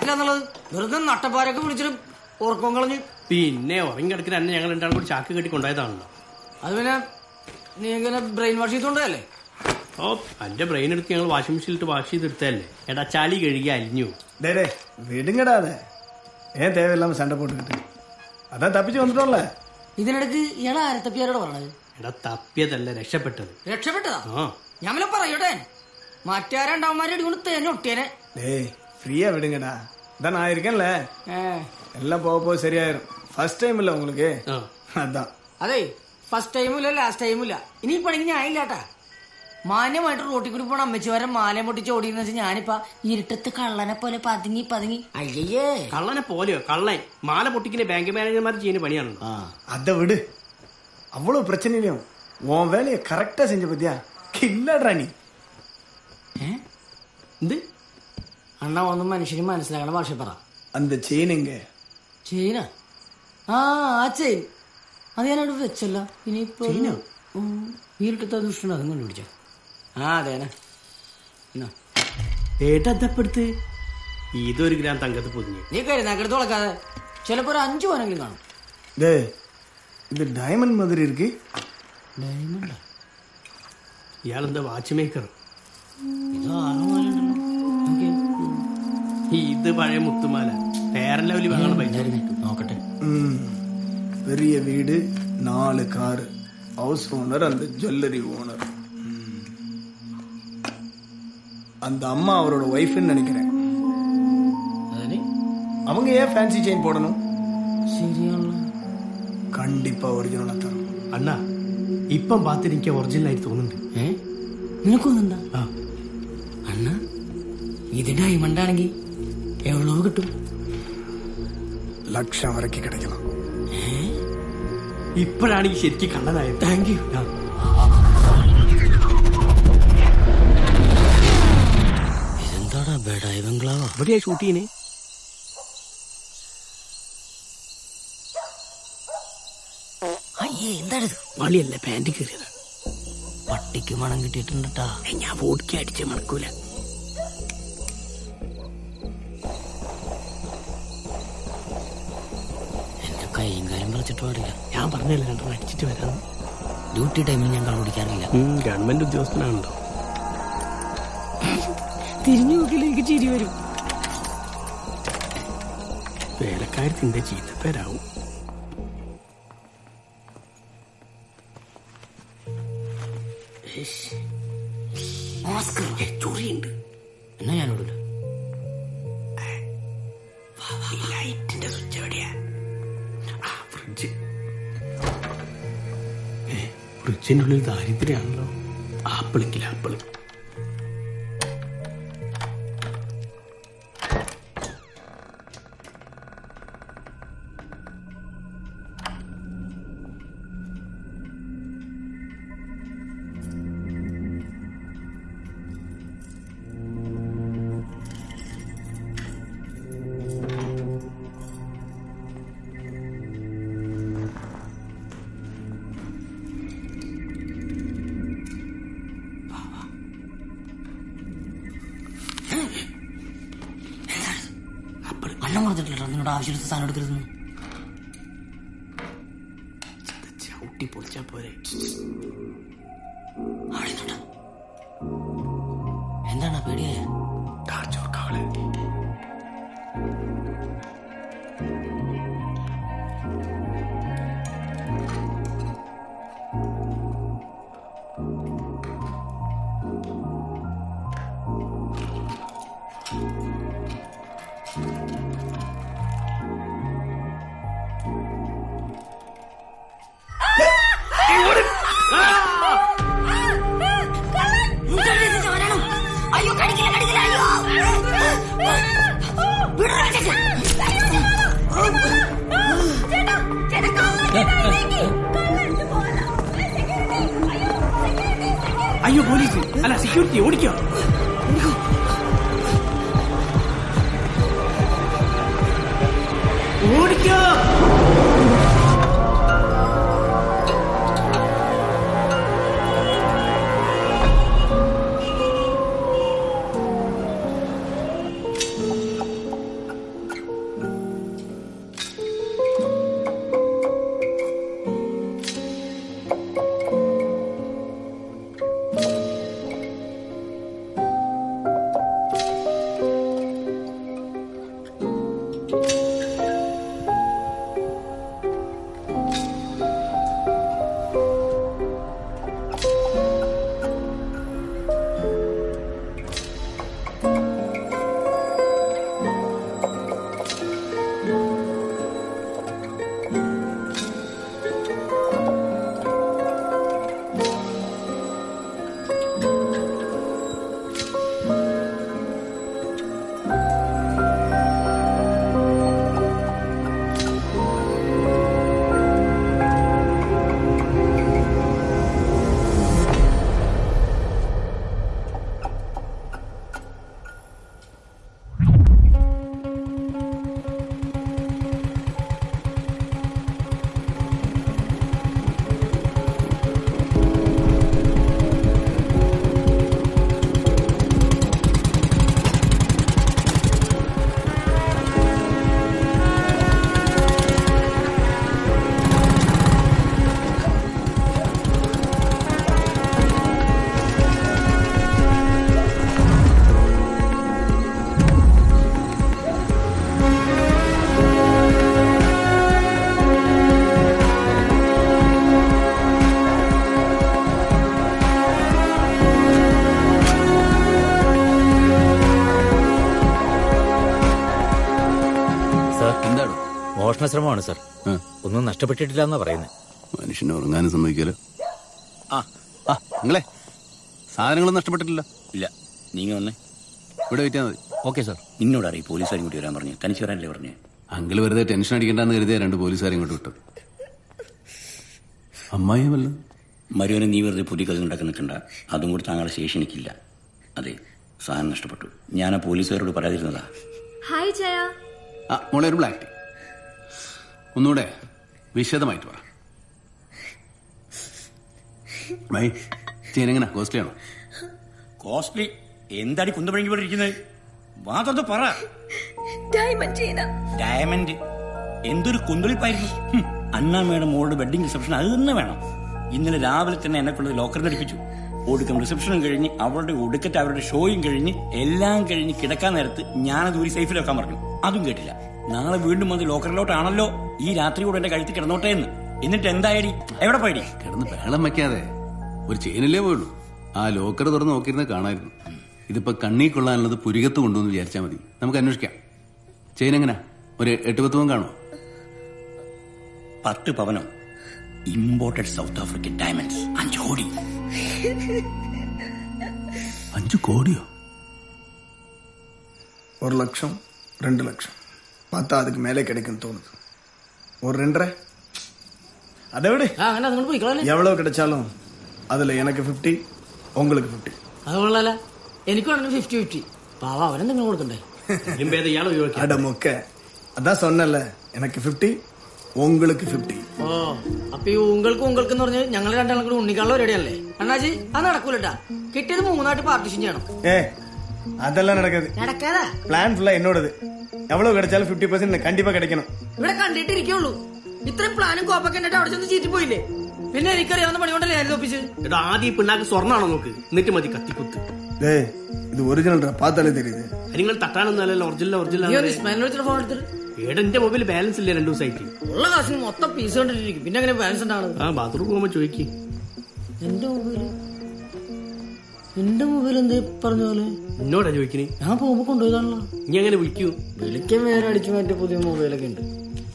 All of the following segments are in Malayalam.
പറ്റില്ല എന്നുള്ളത് വെറുതെ നട്ടപ്പാരൊക്കെ വിളിച്ചിട്ട് ഉറക്കം കളഞ്ഞ് പിന്നെ ഉറങ്ങി കിടക്കുന്ന അന്നെ ഞങ്ങൾ രണ്ടാളും കൂടി ചാക്ക് കെട്ടി കൊണ്ടുപോയതാണല്ലോ അത് പിന്നെ നീ ഇങ്ങനെ ബ്രെയിൻ വാഷ് ചെയ്തോണ്ടല്ലേ ഓ എന്റെ ബ്രെയിൻ എടുത്ത് ഞങ്ങൾ വാഷിംഗ് മെഷീനിലിട്ട് വാഷ് ചെയ്തെടുത്തല്ലേ എടാ ചളി കഴുകി അലിഞ്ഞു டே டே விடுங்கடா அதை ஏன் தேவையில்லாம சண்டை போட்டுக்கிட்டு அதான் தப்பிச்சு வந்துட்டோம்ல ഇതിനിടക്ക് ഇയാളെ ആരത്തപ്പിയാരോട് പറഞ്ഞത് എടാ തപ്പിയതല്ല രക്ഷപ്പെട്ടത് രക്ഷപ്പെട്ടതാ ആ ഞാൻ വല്ല പറയട്ടെ മറ്റേ രണ്ടാമന്മാരെ അടിക്കൊണ്ട് തേനെ ഒട്ടിയേനെ டேய் ஃப்ரீயா விடுங்கடா இதான் நான் இருக்கேன்ல ഏ. எல்லாம் போக போக சரியாயிரும் ஃபர்ஸ்ட் டைம் இல்ல உங்களுக்கு ആ அதான் അതെ ഫസ്റ്റ് ടൈമും ഇല്ല ലാസ്റ്റ് ടൈമും ഇല്ല ഇനി ഈ പണിക്ക് ഞാൻ ഇല്ലാട്ടാ മാന്യമായിട്ട് റോട്ടിൽ കൂടി പോണ അമ്മച്ചിമാരെ മാലം പൊട്ടിച്ച് ഓടിയെന്ന് വെച്ചാൽ ഞാനിപ്പ ഇരുട്ടത്ത് കള്ളനെ പോലെ പതുങ്ങി പതുങ്ങി അയ്യേ കള്ളനെ പോലെയോ കള്ളൻ മാല പൊട്ടിക്കുന്ന ബാങ്ക് മാനേജർമാർ ചെയ്യുന്ന പണിയാണല്ലോ ஆ, அதை விடு அவ்வளவு பிரச்சனையிலையும் உன் வேலையை கரெக்டா செஞ்ச பத்தியா கில்லடா நீ ഏ എന്ത് അണ്ണ ഒന്നും മനുഷ്യന് മനസ്സിലാക്കണ ഭാഷ പറ அந்த செயின் எங்க ചെയിന ആ ആ ചെയിൻ അത് ഞാനവിടെ വെച്ചല്ല ഇനിയിപ്പോ ഉം, ഈ ഇരുട്ടത്തെ ദുഷ്ടൻ അതും കണ്ടുപിടിച്ച ആ അതേനെ എന്നാ ഏട്ടപ്പെടുത്ത് ഇതൊരു ഗ്രാം തങ്കത്ത് പൊതിഞ്ഞു നീ കരുന്നാക്കെടുത്ത് തുളക്കാതെ ചിലപ്പോ ഒരു അഞ്ചു പോനെങ്കിലും കാണും டேய் இது டைமண்ட் மாதிரி இருக்கு ഡയമണ്ടാ ഇയാളെന്താ വാച്ച് മേക്കർ ഇത് ആറ് പോലുണ്ടല്ലോ നോക്കിയേ. ഉം. ഇത് പഴയ മുത്തുമാല പേരൻ ലെവലിൽ വാങ്ങണ പൈസ ഉണ്ടായിരുന്നേ. നോക്കട്ടെ ம். பெரிய வீடு நாலு காரு ஹவுஸ் ஓனர் அந்த ஜுவல்லரி ஓனர் அந்த அம்மா அவரோட ஒய்ஃப்னு நினைக்கிறேன் അതിന് அவங்க ஏன் ஃபேன்சி செயின் போடணும் ശരിയാണല്ലോ கண்டிப்பா ஒரிஜினலா தரும் അണ്ണാ ഇപ്പം പാത്തിട്ട് എനിക്ക് ഒറിജിനൽ ആയിട്ട് തോന്നുന്നുണ്ട് ഏ നിനക്കൊന്നുണ്ടാ ആ അണ്ണ ഇത് ഡയമണ്ട് ആണെങ്കിൽ എவ்வளோ കിട്ടും லட்சம் வரைக்கும் கிடைக்கலாம் ഇപ്പോഴാണ് ഈ ശരിക്കും കള്ളനായത് താങ്ക് യു ഇതെന്താടാ ബേഡായി ബംഗ്ലാവോ എവിടെയാ ഷൂട്ട് ചെയ്യണേ അയ്യേ എന്താണിത് വളിയല്ല പാന്റ് കയറിയതാണ് പട്ടിക്ക് മണം കിട്ടിയിട്ടുണ്ടാ ഞാൻ വോട്ടിക്ക് അടിച്ച് മണക്കൂല എന്റെ കൈയും കാര്യം പറിച്ചിട്ട് പാടില്ല ഞാൻ പറഞ്ഞല്ലേ രണ്ടെണ്ണം അടിച്ചിട്ട് വരാം ഡ്യൂട്ടി ടൈമിൽ ഞാൻ കണ്ടുപിടിക്കാറില്ല ഗവൺമെന്റ് ഉദ്യോഗസ്ഥനാണല്ലോ തിരിഞ്ഞു നോക്കിയില്ലെങ്കിൽ ചിരി വരും വേലക്കാരത്തിന്റെ ചീത്തപ്പേരാവും ഓസ്കർ ചൊറിയുണ്ട് എന്നാ ഞാനിടൂല ലൈറ്റിന്റെ സ്വിച്ച് എവിടെയാ ആ ഫ്രിഡ്ജ് ഏ, ഫ്രിഡ്ജിന്റെ ഉള്ളിൽ ദാരിദ്ര്യാണല്ലോ ആപ്പിളെങ്കിൽ ആപ്പിള് അണ്ണം പറഞ്ഞിട്ടില്ല നിന്നോട് ആവശ്യത്തിന് സാധനം എടുക്കരുതെന്ന് ചവിട്ടി പൊളിച്ചാ പോരെ ആളെ നോട്ടാ എന്താണ് പേടിയായ ചോർക്കാവളെ അയ്യോ കടിക്കില്ല കടിക്കില്ല അയ്യോ ചേട്ടാ ചേട്ടാ കള്ളൻ ചേട്ടാ ഇതിലേക്ക് കള്ളൻ പോല സെക്യൂരിറ്റി അയ്യോ സെക്യൂരിറ്റി സെക്യൂരിറ്റി അയ്യോ പോലീസ് അല്ല സെക്യൂരിറ്റി ഓടിക്കോ ഓടിക്കോ ശ്രമമാണ് സർ ഒന്നും നഷ്ടപ്പെട്ടിട്ടില്ല എന്നാ പറയുന്നത് മനുഷ്യനെ ഉറങ്ങാനും സമ്മതിക്കല്ലോ ആ ആ നിങ്ങളെ സാധനങ്ങളൊന്നും നഷ്ടപ്പെട്ടിട്ടില്ല ഇല്ല നീങ്ങ വന്നേ ഇവിടെ വെയിറ്റ് മതി ഓക്കെ സാർ നിന്നോട് അറിയും പോലീസുകാരും കൂടി വരാൻ പറഞ്ഞു തനിച്ച് വരാനല്ലേ പറഞ്ഞേ അങ്കിൾ വെറുതെ ടെൻഷൻ അടിക്കണ്ടെന്ന് കരുതിയ രണ്ട് പോലീസുകാരെ ഇങ്ങോട്ട് വിട്ടു അമ്മായിയല്ല മരുവനെ നീ വെറുതെ പുതിയ കഥ ഉണ്ടാക്കി നിൽക്കണ്ട അതും കൂടി താങ്കളുടെ ശേഷി എനിക്കില്ല അതെ സാധനം നഷ്ടപ്പെട്ടു ഞാൻ ആ പോലീസുകാരോട് പറയാതിരുന്നതാ ഹായ് ജയ ആ മോളെ ഒരു ബ്ലാക്ക് ടീ ഒന്നുകൂടെ വിശദമായിട്ട് പറ മൈ ചേനെങ്ങനെ കോസ്റ്റ്ലി ആണോ കോസ്റ്റ്ലി എന്താടി കുന്തമഴങ്ങി പോലെ ഇരിക്കുന്നത് വാതൊന്ന് പറ ഡയമണ്ട് ചെയിന ഡയമണ്ട് എന്തൊരു കുന്തളിപ്പായിരുന്നു ഹും, അന്നാമ്മയുടെ മോളുടെ വെഡിങ് റിസപ്ഷൻ അത് തന്നെ വേണം ഇന്നലെ രാവിലെ തന്നെ എന്നെ കൊണ്ട് ലോക്കറിൽ അടിപ്പിച്ചു ഒടുക്കം റിസപ്ഷനും കഴിഞ്ഞ് അവളുടെ ഒടുക്കത്തെ അവരുടെ ഷോയും കഴിഞ്ഞ് എല്ലാം കഴിഞ്ഞ് കിടക്കാൻ നേരത്ത് ഞാനത് ഒരു സേഫിൽ വെക്കാൻ പറഞ്ഞു അതും കേട്ടില്ല നാളെ വീണ്ടും വന്ന് ലോക്കറിലോട്ടാണല്ലോ ഈ രാത്രി കൂടെ എന്റെ കഴുത്തിൽ കിടന്നോട്ടെ എന്ന് എന്നിട്ട് എന്തായടി എവിടെ പോയടി കിടന്ന് ബഹളം വെക്കാതെ ഒരു ചെയിനല്ലേ പോയുള്ളൂ ആ ലോക്കർ തുറന്ന് നോക്കിയിരുന്ന കാണായിരുന്നു ഇതിപ്പോ കണ്ണീ കൊള്ളാനുള്ളത് പുരികത്ത് കൊണ്ടുവന്ന് വിചാരിച്ചാൽ മതി നമുക്ക് അന്വേഷിക്കാം ചെയിൻ എങ്ങനെ ഒരു എട്ട് പത്ത് പവൻ കാണോ പത്ത് പവനോ ഇമ്പോർട്ടഡ് സൗത്ത് ആഫ്രിക്കൻ ഡയമണ്ട്സ് അഞ്ചു കോടി അഞ്ചു കോടിയോ ஒரு லட்சம் ரெண்டு லட்சம் பார்த்தா அதுக்கு மேலே கிடைக்கும்னு தோணுது ஒரு ரெண்டரை அதை விட ആ അങ്ങനെ നിങ്ങൾ പോയിക്കളല്ലേ எவ்வளவு கிடைச்சாலும் அதுல எனக்கு 50 உங்களுக்கு 50 അത് കൊള്ളാല എനിക്ക് വേണം ഫിഫ്റ്റി ഫിഫ്റ്റി പാവ അവനെന്തെങ്കിലും കൊടുക്കണ്ടേ ഇതിലും ഭേദം ഇയാൾ ഒഴിവാക്കി அட மொக்க அதான் சொன்னேன்ல எனக்கு 50 உங்களுக்கு 50 ഓ അപ്പൊ ഈ ഉങ്ങൾക്ക് ഉങ്ങൾക്ക് എന്ന് പറഞ്ഞ് ഞങ്ങൾ രണ്ടാളും കൂടി ഉണ്ണിക്കാനുള്ള പരിപാടിയല്ലേ അണ്ണാജി അത് നടക്കൂലട്ടാ കിട്ടിയത് മൂന്നായിട്ട് പാർട്ടിഷൻ ചെയ്യണം ஏ அதெல்லாம் நடக்காது നടക്കാതാ பிளான் ஃபுல்லா என்னோடது எவ்வளவு கிடைச்சாலும் 50% பர்சன்ட் கண்டிப்பா கிடைக்கணும் ഇവിടെ കണ്ടിട്ടിരിക്കുള്ളൂ ഇത്രയും പ്ലാനും കോപ്പൊക്കെ എന്നിട്ട് അവിടെ ചെന്ന് ചീറ്റി പോയില്ലേ പിന്നെ എനിക്കറിയാവുന്ന പണി കൊണ്ടല്ലേ ഞാൻ ഒപ്പിച്ച് എടാ ആദ്യം ഈ പിണ്ണാക്ക് സ്വർണ്ണാണോ നോക്ക് എന്നിട്ട് മതി കത്തിക്കുത്ത് ஏய் இது ஒரிஜினல்டா பார்த்தாலே தெரியுது നിങ്ങൾ തട്ടാനൊന്നും അല്ലല്ലോ ഒറിജിനൽ ഒറിജിനൽ നീ ഒന്ന് ഇസ്മായിലിനെ വിളിച്ചിട്ട് ഫോൺ എടുത്തിട്ട് ഏടാ എന്റെ മൊബൈൽ ബാലൻസ് ഇല്ല രണ്ടു ദിവസമായിട്ട് ഉള്ള കാശിന് മൊത്തം പീസ് കണ്ടിട്ടിരിക്കും പിന്നെ അങ്ങനെ ബാലൻസ് ഉണ്ടാവുന്നത് ആ ബാത്റൂം പോകുമ്പോ ചോദിക്ക് എന്റെ മൊബൈല് എന്റെ മൊബൈൽ എന്ത് പറഞ്ഞ പോലെ എന്നോടാ ചോദിക്കണേ ഞാൻ പോകുമ്പോ കൊണ്ടുപോയതാണല്ലോ നീ അങ്ങനെ വിളിക്കൂ വിളിക്കാൻ വേറെ അടിച്ചു മാറ്റിയ പുതിയ മൊബൈലൊക്കെ ഉണ്ട്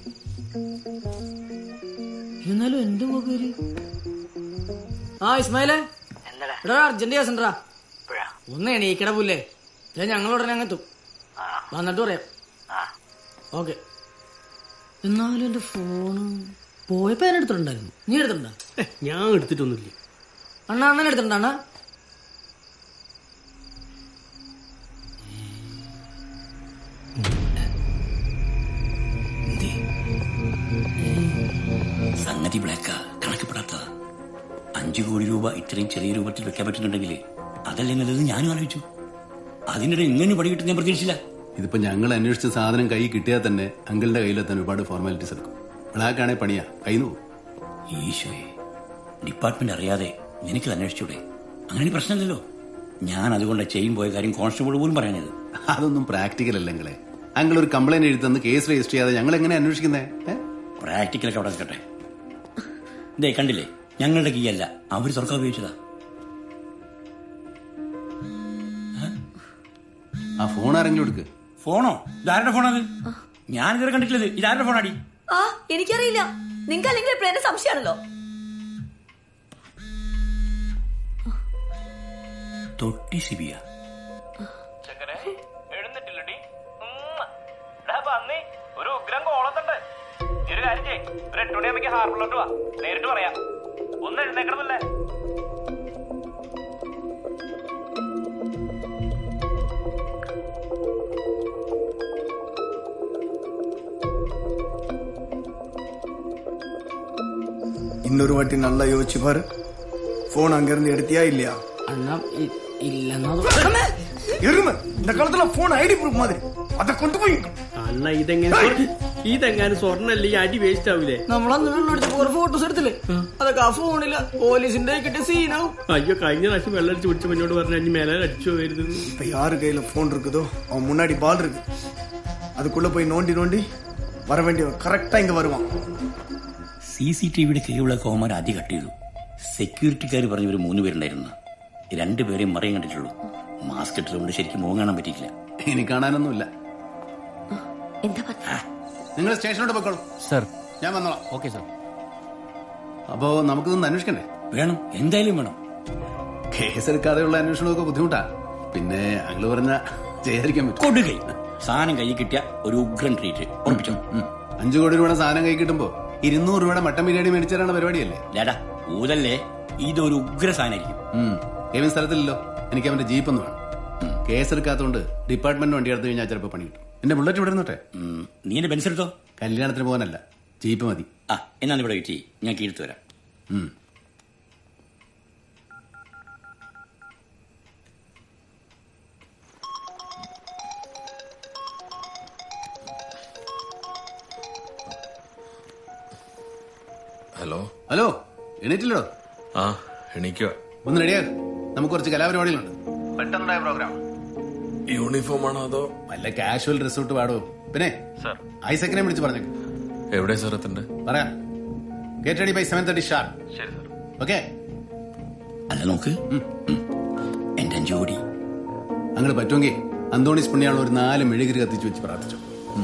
എന്നാലും എന്റെ മൊബൈല് ആ ഇസ്മായിലെ എടാ അർജന്റ് കേസ് ഉണ്ടാ ഒന്ന് എണീക്കട പുല്ലേ ഞാൻ ഞങ്ങൾ ഉടനെ അങ്ങ് എത്തും വന്നിട്ട് പറയാം ഓക്കെ എന്നാലും എന്റെ ഫോണ് പോയപ്പോ ഞാൻ എടുത്തിട്ടുണ്ടായിരുന്നു നീ എടുത്തിട്ടുണ്ടോ ഏ, ഞാൻ എടുത്തിട്ടൊന്നുമില്ല അണ്ണാ അണ്ണൻ എടുത്തിട്ടുണ്ടോ അണ്ണാ സംഗതി ബ്ലാക്കാ കണക്കപ്പെടാത്തതാ അഞ്ചു കോടി രൂപ ഇത്രയും ചെറിയ രൂപത്തിൽ വെക്കാൻ പറ്റുന്നുണ്ടെങ്കിൽ അതല്ലേ നല്ലത് ഞാനും ആലോചിച്ചു അതിനിടെ ഇങ്ങനെ പണി കിട്ടും ഞാൻ പ്രതീക്ഷിച്ചില്ല ഇതിപ്പോ ഞങ്ങൾ അന്വേഷിച്ച സാധനം കൈ കിട്ടിയാൽ തന്നെ അങ്കിളിന്റെ കയ്യിലെത്താൻ ഒരുപാട് ഫോർമാലിറ്റീസ് എടുക്കും ബ്ലാക്ക് ആണേ പണിയാ കയ്യിൽ പോകും ഈശോയെ ഡിപ്പാർട്ട്മെന്റ് അറിയാതെ നിനക്ക് അന്വേഷിച്ചൂടെ അങ്ങനെ പ്രശ്നമില്ലല്ലോ ഞാൻ അതുകൊണ്ട് ചെയ്യും പോയ കാര്യം കോൺസ്റ്റബിൾ പോലും പറയാനത് അതൊന്നും പ്രാക്ടിക്കൽ അല്ല നിങ്ങളെ അങ്കിൾ ഒരു കംപ്ലൈന്റ് എഴുതി തന്ന് കേസ് രജിസ്റ്റർ ചെയ്യാതെ ഞങ്ങൾ എങ്ങനെ അന്വേഷിക്കുന്നേ ഏ? പ്രാക്ടിക്കലൊക്കെ അവിടെ നിൽക്കട്ടെ ഇതേ കണ്ടില്ലേ ഞങ്ങളുടെ കീ അല്ല അവർ തുറക്കാൻ ഉപയോഗിച്ചതാ ആ ഫോൺ ആരെങ്കിലും എടുക്ക് ഫോണോ ഇതാരുടെ ഫോണത് ഞാൻ ഇതുവരെ കണ്ടിട്ടില്ലത് ഇതാരുടെ ഫോണാടി ആ എനിക്കറിയില്ല നിങ്ങൾക്ക് അല്ലെങ്കിൽ എപ്പോഴും എന്നെ സംശയമാണല്ലോ തൊട്ടി സിബിയ എഴുന്നിട്ടില്ലടി ഒരു ഉഗ്രം കോളത്തുണ്ട് ഈ ഒരു കാര്യം ചെയ്യ് ഒരു എട്ട് മണിയാകുമ്പോ ഹാർബറിലോട്ട് വാ നേരിട്ട് പറയാം ഒന്ന് എഴുന്നേക്കണമെന്നല്ലേ இன்னொரு வாட்டி நல்லா யோசிச்சு பாரு போன் அங்க இருந்து எடுத்தியா இல்லையா അണ്ണാ ഇ- ഇല്ലെന്നാ எருமை இந்த காலத்துல போன் ஐடி ப்ரூஃப் மாதிரி அதை கொண்டு போய் അണ്ണ ഇതെങ്ങനെ സ്വർ- ഇതെങ്ങനെ സ്വർണ്ണല്ലേ ഈ അടി വേസ്റ്റ് ആവൂലേ നമ്മളന്ന് വെള്ളമടിച്ചപ്പോ കുറെ ഫോട്ടോസ് എടുത്തില്ലേ അതൊക്കെ ആ ഫോണില്ല പോലീസിന്റെ കിട്ടിയ സീനാവും അയ്യോ കഴിഞ്ഞ പ്രാവശ്യം വെള്ളം അടിച്ച് പിടിച്ച എന്നോട് പറഞ്ഞു അഞ്ഞ് മേലെ അടിച്ചു പോയിരുന്നു இப்ப யாரு கையில போன் இருக்குதோ அவன் முன்னாடி பால் இருக்கு அதுக்குள்ள போய் நோண்டி நோண்டி வர வேண்டியவன் கரெக்டா இங்க வருவான் സി സി ടി വിയുടെ കീഴിലുള്ള കോമാർ ആദ്യം കട്ട് ചെയ്തു സെക്യൂരിറ്റിക്കാർ പറഞ്ഞ ഒരു മൂന്ന് പേരുണ്ടായിരുന്നു രണ്ടുപേരെയും മറയും കണ്ടിട്ടുള്ളൂ മാസ്ക് ഇട്ടതുകൊണ്ട് ശരിക്കും മുഖം കാണാൻ പറ്റിയിട്ടില്ല ഇനി കാണാനൊന്നുമില്ല എന്താ പറഞ്ഞ നിങ്ങൾ സ്റ്റേഷനോട് പൊക്കോളൂ സർ ഞാൻ വന്നോളാം ഓക്കെ സർ അപ്പോ നമുക്കിതൊന്ന് അന്വേഷിക്കണ്ടേ വേണം എന്തായാലും വേണം കേസെടുക്കാതെയുള്ള അന്വേഷണമൊക്കെ ബുദ്ധിമുട്ടാ പിന്നെ അങ്ങള് പറഞ്ഞ ചെയ്യാതിരിക്കാൻ പറ്റും കൊടുകൈ സാധനം കൈ കിട്ടിയ ഒരു ഉഗ്രൻ ട്രീറ്റ് ഉറപ്പിച്ചോ ഉം. അഞ്ചു കോടി രൂപയുടെ സാധനം കൈ കിട്ടുമ്പോ ഇരുന്നൂറ് രൂപയുടെ മട്ടൻ ബിരിയാണി മേടിച്ചാലാണ് പരിപാടിയല്ലേ ഡാടാ ഊതല്ലേ ഇതൊരു ഉഗ്ര സാധനമായിരിക്കും ഉം. കെവിൻ സ്ഥലത്തില്ലല്ലോ എനിക്ക് അവന്റെ ജീപ്പ് ഒന്ന് വേണം ഉം. കേസെടുക്കാത്തോണ്ട് ഡിപ്പാർട്ട്മെന്റ് വണ്ടി എടുത്തു കഴിഞ്ഞാൽ ചിലപ്പോൾ പണി കിട്ടും എന്റെ ബുള്ളറ്റ് ഇവിടെ ഇരുന്നോട്ടെ ഉം, നീ എന്റെ ബെൻസ് എടുത്തോ കല്യാണത്തിന് പോകാനല്ല ജീപ്പ് മതി ആ എന്നാ ഇവിടെ വെയിറ്റ് ചെയ്യ് ഞാൻ കീഴ്ത്തു വരാം ഉം. ഹലോ ഹലോ എണീറ്റില്ലടോ ആ എണീക്കുക ഒന്ന് റെഡിയാക്ക് നമുക്ക് കുറച്ച് കലാപരിപാടികളുണ്ട് പെട്ടെന്നുണ്ടായ പ്രോഗ്രാം യൂണിഫോം ആണോ അതോ വല്ല കാഷ്വൽ റിസോർട്ട് പാടോ പിന്നെ ഐസക്കിനെ വിളിച്ച് പറഞ്ഞു എവിടെ സാർ എത്തണ്ടേ പറയാം get ready by seven thirty sharp okay അല്ല നോക്ക് ഉം. എന്റെ ജോഡി അങ്ങനെ പറ്റുമെങ്കിൽ അന്തോണീസ് പുണ്യാളം ഒരു നാല് മെഴുകിരി കത്തിച്ച് വെച്ച് പ്രാർത്ഥിച്ചു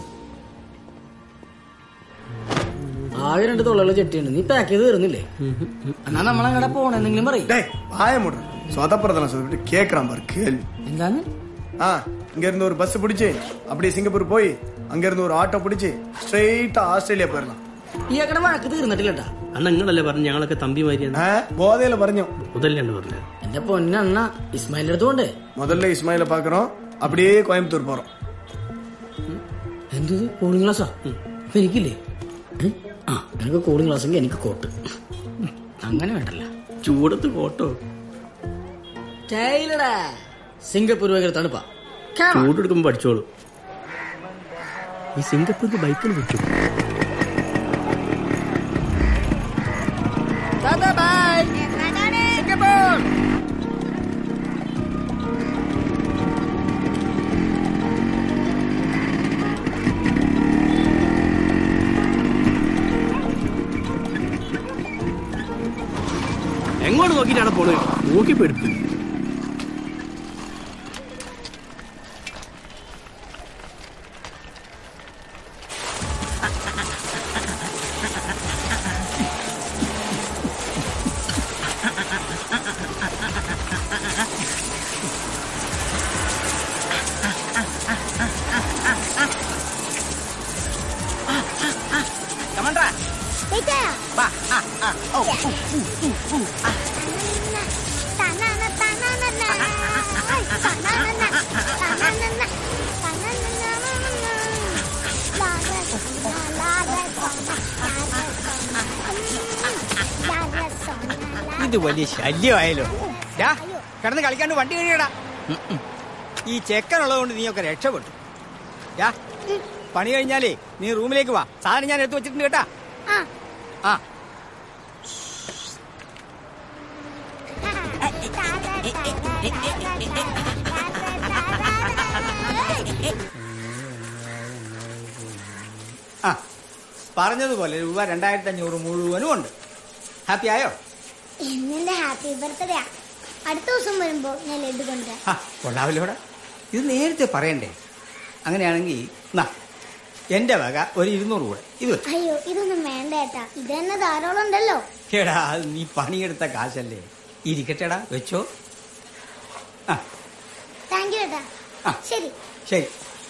ആകെ രണ്ട് തൊള്ളുള്ള ചെട്ടിയുണ്ട് നീ പാക്ക് ചെയ്ത് തരുന്നില്ലേ എന്നാ നമ്മളങ്ങടെ പോണെന്തെങ്കിലും പറയും டேய் வாய மூடுற சொதப்புறதெல்லாம் சொல்லிட்டு கேக்குறான் பாரு கேள்வி എന്താണ് ஆ இங்க இருந்து ஒரு பஸ் பிடிச்சு அப்படியே சிங்கப்பூர் போய் அங்க இருந்து ஒரு ஆட்டோ பிடிச்சு ஸ்ட்ரெயிட்டா ஆஸ்திரேலியா போயிடலாம் ഈ അക്കടെ വഴക്ക് തീർന്നിട്ടില്ലട്ടാ അണ്ണ നിങ്ങളല്ലേ പറഞ്ഞു ഞങ്ങളൊക്കെ തമ്പി മാരിയാണ് ஆ, போதையில പറഞ്ഞു മുതലാണ് പറഞ്ഞത് എന്റെ പൊന്നണ്ണ ഇസ്മായിലിന്റെ അടുത്തോണ്ട് முதல்ல இஸ்மாயில பாக்குறோம் அப்படியே கோயம்புத்தூர் போறோம் എന്ത് കൂളിംഗ് ഗ്ലാസ്സാ അപ്പൊ എനിക്കില്ലേ ഏ? ആ നിനക്ക് കൂളിംഗ് ഗ്ലാസ് എങ്കിൽ എനിക്ക് കോട്ട് അങ്ങനെ വേണ്ടല്ല ചൂടത്ത് കോട്ടോ ടൈലടാ സിംഗപ്പൂർ ഭയങ്കര തണുപ്പാ ചൂടെടുക്കുമ്പോ പഠിച്ചോളൂ ഈ സിംഗപ്പൂർക്ക് ബൈക്കിൽ വെച്ചു എങ്ങോട്ട് നോക്കിയിട്ടാണ് പോണത് നോക്കി പെടുത്തു ഇത് വലിയ ശല്യമായല്ലോ ഡാ കിടന്ന് കളിക്കാണ്ട് വണ്ടി കഴിയടാ ഈ ചെക്കനുള്ളത് കൊണ്ട് നീയൊക്കെ രക്ഷപ്പെട്ടു ഡാ പണി കഴിഞ്ഞാലേ നീ റൂമിലേക്ക് വാ സാധനം ഞാൻ എടുത്തു വെച്ചിട്ടുണ്ട് കേട്ടാ ആ ആ പറഞ്ഞതുപോലെ രൂപ രണ്ടായിരത്തി അഞ്ഞൂറ് മുഴുവനും ഉണ്ട് ഹാപ്പി ആയോ ഇന്നെന്റെ ഹാപ്പി ബർത്ത്ഡേ അടുത്ത ദിവസം വരുമ്പോ ഞാൻ ലഡു കൊണ്ടുവരാം ആ കൊള്ളാവില്ലോടാ ഇത് നേരത്തെ പറയണ്ടേ അങ്ങനെയാണെങ്കിൽ നാ എന്റെ വക ഒരു ഇരുന്നൂറ് കൂടെ ഇത് വെച്ചു അയ്യോ ഇതൊന്നും വേണ്ട ഏട്ടാ ഇത് തന്നെ ധാരാളം ഉണ്ടല്ലോ കേടാ അത് നീ പണിയെടുത്ത കാശല്ലേ ഇരിക്കട്ടെടാ വെച്ചോ ആ താങ്ക് യു ഏട്ടാ ആ. ശരി ശരി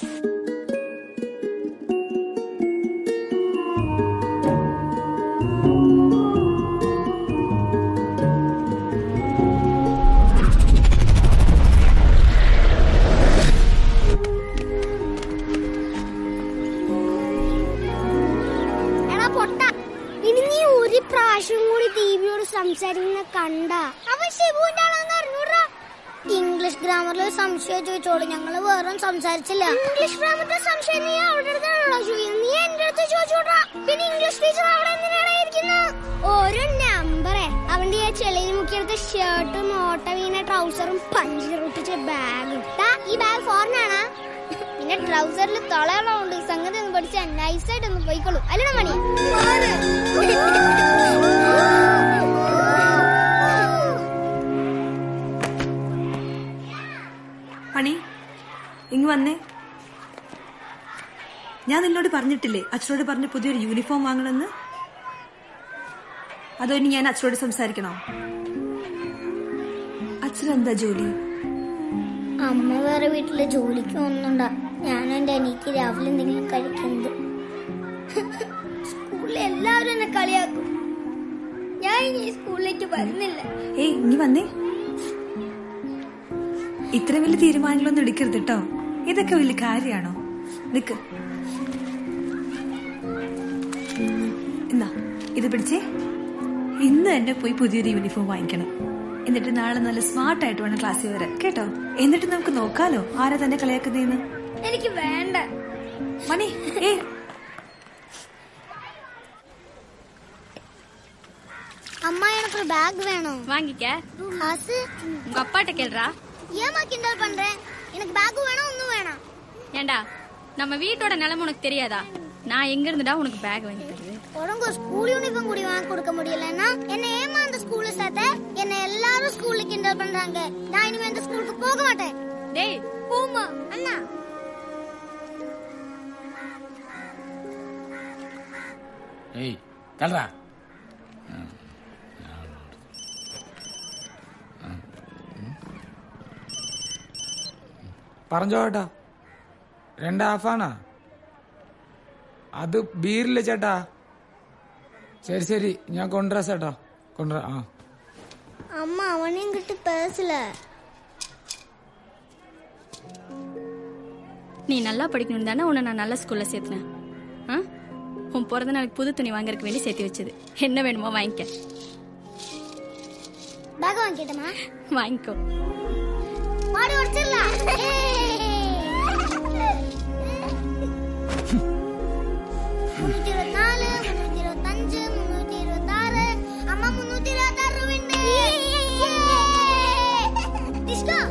എടാ പൊട്ട ഇനി നീ ഒരു പ്രാവശ്യം കൂടി ദീപിയോട് സംസാരിക്കുന്ന കണ്ട അവൻ ഷിബുവിന്റെ ആളാന്ന് അറിഞ്ഞൂടാ ഇംഗ്ലീഷ് ഗ്രാമറിൽ ഒരു സംശയം ചോദിച്ചോളൂ ഞങ്ങള് വേറെ സംസാരിച്ചില്ല ഇംഗ്ലീഷ് ഗ്രാമറിന്റെ സംശയം നീ അവിടെ അടുത്താണല്ലോ ചോദിക്കുന്നത് നീ എന്റെ അടുത്ത് ചോദിച്ചോടാ പിന്നെ ഇംഗ്ലീഷ് ടീച്ചർ അവിടെ എന്തിനാണ് ഇരിക്കുന്നത് ഒരു നമ്പറേ അവന്റെ ആ ചെളിയിൽ മുക്കിയെടുത്ത ഷർട്ടും ഓട്ട വീണ ട്രൗസറും പഞ്ചിറൊട്ടിച്ച ബാഗും ഈ ബാഗ് ഫോറിനാണാ പിന്നെ ട്രൗസറിൽ തളയുള്ളതുകൊണ്ട് സംഗതി ഒന്ന് പഠിച്ചാൽ നൈസായിട്ട് ഒന്ന് പോയിക്കോളൂ അല്ലടാ മണി പണി ഇങ്ങ് വന്നേ ഞാൻ നിന്നോട് പറഞ്ഞിട്ടില്ലേ അച്ഛനോട് പറഞ്ഞ് പുതിയൊരു യൂണിഫോം വാങ്ങണമെന്ന് അതോ ഇനി ഞാൻ അച്ഛനോട് സംസാരിക്കണോ അച്ഛനെന്താ ജോലി അമ്മ വേറെ വീട്ടില് ജോലിക്ക് പോകുന്നുണ്ടാ ഞാനും എന്റെ അനിയത്തി രാവിലെ എന്തെങ്കിലും കഴിക്കുന്നത് സ്കൂളിൽ എല്ലാവരും എന്നെ കളിയാക്കും ഞാൻ ഇനി ഈ സ്കൂളിലേക്ക് വരുന്നില്ല ഏയ് ഇനി വന്നേ ഇത്രയും വലിയ തീരുമാനങ്ങളൊന്നും എടുക്കരുത് കേട്ടോ ഇതൊക്കെ വലിയ കാര്യമാണോ നിക്ക് എന്നാ ഇത് പിടിച്ചേ ഇന്ന് തന്നെ പോയി പുതിയൊരു യൂണിഫോം വാങ്ങിക്കണം എന്നിട്ട് നാളെ നല്ല സ്മാർട്ട് ആയിട്ട് വേണം ക്ലാസ്സിൽ വരാൻ കേട്ടോ എന്നിട്ട് നമുക്ക് നോക്കാലോ ആരാ തന്നെ കളിയാക്കുന്നതെന്ന് എനിക്ക് വേണ്ട മണി ഏ அம்மா எனக்கு ஒரு பேக் வேணும் வாங்கிக்க காசு உங்க அப்பாட்ட கேள்றா ஏமா கிண்டல் பண்றேன் எனக்கு பேக் வேணும் ஒன்னும் வேணாம் ஏண்டா நம்ம வீட்டோட நிலைமை உனக்கு தெரியாதா நான் எங்க இருந்துடா உனக்கு பேக் வாங்கி தருது உடம்பு ஒரு ஸ்கூல் யூனிஃபார்ம் கூட வாங்கி கொடுக்க முடியலன்னா என்ன ஏமா அந்த ஸ்கூல்ல சேர்த்த என்ன எல்லாரும் ஸ்கூல்ல கிண்டல் பண்றாங்க நான் இனிமே அந்த ஸ்கூலுக்கு போக மாட்டேன் டேய் போமா அண்ணா ഏയ് തല്ലടാ പറഞ്ഞോ ചേട്ടാ രണ്ട് ഹാഫാണോ അത് ബീറില്ല ചേട്ടാ ശരി ശരി ഞാൻ കൊണ്ടുവരാ ചേട്ടാ കൊണ്ടുവരാ ആ அம்மா அவனையும் கிட்ட பேசல நீ நல்லா படிக்கணும் தானே உன்னை நான் நல்ல ஸ்கூல்ல சேர்த்துனேன் ஆ? உன் பிறந்த நாளைக்கு புது துணி வாங்குறதுக்கு வேண்டி சேர்த்து வச்சது என்ன வேணுமோ வாங்கிக்க பேக் வாங்கிட்டமா வாங்கிக்கோ மாடி உடச்சிடலாம் முன்னூத்தி இருபத்தி நாலு முன்னூத்தி இருபத்தஞ்சு முன்னூத்தி இருபத்தாறு அம்மா முன்னூத்தி இருபத்தாறு ரூபாய் டிஸ்கோ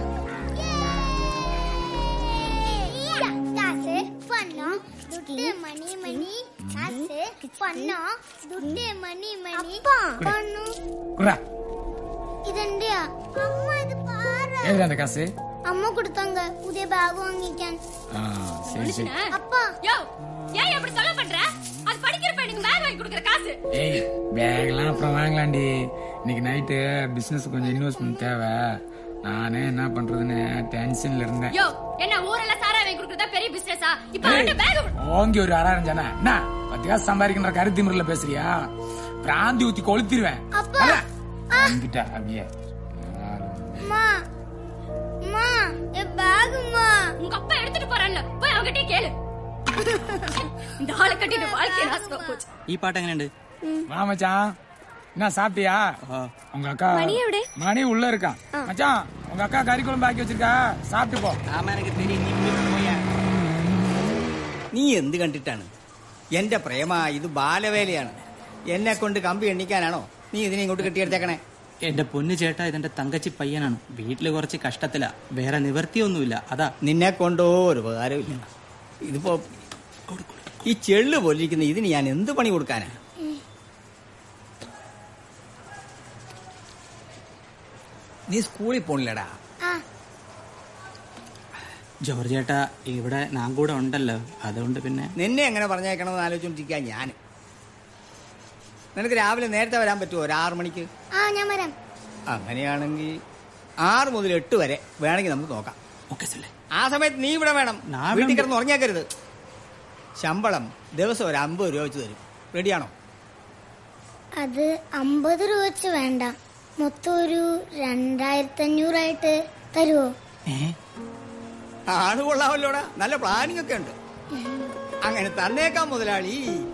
காசு பணம் துட்டு மணி மணி காசு பணம் துட்டு மணி மணி பணம் കുറാ ഇതെന്റെയാ അമ്മ ഇത് പാറ ഏതിനാ കാസ് അമ്മ കൊടുത്തങ്ക പുതിയ ബാഗ് വാങ്ങിക്കാൻ ആ ശരി ശരി அப்பா யோ ஏன் அப்படி சொல்ல பண்ற அது படிக்கிற பையனுக்கு பேக் வாங்கி கொடுக்குற காசு ஏய் பேக்லாம் அப்புறம் வாங்கலாண்டி இன்னைக்கு நைட்டு பிசினஸ் கொஞ்சம் இன்வெஸ்ட்மெண்ட் தேவை நானே என்ன பண்றதுன்னு டென்ஷன்ல இருந்தேன் யோ என்ன ஊரெல்லாம் சாரா வாங்கி கொடுக்கறதா பெரிய பிசினஸா இப்ப அவன்கிட்ட பேக் ஓங்கி ஒரு அறாரம் ஜனா என்ன பத்து காசு சம்பாதிக்கின்ற கருத்திமிரில பேசுறியா பிராந்தி ஊத்தி கொளுத்திடுவேன் அப்பா வந்துட்டா அப்படியே அம்மா அம்மா என் பேகுமா உங்க அப்பா எடுத்துட்டு போறான்ல போய் அவகிட்டே கேளு இந்த ஆளை கட்டிட்டு வாழ்க்கை நாசமா போச்சு ഈ പാട്ട് എങ്ങനെയുണ്ട് வா மச்சான் என்ன சாப்பிட்டியா உங்க அக்கா மணி எവിടെ? மணி உள்ள இருக்கான் மச்சான் உங்க அக்கா கறி குழம்பு ஆக்கி வச்சிருக்கா சாப்பிட்டு போ ആമാ എനിക്ക് തെരി നീ ഇങ്ങോട്ട് പോയാ. നീ എന്ത് കണ്ടിട്ടാണ് എന്റെ പ്രേമ ഇത് ബാലവേലയാണ് എന്നെ കൊണ്ട് കമ്പി എണ്ണിക്കാനാണോ നീ ഇതിനെ ഇങ്ങോട്ട് കെട്ടിയെടുത്തേക്കണേ എന്റെ പൊന്നു ചേട്ടാ ഇതെന്റെ തങ്കച്ചി പയ്യനാണ് വീട്ടില് കുറച്ച് കഷ്ടത്തിലാ വേറെ നിവർത്തിയൊന്നുമില്ല അതാ നിന്നെ കൊണ്ടോ ഒരു ഉപകാരമില്ല ഇതിപ്പോ ഈ ചെള്ളു പോലിരിക്കുന്ന ഇതിന് ഞാൻ എന്ത് പണി കൊടുക്കാനാ നീ സ്കൂളിൽ പോണില്ലടാ ആ ജോർജ് ചേട്ടാ ഇവിടെ ഞാൻ കൂടെ ഉണ്ടല്ലോ അതുകൊണ്ട് പിന്നെ നിന്നെ എങ്ങനെ പറഞ്ഞേക്കണമെന്ന് ആലോചിച്ചോണ്ടിരിക്കുക ഞാൻ നിനക്ക് രാവിലെ നേരത്തെ വരാൻ പറ്റുമോ ഒരു ആറു മണിക്ക് ആ ഞാൻ വരാം അങ്ങനെയാണെങ്കിൽ ആറ് മുതൽ എട്ട് വരെ വേണമെങ്കിൽ നമുക്ക് നോക്കാം ഓക്കെ സല്ലേ ആ സമയത്ത് നീ ഇവിടെ വേണം ഞാൻ വീട്ടിൽ വേണ്ട. കിടന്ന് ഉറങ്ങിയേക്കരുത് ശമ്പളം ദിവസം ഒരു അമ്പത് രൂപ വെച്ച് തരും റെഡിയാണോ അത് അമ്പത് രൂപ വെച്ച് വേണ്ട മൊത്തം ഒരു രണ്ടായിരത്തി അഞ്ഞൂറായിട്ട് തരുവോ ആണ് കൊള്ളാമല്ലോടാ നല്ല പ്ലാനിങ് ഒക്കെ ഉണ്ട് അങ്ങനെ തന്നേക്കാം മുതലാളി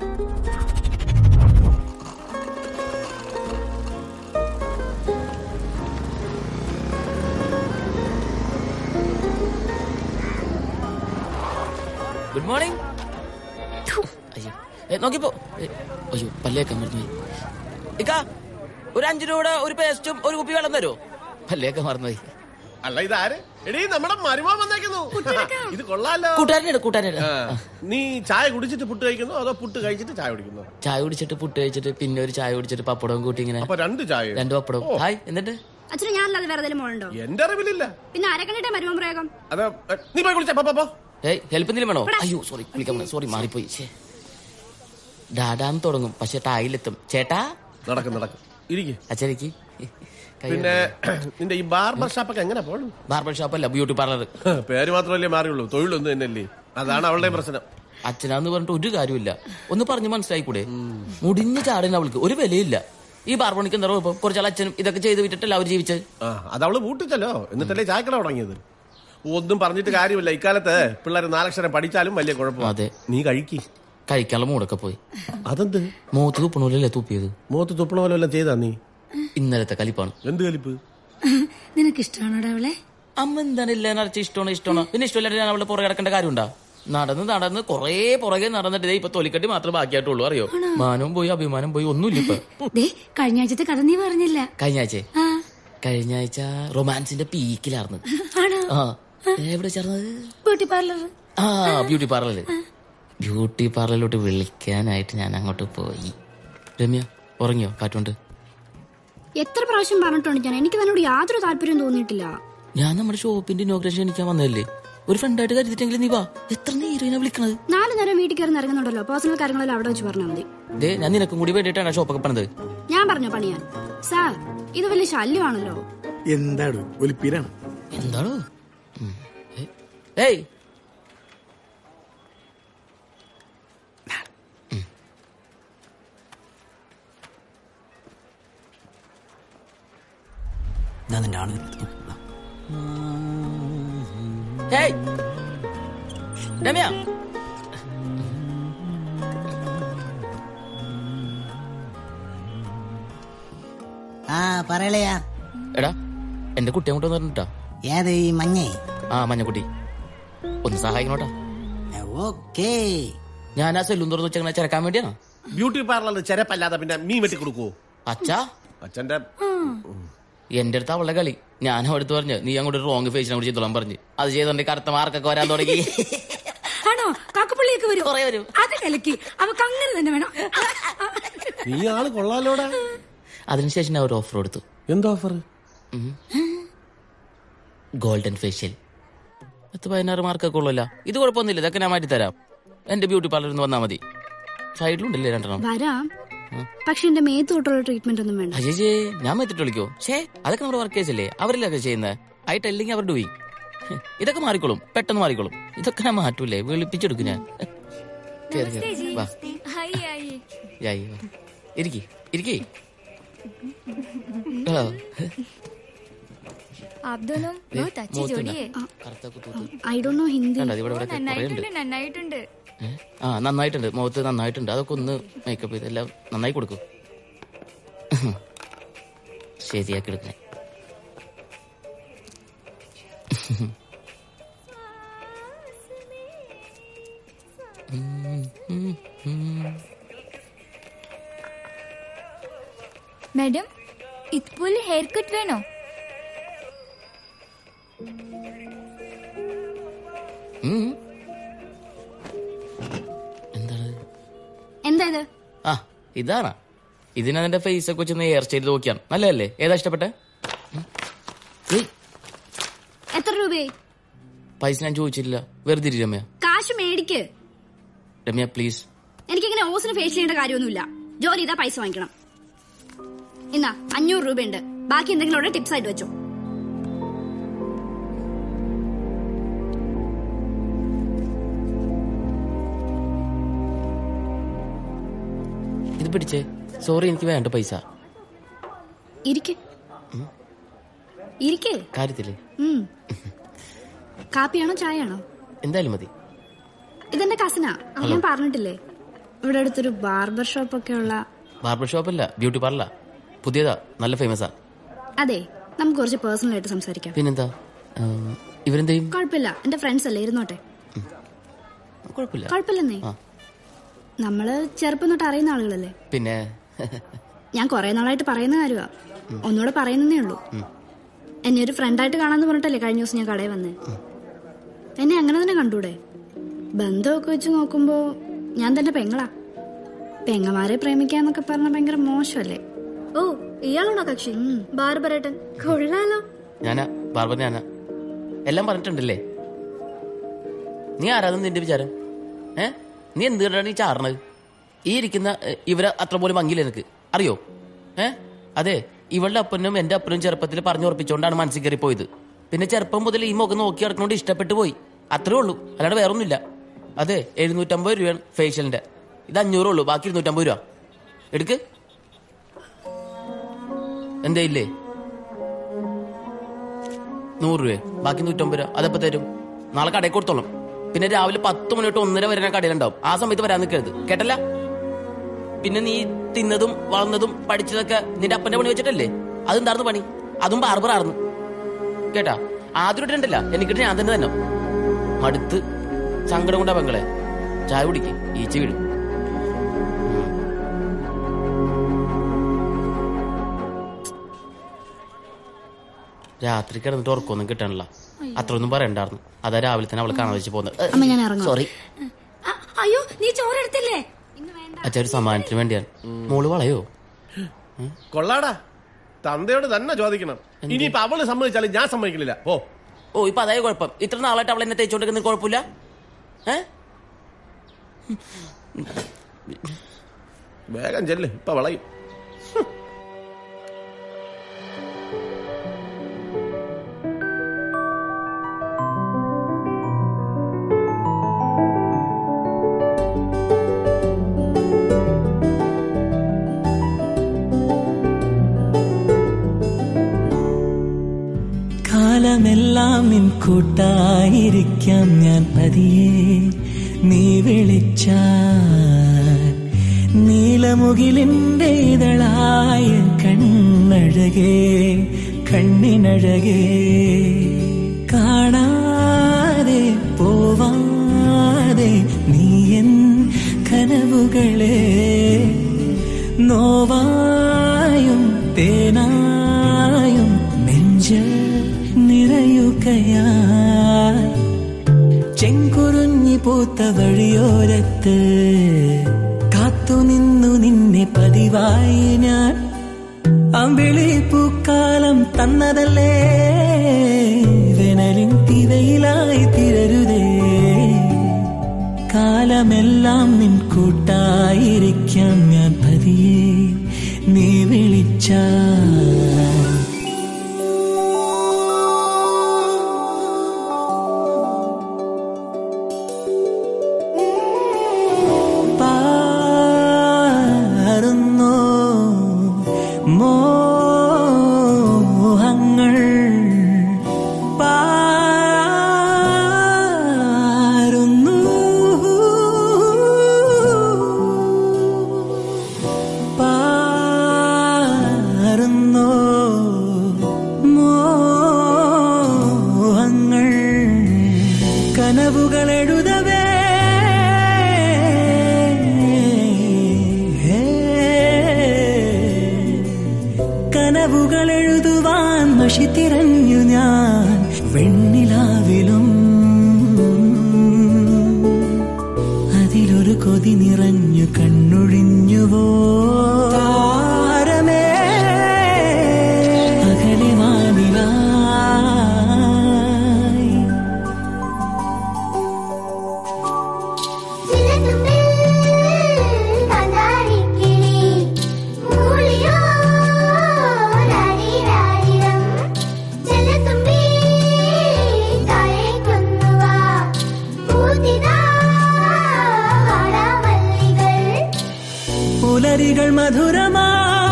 ഗുഡ് മോർണിംഗ് അയ്യോ ഏ, നോക്കിപ്പോ ഏ, അയ്യോ പല്ലേക്കാൻ മറന്നു പോയി ഇക്ക ഒരു അഞ്ചു രൂപയുടെ ഒരു പേസ്റ്റും ഒരു കുപ്പി വെള്ളം തരുമോ പല്ലേക്കാൻ മറന്നുപോയി അല്ല ഇതാര് എടീ നമ്മുടെ മരുമോൻ വന്നേക്കുന്നു ഇത് കൊള്ളാലോ കൂട്ടുകാരനെ കൂട്ടുകാരനെ ആ. നീ ചായ കുടിച്ചിട്ട് പുട്ട് കഴിക്കുന്നു അതോ പുട്ട് കഴിച്ചിട്ട് ചായ കുടിക്കുന്നു ചായ കുടിച്ചിട്ട് പുട്ട് കഴിച്ചിട്ട് പിന്നെ ഒരു ചായ കുടിച്ചിട്ട് പപ്പടവും കൂട്ടി ഇങ്ങനെ അപ്പൊ രണ്ട് ചായ രണ്ട് പപ്പടവും ഹായ് എന്നിട്ട് അച്ഛന് ഞാനല്ലാതെ വേറെ ഏതെങ്കിലും മോളുണ്ടോ എന്റെ അറിവിലില്ല പിന്നെ ആരെ കണ്ടിട്ടേ മരുമം പ്രയോഗം അത് നീ പോയി കുളിച്ച പോ, പോ, പോ. ഏയ് ഹെൽപ്പ് എന്തെങ്കിലും വേണോ അയ്യോ സോറി വിളിക്കാൻ സോറി മാറിപ്പോയി ഛേ. ഡാഡാന്ന് തുടങ്ങും പക്ഷെ ടായിലെത്തും ചേട്ടാ നടക്കും നടക്കും ഇരിക്കും അച്ഛനിക്ക് പിന്നെ നിന്റെ ഈ ബാർബർ ഷാപ്പൊക്കെ എങ്ങനെ പോണു ബാർബർ ഷോപ്പ് അല്ല ബ്യൂട്ടി പാർലർ പേര് മാത്രമല്ലേ മാറിയുള്ളൂ തൊഴിലൊന്നും തന്നെയല്ലേ അതാണ് അവളുടെ പ്രശ്നം അച്ഛനാന്ന് പറഞ്ഞിട്ട് ഒരു കാര്യമില്ല ഒന്ന് പറഞ്ഞു മനസ്സിലായിക്കൂടെ മുടിഞ്ഞ ചാടുന്ന അവൾക്ക് ഒരു വിലയില്ല ഈ ബാർബണിക്ക് എന്താ കുഴപ്പം കുറച്ചാൾ അച്ഛനും ഇതൊക്കെ ചെയ്ത് വിട്ടിട്ടല്ല അവർ ജീവിച്ചത് ആ അത് അവള് പൂട്ടിച്ചല്ലോ എന്നിട്ടല്ലേ ചായക്കട തുടങ്ങിയത് ഒന്നും പറഞ്ഞിട്ട് കാര്യമില്ല ഇക്കാലത്ത് പിള്ളേർ നാലക്ഷരം പഠിച്ചാലും വലിയ കുഴപ്പം അതെ നീ കഴിക്കി കഴിക്കാനുള്ള മൂടൊക്കെ പോയി അതെന്ത് മൂത്ത് തുപ്പണൂലല്ലേ തുപ്പിയത് മൂത്ത് തുപ്പണ പോലെ വല്ലതും ചെയ്താ നീ ഇന്നലത്തെ കലിപ്പാണ് എന്ത് കലിപ്പ് നിനക്ക് ഇഷ്ടമാണോടാ അവളെ അമ്മ എന്താണ് ഇല്ല നിറച്ച് ഇഷ്ടമാണ് ഇഷ്ടമാണ് പിന്നെ ഇഷ്ടമില്ലാണ്ട് ഞാൻ അവളുടെ പുറകെ കിടക്കേണ്ട കാര്യമുണ്ടാ നടന്ന് നടന്ന് കൊറേ പുറകെ നടന്നിട്ട് ദേ ഇപ്പൊ തൊലിക്കട്ടി മാത്രമേ ബാക്കിയായിട്ടുള്ളൂ അറിയോ മാനവും പോയി അഭിമാനം പോയി ഒന്നുമില്ല ഇപ്പൊ ദേ കഴിഞ്ഞ ആഴ്ചത്തെ കഥ നീ പറഞ്ഞില്ല കഴിഞ്ഞ ആഴ്ച ആ കഴിഞ്ഞ ആഴ്ച റൊമാൻസിന്റെ പീക്കിലായിരുന്നു ആണോ ആ എവിടെ ചേർന്നത് ബ്യൂട്ടി പാർലർ ആ ബ്യൂട്ടി പാർലറിൽ ബ്യൂട്ടി പാർലറിലോട്ട് വിളിക്കാനായിട്ട് ഞാൻ അങ്ങോട്ട് പോയി രമ്യ ഉറങ്ങിയോ കാറ്റുണ്ട് എത്ര പ്രാവശ്യം പറഞ്ഞിട്ടുണ്ട് ഞാൻ എനിക്ക് തന്നോട് യാതൊരു താല്പര്യം തോന്നിയിട്ടില്ല ഞാൻ നമ്മുടെ ഷോപ്പിന്റെ ഇനോഗ്രേഷൻ ക്ഷണിക്കാൻ വന്നതല്ലേ ഒരു ഫ്രണ്ടായിട്ട് കരുതിട്ടെങ്കിലും നീ വാ എത്ര നേരം വിളിക്കണത് നാല് നേരം വീട്ടിൽ കയറി ഇറങ്ങുന്നുണ്ടല്ലോ പേഴ്സണൽ കാര്യങ്ങളെല്ലാം അവിടെ വെച്ച് പറഞ്ഞാൽ മതി ദേ ഞാൻ നിനക്കും കൂടി വേണ്ടിയിട്ടാണ് ഷോപ്പൊക്കെ പണിത് ഞാൻ പറഞ്ഞു പണിയാൻ സാർ ഇത് വലിയ ശല്യമാണല്ലോ എന്താണ് ഒലിപ്പീരാണ് എന്താണോ ഏയ് ഞാൻ നിന്റെ ആള് ഏയ് രമ്യ ആ പറയലയാ എടാ എന്റെ കുട്ടി അങ്ങോട്ട് വന്നിട്ടാ ഏത് ഈ മഞ്ഞേ ആ മഞ്ഞക്കുട്ടി ഒന്ന് സഹായിക്കണോട്ടാ ഓക്കേ ഞാൻ ആ സെല്ലൂൻ തുറന്ന് വെച്ചങ്ങനെ ചിരക്കാൻ വേണ്ടിയാണോ ബ്യൂട്ടി പാർലറിൽ ചെരപ്പല്ലാതെ പിന്നെ മീൻ വെട്ടി കൊടുക്കുവോ അച്ഛാ അച്ഛന്റെ എന്റെ അടുത്ത് അവളുടെ കളി ഞാൻ അടുത്ത് പറഞ്ഞു നീ അങ്ങോട്ട് റോങ് ഫേസിനെ കൂടി ചെയ്തോളാൻ പറഞ്ഞു അത് ചെയ്തോണ്ട് കറുത്ത മാർക്കൊക്കെ വരാൻ തുടങ്ങി ആണോ കാക്കപ്പള്ളിയൊക്കെ വരും വരും അത് കലക്കി അവക്ക് അങ്ങനെ തന്നെ വേണം നീ ആള് കൊള്ളാലോടാ അതിനുശേഷം ഞാൻ ഒരു ഓഫർ കൊടുത്തു എന്താ ഓഫർ ഗോൾഡൻ ഫേഷ്യൽ പത്ത് പതിനാറ് മാർക്കൊക്കെ ഉള്ളല്ല ഇത് കുഴപ്പമൊന്നുമില്ല ഇതൊക്കെ ഞാൻ മാറ്റി തരാം എന്റെ ബ്യൂട്ടി പാർലറിൽ നിന്ന് വന്നാൽ മതി സൈഡിലുണ്ടല്ലേ രണ്ടെണ്ണം വരാം പക്ഷെ എന്റെ മേത്ത് തൊട്ടുള്ള ട്രീറ്റ്മെന്റ് ഒന്നും വേണ്ട അയ്യേ ഞാൻ മെത്തിട്ട് വിളിക്കോ ഷേ അതൊക്കെ നമ്മുടെ വർക്കേഴ്സ് അല്ലേ അവരിലൊക്കെ ചെയ്യുന്നത് ഐ ടെല്ലിങ് അവർ ഡൂയിങ് ഇതൊക്കെ മാറിക്കോളും പെട്ടെന്ന് മാറിക്കോളും ഇതൊക്കെ ഞാൻ മാറ്റൂലേ വിളിപ്പിച്ചെടുക്കും ഞാൻ കേറി, കേറി. വാ യായി, വാ. ഇരിക്കി ഇരിക്കി ആ. आप दोनों ദേ, बहुत अच्छी മുഖത്തുണ്ട്. जोड़ी है കറുത്ത കുത്തൂത്ത്. ഐ ഡോ നോ ഹിന്ദി കണ്ടോ, ഇവിടെ ഇവിടെ കുറേ ഉണ്ട് നന്നായിട്ടുണ്ട് നന്നായിട്ടുണ്ട് ഏ? ആ നന്നായിട്ടുണ്ട് മുഖത്ത് നന്നായിട്ടുണ്ട് അതൊക്കെ ഒന്ന് മേക്കപ്പ് ചെയ്ത് എല്ലാം നന്നായി കൊടുക്കും ശരിയാക്കി എടുക്കണേ മാഡം ഇതുപോലെ ഹെയർ കട്ട് വേണോ ഉം. എന്താ ഇത് ആ ഇതാണ് ഇതിനെന്റെ ഫേസ് ഒക്കെ വെച്ച് ഹെയർ സ്റ്റൈൽ നോക്കിയാണ് നല്ലതല്ലേ ഏതാ ഇഷ്ടപ്പെട്ടെ എത്ര രൂപയായി പൈസ ഞാൻ ചോദിച്ചില്ല വെറുതെ ഇരി രമ്യ കാശ് മേടിക്ക് രമ്യ പ്ലീസ് എനിക്കിങ്ങനെ ഓസിന് ഫേസ് ചെയ്യേണ്ട കാര്യമൊന്നുമില്ല ജോലി ചെയ്താ പൈസ വാങ്ങിക്കണം എന്നാ അഞ്ഞൂറ് രൂപയുണ്ട് ബാക്കി എന്തെങ്കിലും അവിടെ ടിപ്സ് ആയിട്ട് വെച്ചോ ഇത് പിടിച്ചേ സോറി എനിക്ക് വേണ്ട പൈസ ഇരിക്ക് ഇരിക്ക് കാര്യത്തില് ഉം. കാപ്പിയാണോ ചായയാണോ എന്തായാലും മതി ഇതെന്റെ കസിനാ അത് ഞാൻ പറഞ്ഞിട്ടില്ലേ ഇവിടെ അടുത്തൊരു ബാർബർ ഷോപ്പ് ഒക്കെ ഉള്ള ബാർബർ ഷോപ്പ് അല്ല ബ്യൂട്ടി പാർലറാ പുതിയതാ നല്ല ഫേമസാ അതെ നമുക്ക് കുറച്ച് പേഴ്സണൽ ആയിട്ട് സംസാരിക്കാം പിന്നെന്താ ഉം, ഇവരെന്തെയും കുഴപ്പമില്ല എന്റെ ഫ്രണ്ട്സ് അല്ലേ ഇരുന്നോട്ടെ കുഴപ്പമില്ല കുഴപ്പമില്ലെന്നേ ആ. നമ്മള് ചെറുപ്പം തൊട്ട് അറിയുന്ന ആളുകളല്ലേ പിന്നെ ഞാൻ കുറെ നാളായിട്ട് പറയുന്ന കാര്യമാ ഒന്നുകൂടെ പറയുന്നേ ഉള്ളൂ എന്നെ ഒരു ഫ്രണ്ടായിട്ട് കാണാന്ന് പറഞ്ഞിട്ടല്ലേ കഴിഞ്ഞ ദിവസം ഞാൻ കടയിൽ വന്നേ എന്നെ അങ്ങനെ തന്നെ കണ്ടൂടെ ബന്ധമൊക്കെ വെച്ച് നോക്കുമ്പോ ഞാൻ തന്നെ പെങ്ങളാ പെങ്ങമാരെ പ്രേമിക്കാന്നൊക്കെ പറഞ്ഞ ഭയങ്കര മോശമല്ലേ ഓ ഇയാളാണോ കക്ഷി ബാർബറേട്ടൻ കൊള്ളാലോ ഞാനാ ബാർബർ ഞാനാ എല്ലാം പറഞ്ഞിട്ടുണ്ടല്ലേ നീ ആരാന്ന് നിന്റെ വിചാരം ഏ നീ എന്തുകൊണ്ടാണ് ഈ ചാറണത് ഈ ഇരിക്കുന്ന ഏ, ഇവരെ അത്ര പോലും ഭംഗിയില്ല എനിക്ക് അറിയോ ഏ അതെ ഇവളുടെ അപ്പനും എന്റെ അപ്പനും ചെറുപ്പത്തിൽ പറഞ്ഞുറപ്പിച്ചോണ്ടാണ് മനസ്സിൽ കയറി പോയത് പിന്നെ ചെറുപ്പം മുതൽ ഈ മുഖം നോക്കി നടക്കുന്നോണ്ട് ഇഷ്ടപ്പെട്ടു പോയി അത്രേ ഉള്ളൂ അല്ലാണ്ട് വേറൊന്നുമില്ല അതെ എഴുന്നൂറ്റമ്പത് രൂപയാണ് ഫേഷ്യലിന്റെ ഇത് അഞ്ഞൂറേ ഉള്ളൂ ബാക്കി ഇരുന്നൂറ്റമ്പത് രൂപ എടുക്ക് എന്തേ ഇല്ലേ നൂറ് രൂപ ബാക്കി നൂറ്റമ്പത് രൂപ അതെപ്പോ തരും നാളെ കടയിൽ കൊടുത്തോളും പിന്നെ രാവിലെ പത്ത് മണി തൊട്ട് ഒന്നര വരെ ഞാൻ കടയിലുണ്ടാവും ആ സമയത്ത് വരാൻ നിൽക്കരുത് കേട്ടല്ല പിന്നെ നീ തിന്നതും വളർന്നതും പഠിച്ചതൊക്കെ നിന്റെ അപ്പന്റെ പണി വെച്ചിട്ടല്ലേ അതെന്തായിരുന്നു പണി അതും ബാർബറായിരുന്നു കേട്ടാ ആദ്യമായിട്ടുണ്ടല്ല എനിക്കിട്ട് ഞാൻ തന്നെ തന്നെ മടുത്ത് സങ്കടം കൊണ്ടാ പെങ്ങളെ ചായ കുടിക്ക് ഈച്ച വീടും രാത്രി കിടന്നിട്ട് ഉറക്കൊന്നും കിട്ടണില്ല അത്രയൊന്നും പറയണ്ടായിരുന്നു അതാ രാവിലെ തന്നെ അവളെ കാണാൻ വെച്ച് അമ്മ, ഞാൻ പോകുന്നത് ഇറങ്ങാം. സോറി അ- അയ്യോ നീ ചോറെടുത്തില്ലേ അച്ഛൻ ഒരു സമ്മാനത്തിന് വേണ്ടിയാണ് മോള് വളയോ കൊള്ളാടാ തന്തയോട് തന്നെ ചോദിക്കണം ഇനിയിപ്പൊ അവള് സമ്മതിച്ചാലും ഞാൻ സമ്മതിക്കണില്ല ഓ ഓ ഇപ്പൊ അതായത് കുഴപ്പം ഇത്ര നാളായിട്ട് അവൾ എന്നെ തേച്ചോണ്ടിരിക്കുന്ന കുഴപ്പമില്ല ഏ വേഗം ചെല്ല് ഇപ്പൊ വളയും കാലമെല്ലാം നിൻ കൂട്ടായിരിക്കാം ഞാൻ പതിയെ നീ വിളിച്ച നീലമുകിലിന്റെ ഇതളായ കണ്ണഴകേ കണ്ണിനഴകേ കാണാതെ പോവാതെ നീ എൻ കനവുകളെ നോവായും തേനായും നെഞ്ചിൽ നിറയുകയായി ചെങ്കുറുഞ്ഞി പൂത്ത വഴിയോരത്ത് കാത്തുനിന്നു നിന്നെ പതിവായി ഞാൻ അമ്പിളി പൂക്കാലം തന്നതല്ലേ വേനലിൻ തിരയിലായി തിരരുതേ കാലമെല്ലാം നിൻ കൂട്ടായിരിക്കാം ഞാൻ പതിയെ നീ വിളിച്ച പാറുന്നോ മോഹങ്ങൾ പാറുന്നു പാറുന്നോ മോഹങ്ങൾ കനവുകൾ എഴുതവേ കനവുകൾ എഴുതുവാൻ മഷി തിരഞ്ഞു ഞാൻ വെണ്ണിലാവിലും അതിലൊരു കൊതി നിറഞ്ഞു കണ്ണൊഴിഞ്ഞുവോ താരമേ അകലെ വാനിലായി പുലരികൾ മധുരമാ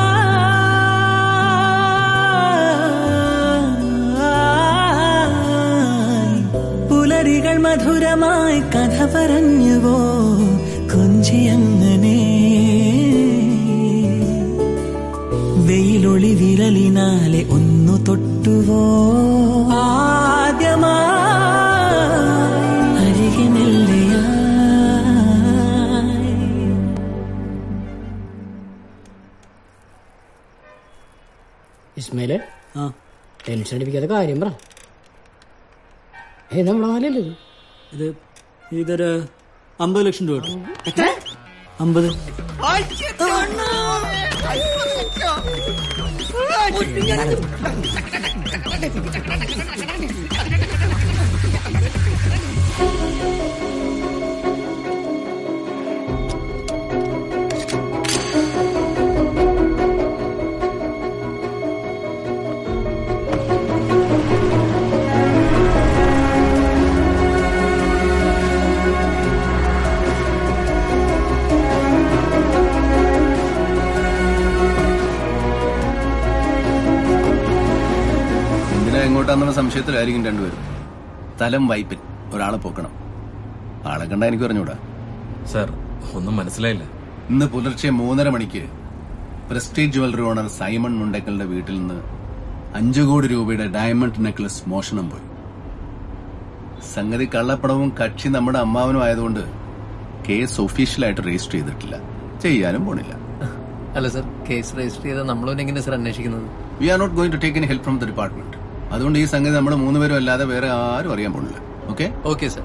പുലരികൾ മധുരമായി കഥ പറഞ്ഞുവോ കൊഞ്ചിയങ്ങനെ വെയിലൊളി വിരലിനാലെ ഒന്നു തൊട്ടുവോ ആദ്യമായി അരികെ നെല്ലയായി ഇസ്മയിലെ ആ ടെൻഷൻ അടിപ്പിക്കാത്ത കാര്യം പറ ഏ നമ്മളെ നാലല്ലേ ഇത് ഇതൊരു അമ്പത് ലക്ഷം രൂപ കിട്ടും. അമ്പത് ആ എങ്ങോട്ടാന്നുള്ള സംശയത്തിലായിരിക്കും രണ്ടുപേരും സ്ഥലം വൈപ്പിൻ ഒരാളെ പോക്കണം ആളെ കണ്ടാ എനിക്ക് പറഞ്ഞൂടാ സാർ ഒന്നും മനസ്സിലായില്ല ഇന്ന് പുലർച്ചെ മൂന്നര മണിക്ക് പ്രസ്റ്റീജ് ജ്വല്ലറി ഓണർ സൈമൺ മുണ്ടക്കലിന്റെ വീട്ടിൽ നിന്ന് അഞ്ചു കോടി രൂപയുടെ ഡയമണ്ട് നെക്ലസ് മോഷണം പോയി സംഗതി കള്ളപ്പണവും കക്ഷി നമ്മുടെ അമ്മാവനും ആയതുകൊണ്ട് കേസ് ഒഫീഷ്യലായിട്ട് രജിസ്റ്റർ ചെയ്തിട്ടില്ല ചെയ്യാനും പോണില്ല അല്ല സർ കേസ് രജിസ്റ്റർ ചെയ്ത നമ്മളോൻ എങ്ങനെ സർ അന്വേഷിക്കുന്നത് we are not going to take any help from the department അതുകൊണ്ട് ഈ സംഗതി നമ്മൾ മൂന്നുപേരും അല്ലാതെ വേറെ ആരും അറിയാൻ പോണില്ല ഓക്കെ ഓക്കെ സർ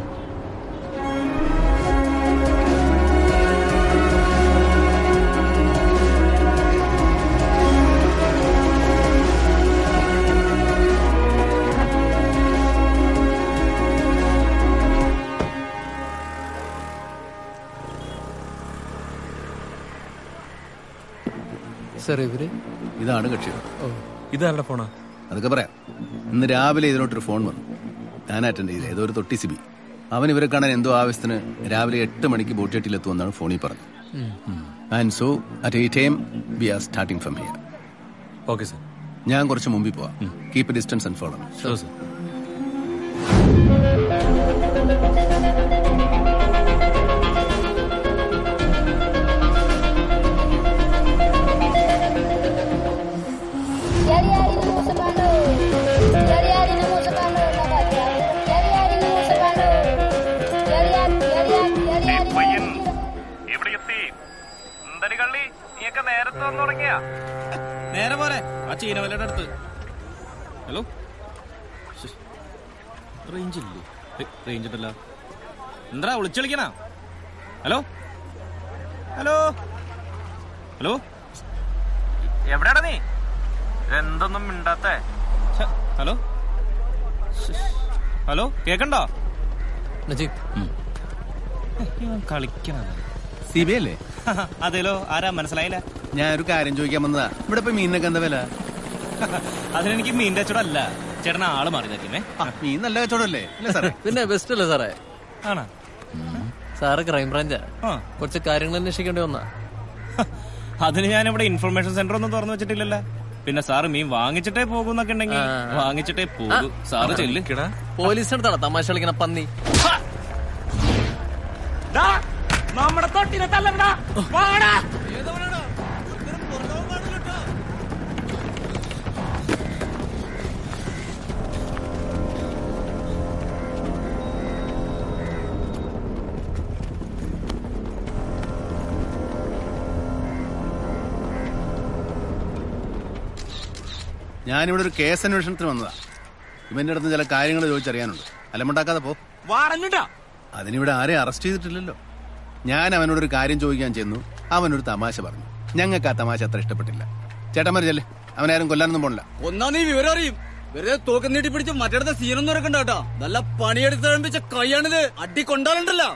സർ ഇവര് ഇതാണ് കക്ഷി ഇതാരുടെ ഫോണാ അതൊക്കെ പറയാം ഇന്ന് രാവിലെ ഇതിലോട്ടൊരു ഫോൺ വന്നു ഞാൻ അറ്റൻഡ് ചെയ്ത് ഏതോ ഒരു തൊട്ടി സിബി അവൻ ഇവരെ കാണാൻ എന്തോ ആവശ്യത്തിന് രാവിലെ എട്ട് മണിക്ക് ബോട്ടിലെത്തുമെന്നാണ് ഫോണിൽ പറഞ്ഞത് and so at eight am we are starting from here okay sir ഞാൻ കുറച്ച് മുമ്പിൽ പോവാം keep distance and follow sure sir പയ്യൻ എവിടെ എത്തി എന്തടി കള്ളി നീയൊക്കെ നേരത്തെ വന്നു തുടങ്ങിയ നേരെ പോരെ ആ ചീനവലയുടെ അടുത്ത് ഹലോ റേഞ്ച് ഇല്ലേ റേഞ്ച് ഉണ്ടല്ലോ എന്താ വിളിച്ചു വിളിക്കണ ഹലോ ഹലോ ഹലോ എവിടെയാടാ നീ എന്തൊന്നും മിണ്ടാത്തേ ഹലോ ഹലോ കേക്കണ്ടോ നജീബ് കളിക്കണ സിബി അല്ലേ അതേലോ ആരാ മനസ്സിലായില്ല ഞാൻ ഒരു കാര്യം ചോദിക്കാൻ വന്നതാ ഇവിടെ ഇപ്പൊ മീനിനൊക്കെ എന്താ വില അതിനെനിക്ക് മീൻ കച്ചവടമല്ല ചേട്ടൻ ആള് മാറി നിൽക്കുന്നേ മീൻ നല്ല കച്ചവടമല്ലേ അല്ലേ സാറേ പിന്നെ ബെസ്റ്റ് അല്ലേ സാറേ ആണോ സാറ് ക്രൈംബ്രാഞ്ചാ ആ. കുറച്ച് കാര്യങ്ങൾ അന്വേഷിക്കേണ്ടി വന്നാ അതിന് ഞാൻ ഇവിടെ ഇൻഫർമേഷൻ സെന്റർ ഒന്നും തുറന്നു വെച്ചിട്ടില്ലല്ലോ പിന്നെ സാറ് മീൻ വാങ്ങിച്ചിട്ടേ പോകുന്നൊക്കെ ഉണ്ടെങ്കിൽ വാങ്ങിച്ചിട്ടേ പോകൂ സാറ് ചെല്ല് പോലീസിനടുത്താണ് തമാശ കളിക്കണ പന്നി നമ്മുടെ തൊട്ടിനെ തല്ലടാ വാടാ ഞാനിവിടെ ഒരു കേസ് അന്വേഷണത്തിന് വന്നതാ ഇവന്റെ അടുത്ത് ചില കാര്യങ്ങൾ ചോദിച്ചറിയാനുണ്ട് അലമുണ്ടാക്കാതെ പോ വാറഞ്ഞിട്ടാ അതിനിവിടെ ആരെയും അറസ്റ്റ് ചെയ്തിട്ടില്ലല്ലോ ഞാൻ അവനോടൊരു കാര്യം ചോദിക്കാൻ ചെന്നു അവനൊരു തമാശ പറഞ്ഞു ഞങ്ങൾക്ക് ആ തമാശ അത്ര ഇഷ്ടപ്പെട്ടില്ല ചേട്ടന്മാർ ചെല്ലേ അവനാരും കൊല്ലാനൊന്നും പോണില്ല ഒന്നാ നീ വിവരം അറിയും വെറുതെ തോക്കം നീട്ടി പിടിച്ച് മറ്റടുത്ത സീനൊന്നും ഇറക്കണ്ട കേട്ടോ നല്ല പണിയെടുത്തഴമ്പിച്ച കൈയാണിത് അടി കൊണ്ടാലുണ്ടല്ലോ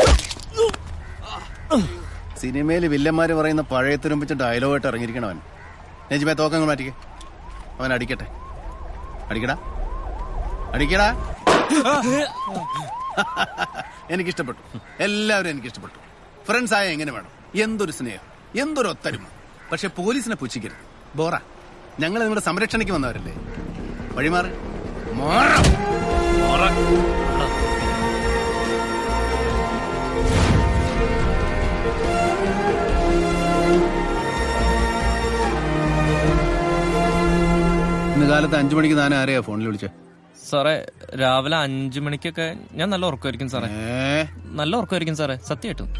സിനിമയിൽ വില്ലന്മാര് പറയുന്ന പഴയ തുരുമ്പിച്ച ഡയലോഗായിട്ട് ഇറങ്ങിയിരിക്കണം അവൻ നെജിമേ തോക്കങ്ങൾ മാറ്റിക്കേ അവൻ അടിക്കട്ടെ അടിക്കടാ അടിക്കടാ എനിക്കിഷ്ടപ്പെട്ടു എല്ലാവരും എനിക്കിഷ്ടപ്പെട്ടു ഫ്രണ്ട്സ് ആയ എങ്ങനെ വേണം എന്തൊരു സ്നേഹം എന്തൊരു ഒത്തരുമ പക്ഷെ പോലീസിനെ പുച്ഛിക്കരുത് ബോറ ഞങ്ങൾ നിങ്ങളുടെ സംരക്ഷണയ്ക്ക് വന്നവരല്ലേ വഴിമാറ് മാറാം ഇന്ന് കാലത്ത് അഞ്ചു മണിക്ക് താൻ ആരെയാ ഫോണിൽ വിളിച്ചേ സാറേ രാവിലെ അഞ്ചു മണിക്കൊക്കെ ഞാൻ നല്ല ഉറക്കമായിരിക്കും സാറേ നല്ല ഉറക്കമായിരിക്കും സാറേ സത്യമായിട്ടും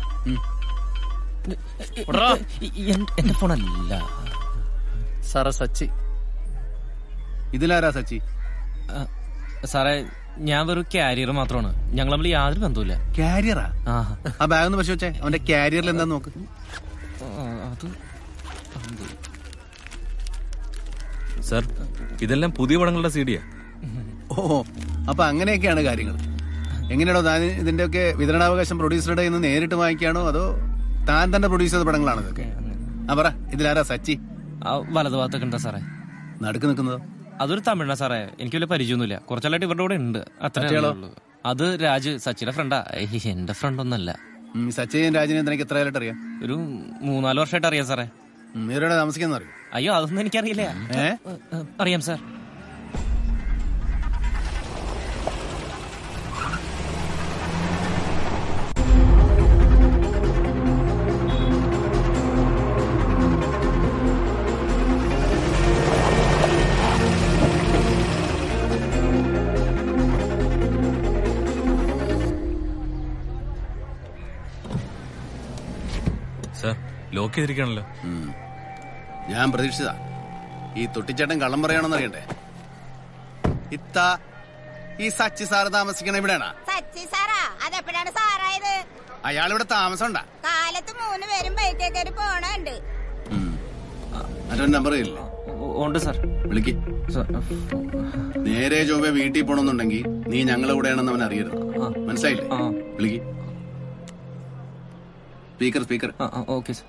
എന്റെ ഫോണല്ല സാറേ സച്ചി ഇതിലാരാ സച്ചി സാറേ ഞാൻ വെറും കാരിയർ മാത്രമാണ് ഞങ്ങൾ തമ്മിൽ യാതൊരു ബന്ധവുമില്ല കാരിയറാ ആ ആ ബാഗ് ഒന്ന് പശു വെച്ചേ അവന്റെ കാരിയറിൽ എന്താ നോക്ക് അത് സർ ഇതെല്ലാം പുതിയ പടങ്ങളുടെ സീഡിയാ ഓ അപ്പൊ അങ്ങനെയൊക്കെയാണ് കാര്യങ്ങൾ എങ്ങനെയാണോ താൻ ഇതിന്റെയൊക്കെ വിതരണാവകാശം പ്രൊഡ്യൂസറുടെ നിന്ന് നേരിട്ട് വാങ്ങിക്കാണോ അതോ താൻ തന്നെ പ്രൊഡ്യൂസ് ചെയ്ത പടങ്ങളാണോ ഇതൊക്കെ ആ പറ ഇതിലാരാ സച്ചി ആ വലതു ഭാഗത്തൊക്കെ ഉണ്ടാ സാറേ നടുക്ക് നിൽക്കുന്നതോ അതൊരു തമിഴാ സാറേ എനിക്ക് വലിയ പരിചയമൊന്നുമില്ല കുറച്ചാലായിട്ട് ഇവരുടെ കൂടെ ഉണ്ട് അത്ര മറ്റേയാളോ? അത് രാജ് സച്ചിയുടെ ഫ്രണ്ടാ ഏയ്, എന്റെ ഫ്രണ്ട് ഒന്നല്ല ഉം, സച്ചിയും രാജനെയും തനിക്ക് എത്ര കാലമായിട്ട് അറിയാം ഒരു മൂന്നാല് വർഷമായിട്ട് അറിയാം സാറേ ഇവരോടെ താമസിക്കുന്ന അറിയും അയ്യോ അതൊന്നും എനിക്കറിയില്ല ഏ? അറിയാം സാർ ലോക്ക് ചെയ്തിരിക്കണല്ലോ ഞാൻ പ്രതീക്ഷിച്ചതാ ഈ തൊട്ടിച്ചേട്ടൻ കള്ളം പറയാണെന്ന് അറിയണ്ടേ ഇത്ത ഈ സച്ചി സാറ് താമസിക്കണ ഇവിടെയാണാ സച്ചി സാറാ അതെപ്പോഴാണ് സാറായത് അയാൾ ഇവിടെ താമസം ഉണ്ടാ കാലത്ത് മൂന്ന് പേരും ബൈക്കേ കയറി പോണുണ്ട് മറ്റൊരു നമ്പർ ഇല്ലേ ഉണ്ട് സാർ വിളിക്ക് നേരെ ചൊവ്വെ വീട്ടിൽ പോണെന്നുണ്ടെങ്കിൽ നീ ഞങ്ങളെ കൂടെയാണെന്ന് അവൻ അറിയരുത് മനസ്സിലായില്ലേ വിളിക്ക് സ്പീക്കർ സ്പീക്കർ ഓക്കെ സാർ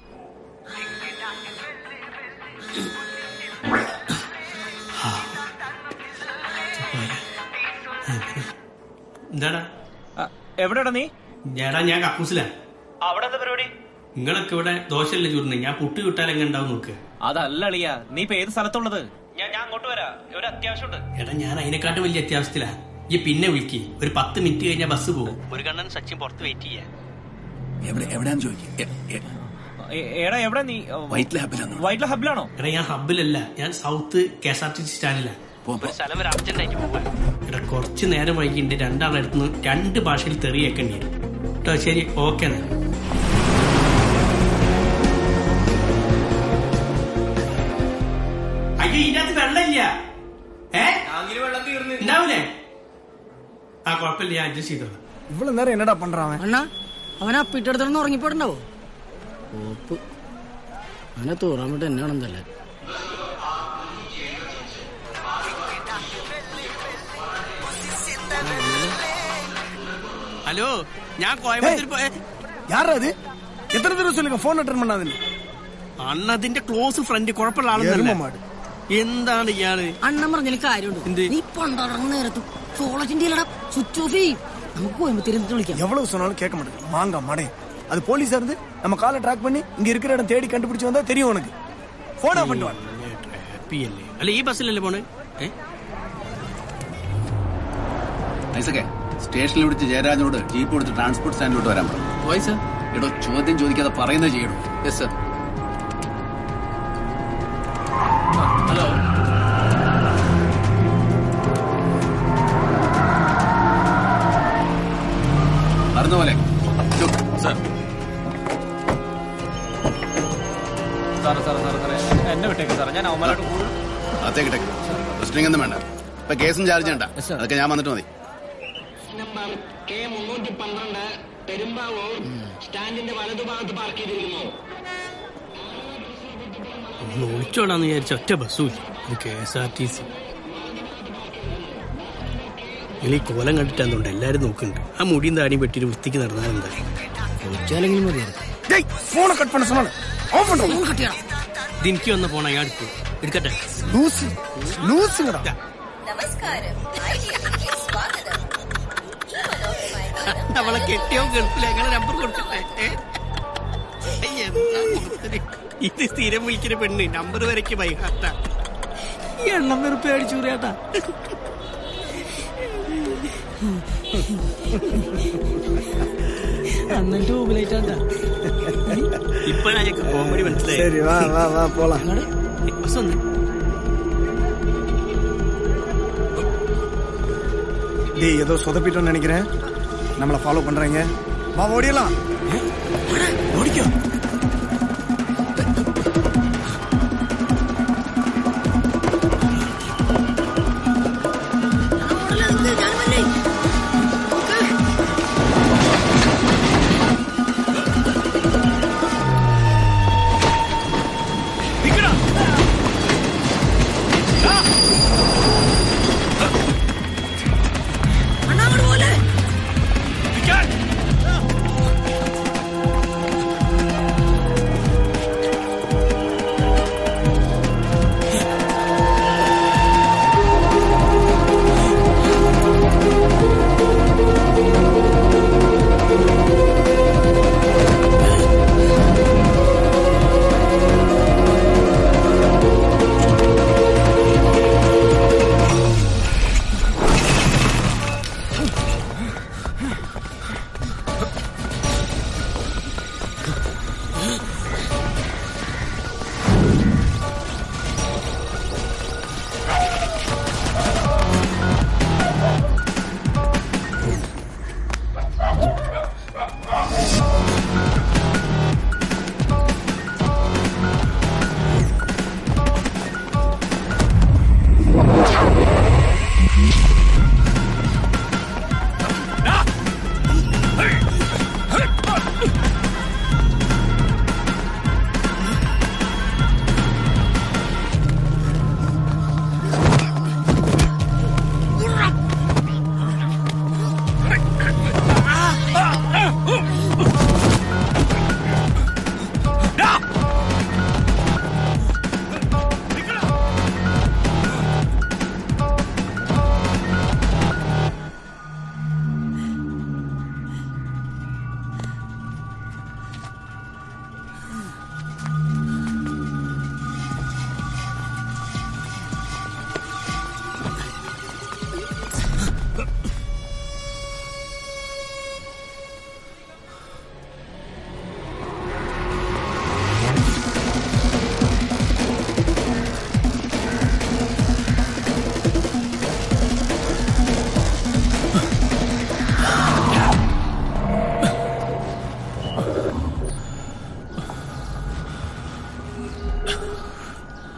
എന്താടാ എവിടെയാടാ നീ ഞാടാ ഞാൻ കക്കൂസില അവിടെ എന്താ പരിപാടി നിങ്ങളൊക്കെ ഇവിടെ ദോശയല്ലേ ചൂടുന്നത് ഞാൻ പുട്ട് കിട്ടാൻ എങ്ങനെ ഉണ്ടാവും നോക്ക് അതല്ല അളിയ നീ ഇപ്പൊ ഏത് സ്ഥലത്തുള്ളത് ഞാൻ ഞാൻ അങ്ങോട്ട് വരാം ഒരു അത്യാവശ്യമുണ്ട് എടാ ഞാൻ അതിനെക്കാട്ടും വലിയ അത്യാവശ്യത്തിലാ ഈ പിന്നെ വിളിക്ക് ഒരു പത്ത് മിനിറ്റ് കഴിഞ്ഞാൽ ബസ് പോകും ഒരു കണ്ണൻ സച്ചിൻ പുറത്ത് വെയിറ്റ് ചെയ്യാ എവിടെയാന്ന് ചോദിക്കും എ- എടാ എവിടെ നീ വൈറ്റില ഹബിലാണ് വൈറ്റില ഹബിലാണോ എടാ ഞാൻ ഹബിലല്ല ഞാൻ south K S R T C സ്റ്റാൻഡിലാ ഒരു സ്ഥലം വരെ അർജന്റ് ആയിട്ട് പോവാ എടാ കുറച്ച് നേരം വൈകിണ്ട് രണ്ടാളെടുത്ത് നിന്ന് രണ്ട് ഭാഷയിൽ തെറിയേക്കേണ്ടി വരും കേട്ടോ ശരി ഓക്കെ എന്നാ അയ്യോ ഇതിനകത്ത് വെള്ളമില്ല ഏ ഉണ്ടാവൂലേ ആ കുഴപ്പമില്ല ഞാൻ അഡ്ജസ്റ്റ് ചെയ്തോളാം இவ்வளவு நேரம் என்னடா பண்றான் அவன் അണ്ണാ അവൻ അപ്പിട്ടെടുത്തോണ്ട് ഉറങ്ങിപ്പോട്ടുണ്ടാവോ ഓപ്പ് അവനെ തൂറാൻ വിട്ട് എന്നെ ആണെന്നല്ലേ ഹലോ ഞാൻ കോയമ്പത്തൂർ പോയ யாரா அது எத்தனை தடவை சொல்லுங்க போன் அட்டன் பண்ணாதுன்னு അണ്ണതിന്റെ ക്ലോസ് ഫ്രണ്ട് കുഴപ്പമുള്ള ആളൊന്നല്ല എരുമമാട്. എന്താണ് ഇയാള് അണ്ണൻ പറഞ്ഞതിൽ കാര്യമുണ്ട് നീ പണ്ടാറങ്ങ് നേരത്ത് കോളേജിന്റെ സ്വിച്ച് ഓഫ് ചെയ്യും നമുക്ക് കോയമ്പത്തൂർ എന്നിട്ട് വിളിക്കാം எவ்வளவு சொன்னாலும் கேட்க மாட்டேங்குது மாங்கா மடே அது போலீஸா இருந்து நம்ம காலை ட்ராக் பண்ணி இங்க இருக்கிற இடம் தேடி கண்டுபிடிச்சு வந்தா தெரியும் உனக்கு போனா பண்ணுவான் ഹാപ്പി അല്ലേ അല്ല ഈ ബസ്സിലല്ലേ പോണ് ഏ ഐസക്കെ സ്റ്റേഷനിൽ വിളിച്ച് ജയരാജനോട് ജീപ്പ് കൊടുത്ത് ട്രാൻസ്പോർട്ട് സ്റ്റാൻഡിലോട്ട് വരാൻ പറഞ്ഞു പോയി സർ എടോ ചോദ്യം ചോദിക്കാതെ പറയുന്നത് ചെയ്യണം യെസ് സർ ഹലോ പറഞ്ഞ പോലെ സാർ സാറേ സാറേ സാറേ സാറേ എന്നെ വിട്ടേക്ക് സാറേ ഞാൻ അവന്മാരോട് കൂടുതൽ അത്തേക്കിട്ടേക്ക് പ്രശ്നം ഒന്നും വേണ്ട ഇപ്പൊ കേസും ചാർജ് ചെയ്യണ്ട അതൊക്കെ ഞാൻ വന്നിട്ട് മതി സ്റ്റാൻഡിന്റെ വലതുഭാഗത്ത് പാർക്ക് ചെയ്തിരിക്കുന്നു ഒന്ന് ഒളിച്ചോടാന്ന് വിചാരിച്ച ഒറ്റ ബസ്സും ഇല്ല ഇത് K S R T C ഈ കോലം കണ്ടിട്ടാന്നുണ്ട് എല്ലാരും നോക്കുന്നുണ്ട് ആ മുടിയും താടിയും വെട്ടിട്ട് വൃത്തിക്ക് നടന്നാൽ എന്താ ഒളിച്ചാലെങ്കിലും മതി டேய் போனை கட் பண்ண சொன்னானே ஆஃப் பண்றோம் ഇത് എനിക്ക് വന്ന ഫോൺ അയാൾ എടുക്കും എടുക്കട്ടെ லூசு லூசுங்கடா നമസ്കാരം ഐഡിയയിലേക്ക് സ്വാഗതം നമ്മളെ കെട്ടിയോ ഗൾഫിലെ ഞങ്ങളെ നമ്പർ കൊടുക്കട്ടെ ഏ? അയ്യ, എന്താ കൊടുത്തത്? ഇത് സ്ഥിരം വിളിക്കുന്ന പെണ്ണ് നമ്പർ വരയ്ക്ക് വൈകാട്ട ഈ എണ്ണം വെറുപ്പ് അടിച്ചു കൂറിയാട്ടാ അന്ന് ട്യൂബിലായിട്ടാ ഇപ്പോഴാ ഞങ്ങൾക്ക് കോമഡി മനസ്സിലായി சரி வா வா வா போலாம் ബസ് വന്നേ டேய் ஏதோ சொதப்பிட்டோம்னு நினைக்கிறேன் நம்மள ஃபாலோ பண்றாங்க வா ஓடிடலாம் ഓടിക്കോ അണ്ണാ അങ്ങോട്ട് പോലെ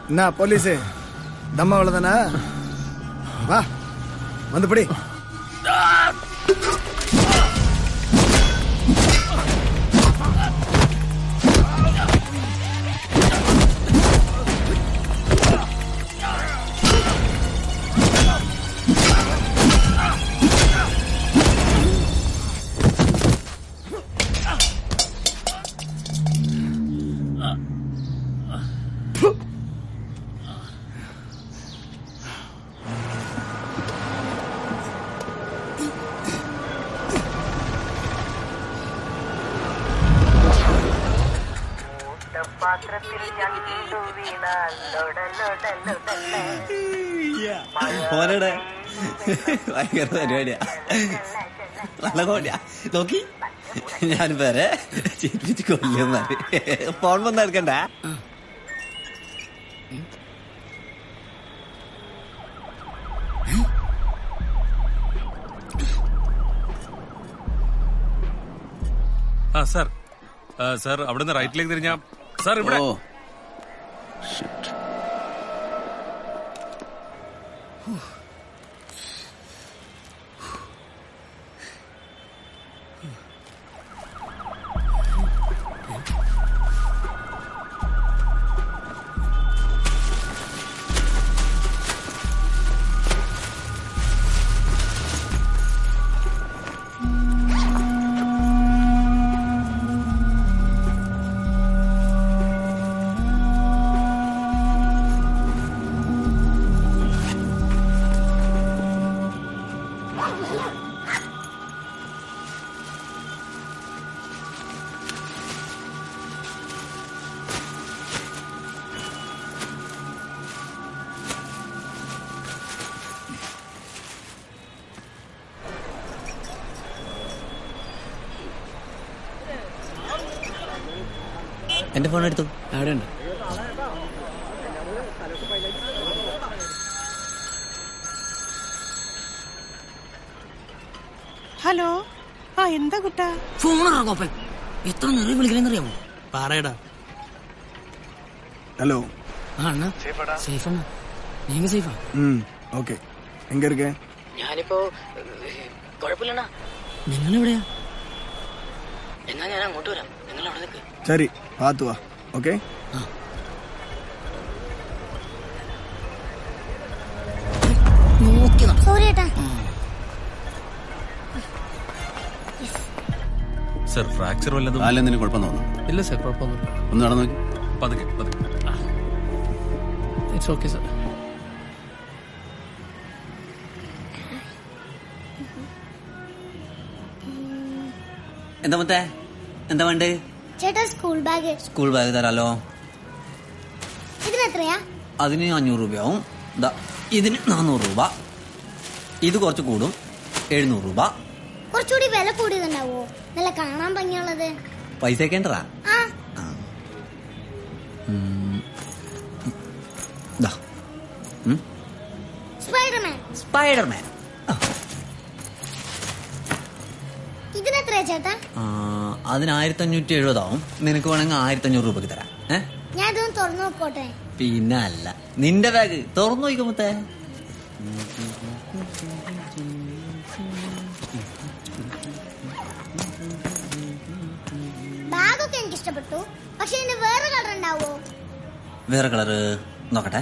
என்ன போலீஸ் தம்ம அவ்வளவுதானா வா வந்து பிடி മോനടെ ഭയങ്കര പരിപാടിയാ നല്ല കോടിയാ നോക്കി ഞാൻ പേരെ ചിരിപ്പിച്ച് കൊല്ലുന്നാല് ഫോൺ വന്ന് എടുക്കണ്ട ആ സാർ ആ, സാർ അവിടുന്ന് റൈറ്റിലേക്ക് തിരിഞ്ഞാ സാർ ഇവിടെ ഓ എന്റെ ഫോൺ എടുത്തു അവിടെ ഉണ്ട് ഹലോ ആ എന്താ കുട്ടാ ഫോണാ കോപ്പൻ എത്ര നേരം വിളിക്കണെന്നറിയാമോ പറയടാ ஹலோ ആ അണ്ണ സേഫ് അണ്ണ നീങ്ക സേഫാ ம் ஓகே எங்க இருக்க ഞാനിപ്പോ കുഴപ്പമില്ലണ്ണ നിങ്ങൾ എവിടെയാ എന്നാ ഞാൻ അങ്ങോട്ട് വരാം നിങ്ങൾ അവിടെ നിൽക്ക് சரி பார்த்து வா ஓகே സോറി ഏട്ടാ സാർ ഫ്രാക്ചർ വല്ലതും കാലെന്തിനും കുഴപ്പം തോന്നുന്നു ഇല്ല സാർ കുഴപ്പമൊന്നുമില്ല ഒന്ന് നടന്നു നോക്കി പതുക്കെ പതുക്കെ ഇറ്റ്സ് ഓക്കെ സാർ എന്താ മറ്റേ എന്താ വേണ്ടേ ചേട്ടാ സ്കൂൾ ബാഗ് സ്കൂൾ ബാഗ് തരാലോ ഇതിനെത്രയാ അതിന് അഞ്ഞൂറ് രൂപയാവും ദാ ഇതിന് നാനൂറ് രൂപ ഇത് കുറച്ച് കൂടും എഴുന്നൂറ് രൂപ കുറച്ചുകൂടി വില കൂടിയതുണ്ടാവോ നല്ല കാണാൻ ഭംഗിയുള്ളത് പൈസ ഒക്കെ ഉണ്ടറാ ആ സ്പൈഡർമാൻ സ്പൈഡർമാൻ ഇതിനെത്രയാ ചേട്ടാ അതിന് ആയിരത്തി അഞ്ഞൂറ്റി എഴുപതാവും നിനക്ക് വേണമെങ്കിൽ ആയിരത്തി അഞ്ഞൂറ് രൂപക്ക് തരാം ഏ ഞാൻ ഇതൊന്ന് തുറന്നു നോക്കോട്ടെ പിന്നെ അല്ല നിന്റെ ബാഗ് തുറന്നു നോക്കുമ്പത്തേ ബാഗൊക്കെ എനിക്ക് ഇഷ്ടപ്പെട്ടു പക്ഷെ ഇതിന് വേറെ കളർ ഉണ്ടാവോ വേറെ കളറ് നോക്കട്ടെ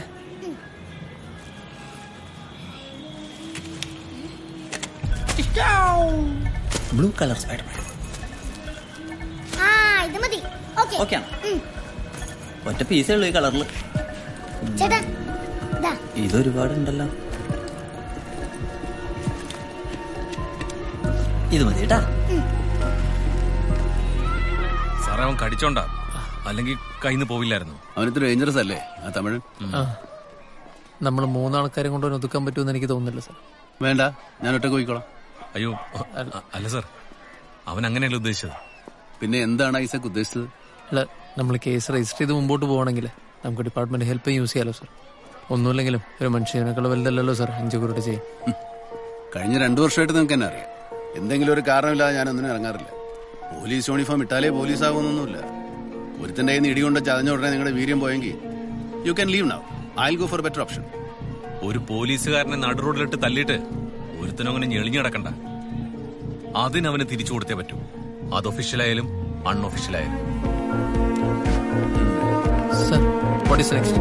ബ്ലൂ കളർ സ്പൈഡർമാൻ ആ ഇത് മതി ഓക്കെ ഓക്കെ ആണ് ഒറ്റ പീസേ ഉള്ളൂ ഈ കളറിൽ ചേട്ടാ ഇതാ ഇതൊരുപാടുണ്ടല്ലോ ഇത് മതി കേട്ടാ സാറേ അവൻ കടിച്ചോണ്ടാ അല്ലെങ്കിൽ കയ്യിൽ നിന്ന് പോവില്ലായിരുന്നു അവനിത്ര ഡേഞ്ചറസ് അല്ലേ ആ തമിഴൻ നമ്മൾ മൂന്നാൾക്കാരെ കൊണ്ട് അവനെ ഒതുക്കാൻ പറ്റുമെന്ന് എനിക്ക് തോന്നുന്നില്ല സാർ വേണ്ട ഞാൻ ഒറ്റ പോയിക്കോളാം അയ്യോ അ- അല്ല സാർ അവൻ അങ്ങനെയല്ല ഉദ്ദേശിച്ചത് പിന്നെ എന്താണ് ഐസക് ഉദ്ദേശിച്ചത് അല്ല നമ്മൾ കേസ് രജിസ്റ്റർ ചെയ്ത് മുമ്പോട്ട് പോകണമെങ്കിൽ നമുക്ക് ഡിപ്പാർട്ട്മെന്റ് ഹെൽപ്പ് യൂസ് ചെയ്യാലോ സാർ ഒന്നുമില്ലെങ്കിലും ഒരു മനുഷ്യനേക്കാൾ വലുതല്ലല്ലോ സാർ ഇഞ്ചുകൂടെ ചെയ്യും കഴിഞ്ഞ രണ്ടു വർഷമായിട്ട് നിങ്ങൾക്ക് തന്നെ അറിയാം എന്തെങ്കിലും ഒരു കാരണമില്ലാതെ ഞാൻ ഒന്നിനും ഇറങ്ങാറില്ല പോലീസ് യൂണിഫോം ഇട്ടാലേ പോലീസ് ആകുമെന്നൊന്നുമില്ല ഒരുത്തന്റെ കയ്യിൽ നിന്ന് ഇടികൊണ്ട് ചതഞ്ഞ ഉടനെ നിങ്ങളുടെ വീര്യം പോയെങ്കിൽ you can leave now I go for better option ഒരു പോലീസുകാരനെ നടു റോഡിലിട്ട് തല്ലിയിട്ട് ഒരുത്തനും അങ്ങനെ ഞെളിഞ്ഞു കിടക്കണ്ട അതിനവന് തിരിച്ചു കൊടുത്തേ പറ്റൂ അത് ഒഫീഷ്യലായാലും അൺഒഫീഷ്യലായാലും സർ വാട്ട് ഈസ് നെക്സ്റ്റ്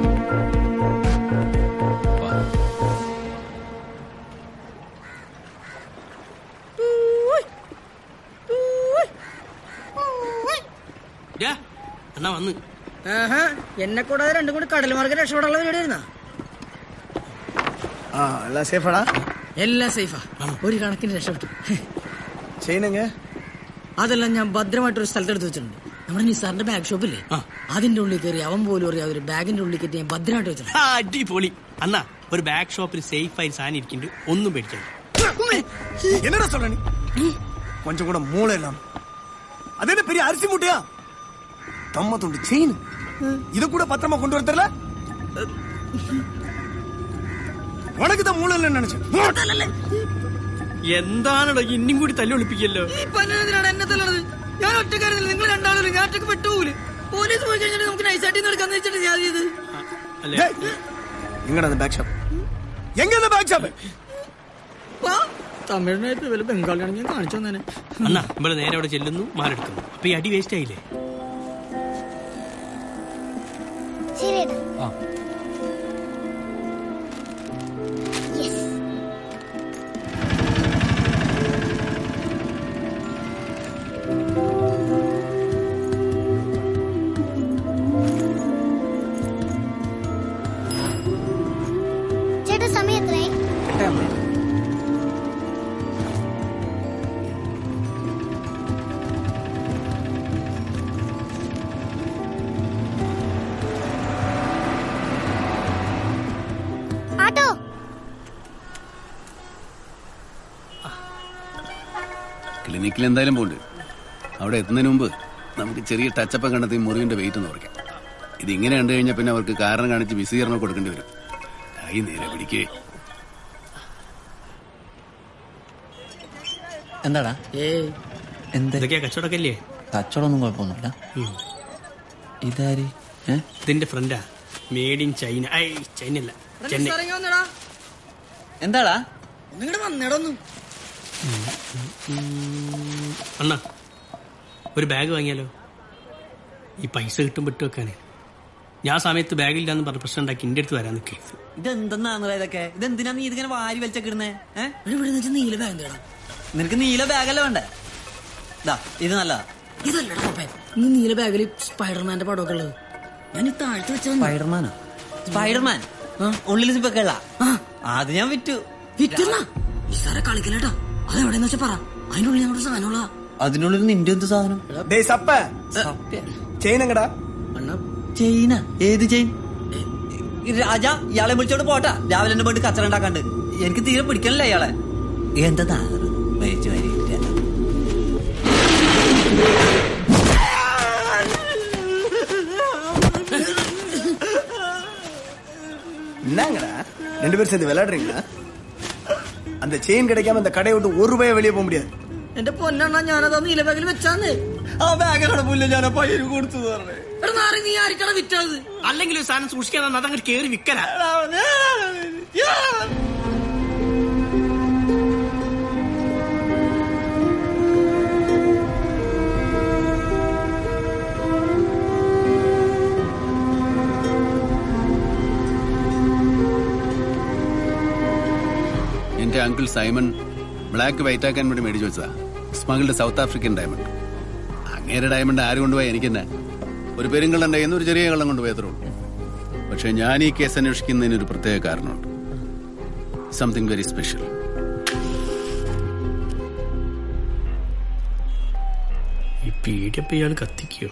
എന്നാ വന്ന് ആഹാ എന്നെ കൂടാതെ രണ്ടും കൂടി കടൽ മാർഗം രക്ഷപ്പെടാനുള്ള പരിപാടിയായിരുന്നാ ആ എല്ലാം സേഫാടാ എല്ലാം സേഫാ ഒരു കണക്കിന് രക്ഷപ്പെട്ടു ചെയിനെങ്ക അതെല്ലാം ഞാൻ ഭദ്രമായിട്ട് ഒരു സ്ഥലത്തെടുത്ത് വെച്ചിട്ടുണ്ട് നമ്മുടെ നിസാറിന്റെ ബാഗ് ഷോപ്പില്ലേ അതിന്റെ ഉള്ളിൽ കയറി അവൻ പോലും അറിയാതെ ഒരു ബാഗിന്റെ ഉള്ളിൽ കയറ്റി ഞാൻ ഭദ്രമായിട്ട് വെച്ചിട്ടുണ്ട് ആ, അടിപൊളി അന്നാ ഒരു ബാഗ് ഷോപ്പിൽ സേഫ് ആയി സാധനം ഇരിക്കുന്നുണ്ട് ഒന്നും പേടിക്കാൻ என்னடா சொல்ற நீ கொஞ்சம் கூட மூளை இல்லாம அது என்ன பெரிய அரிசி மூட்டையா தம்ம துண்டு செயின் இத கூட பத்திரமா கொண்டு வர தெரியல உனக்கு தான் மூளை இல்லைன்னு நினைச்சேன் എന്താണോ ഇന്നും കൂടി തല്ലി ഒളിപ്പിക്കല്ലോ ഈ പന്നതിനാണ് എന്നെ തല്ലണത് ഞാൻ ഒറ്റക്കാരുന്നില്ല നിങ്ങൾ രണ്ടാളും ഞാൻ ഒറ്റക്ക് പെട്ടുപോകൂല് പോലീസ് പോയി കഴിഞ്ഞിട്ട് നമുക്ക് നൈസായിട്ട് നടക്കാന്ന് വെച്ചിട്ട് ഞാൻ ചെയ്ത് எங்கடா அந்த பேக் ஷாப் எங்க இந்த பேக் ஷாப் തമിഴിനായിട്ട് വല്ല ബംഗാളിയാണ് ഞാൻ കാണിച്ചു തന്നെ അന്നാ ഇവിടെ നേരെ അവിടെ ചെല്ലുന്നു മാരെടുക്കുന്നു അപ്പൊ ഈ അടി വേസ്റ്റ് ആയില്ലേ ശരിയേട്ടാ ചേട്ടാ സമയം എത്രയായി ആട്ടോ ക്ലിനിക്കിൽ എന്തായാലും പോണ്ട് അവിടെ എത്തുന്നതിന് മുമ്പ് നമുക്ക് ചെറിയ ടച്ചപ്പ് കണ്ടെത്തി മുറിവിന്റെ വെയിറ്റ് ഒന്ന് കുറയ്ക്കാം ഇത് ഇങ്ങനെ കണ്ടു കഴിഞ്ഞാൽ പിന്നെ അവർക്ക് കാരണം കാണിച്ച് വിശദീകരണം കൊടുക്കേണ്ടി വരും കൈ നേരെ പിടിക്കേ എന്താടാ ഏയ് എന്താ ഇതൊക്കെയാ കച്ചവടമൊക്കെ അല്ലേ കച്ചവടമൊന്നും കുഴപ്പമൊന്നുമില്ല ഇതാര് ഏ ഇതിന്റെ ഫ്രണ്ടാ മേഡ് ഇൻ ചൈന ഐ ചൈന അല്ല ചെന്നൈ വന്നടാ എന്താടാ നിങ്ങടെ വന്നടാ ഒന്നും അണ്ണാ ഒരു ബാഗ് വാങ്ങിയാലോ ഈ പൈസ കിട്ടും വിട്ടു വെക്കാനേ ഞാൻ ആ സമയത്ത് ബാഗില്ലാന്ന് പറഞ്ഞ പ്രശ്നം ഉണ്ടാക്കി എന്റെ അടുത്ത് വരാൻ നിൽക്കരുത് ഇതെന്തെന്നാണ് ഇതൊക്കെ ഇതെന്തിനാ നീ ഇതിങ്ങനെ വാരി വലിച്ചക്കിടുന്നേ ഏ നീല ബാഗ് എന്താടാ നിനക്ക് നീല ബാഗല്ലേ വേണ്ടേ ദാ ഇത് നല്ലതാ ഇതല്ലടാ പപ്പേ ഈ നീല ബാഗിൽ സ്പൈഡർമാന്റെ പടമൊക്കെ ഉള്ളത് ഞാൻ ഈ താഴ്ത്തി വെച്ചാ സ്പൈഡർമാനോ സ്പൈഡർമാൻ ഉള്ളിൽ സിപ്പൊക്കെ ഉള്ള അത് ഞാൻ വിറ്റു വിറ്റെന്നാ നിസാറെ കളിക്കലേട്ടാ അത് എവിടെയെന്ന് വെച്ചാ പറ അതിനുള്ളിൽ നമ്മുടെ സാധനമുള്ള അതിനുള്ളിൽ നിന്റെ എന്ത് സാധനം டேய் சப்ப செயின் எங்கடா ചെയിന ഏത് ചെയിൻ രാജ ഇയാളെ വിളിച്ചോണ്ട് പോട്ടാ രാവിലെ എന്നെ പോയിട്ട് കച്ചറ ഉണ്ടാക്കാണ്ട് എനിക്ക് തീരെ പിടിക്കണില്ല ഇയാളെ എന്താ വെച്ച് വരില്ല என்னங்கடா ரெண்டு பேரும் சேர்ந்து விளையாடுறீங்களா அந்த செயின் கிடைக்காம இந்த கடையை விட்டு ஒரு ரூபாய் வெளியே போக முடியாது എന്റെ പൊന്നെണ്ണ ഞാനതാ നീല ബാഗിൽ വെച്ചാന്ന് ആ ബാഗ് കിടപ്പില്ല ഞാൻ പയ്യന് കൊടുത്തു പറഞ്ഞേ എടാ നാറി നീ ആർക്കാണ് വിറ്റത് അല്ലെങ്കിൽ ഒരു സാധനം സൂക്ഷിക്കാൻ അതങ്ങോട്ട് കേറി വിക്കലാ എന്റെ അങ്കിൾ സൈമൺ ബ്ലാക്ക് വൈറ്റ് ആക്കാൻ വേണ്ടി മേടിച്ചു വെച്ചതാ സ്മഗിൾഡ് സൗത്ത് ആഫ്രിക്കൻ ഡയമണ്ട് അങ്ങേരെ ഡയമണ്ട് ആര് കൊണ്ടുപോയി എനിക്ക് തന്നെ ഒരു പെരുങ്കള്ളം കയ്യിൽ ഒരു ചെറിയ കള്ളം കൊണ്ടുപോയത്രേ ഉള്ളൂ പക്ഷെ ഞാൻ ഈ കേസ് അന്വേഷിക്കുന്നതിന് ഒരു പ്രത്യേക കാരണമുണ്ട് സംതിങ് വെരി സ്പെഷ്യൽ ഈ പീഡിയപ്പ ഇയാൾ കത്തിക്കോ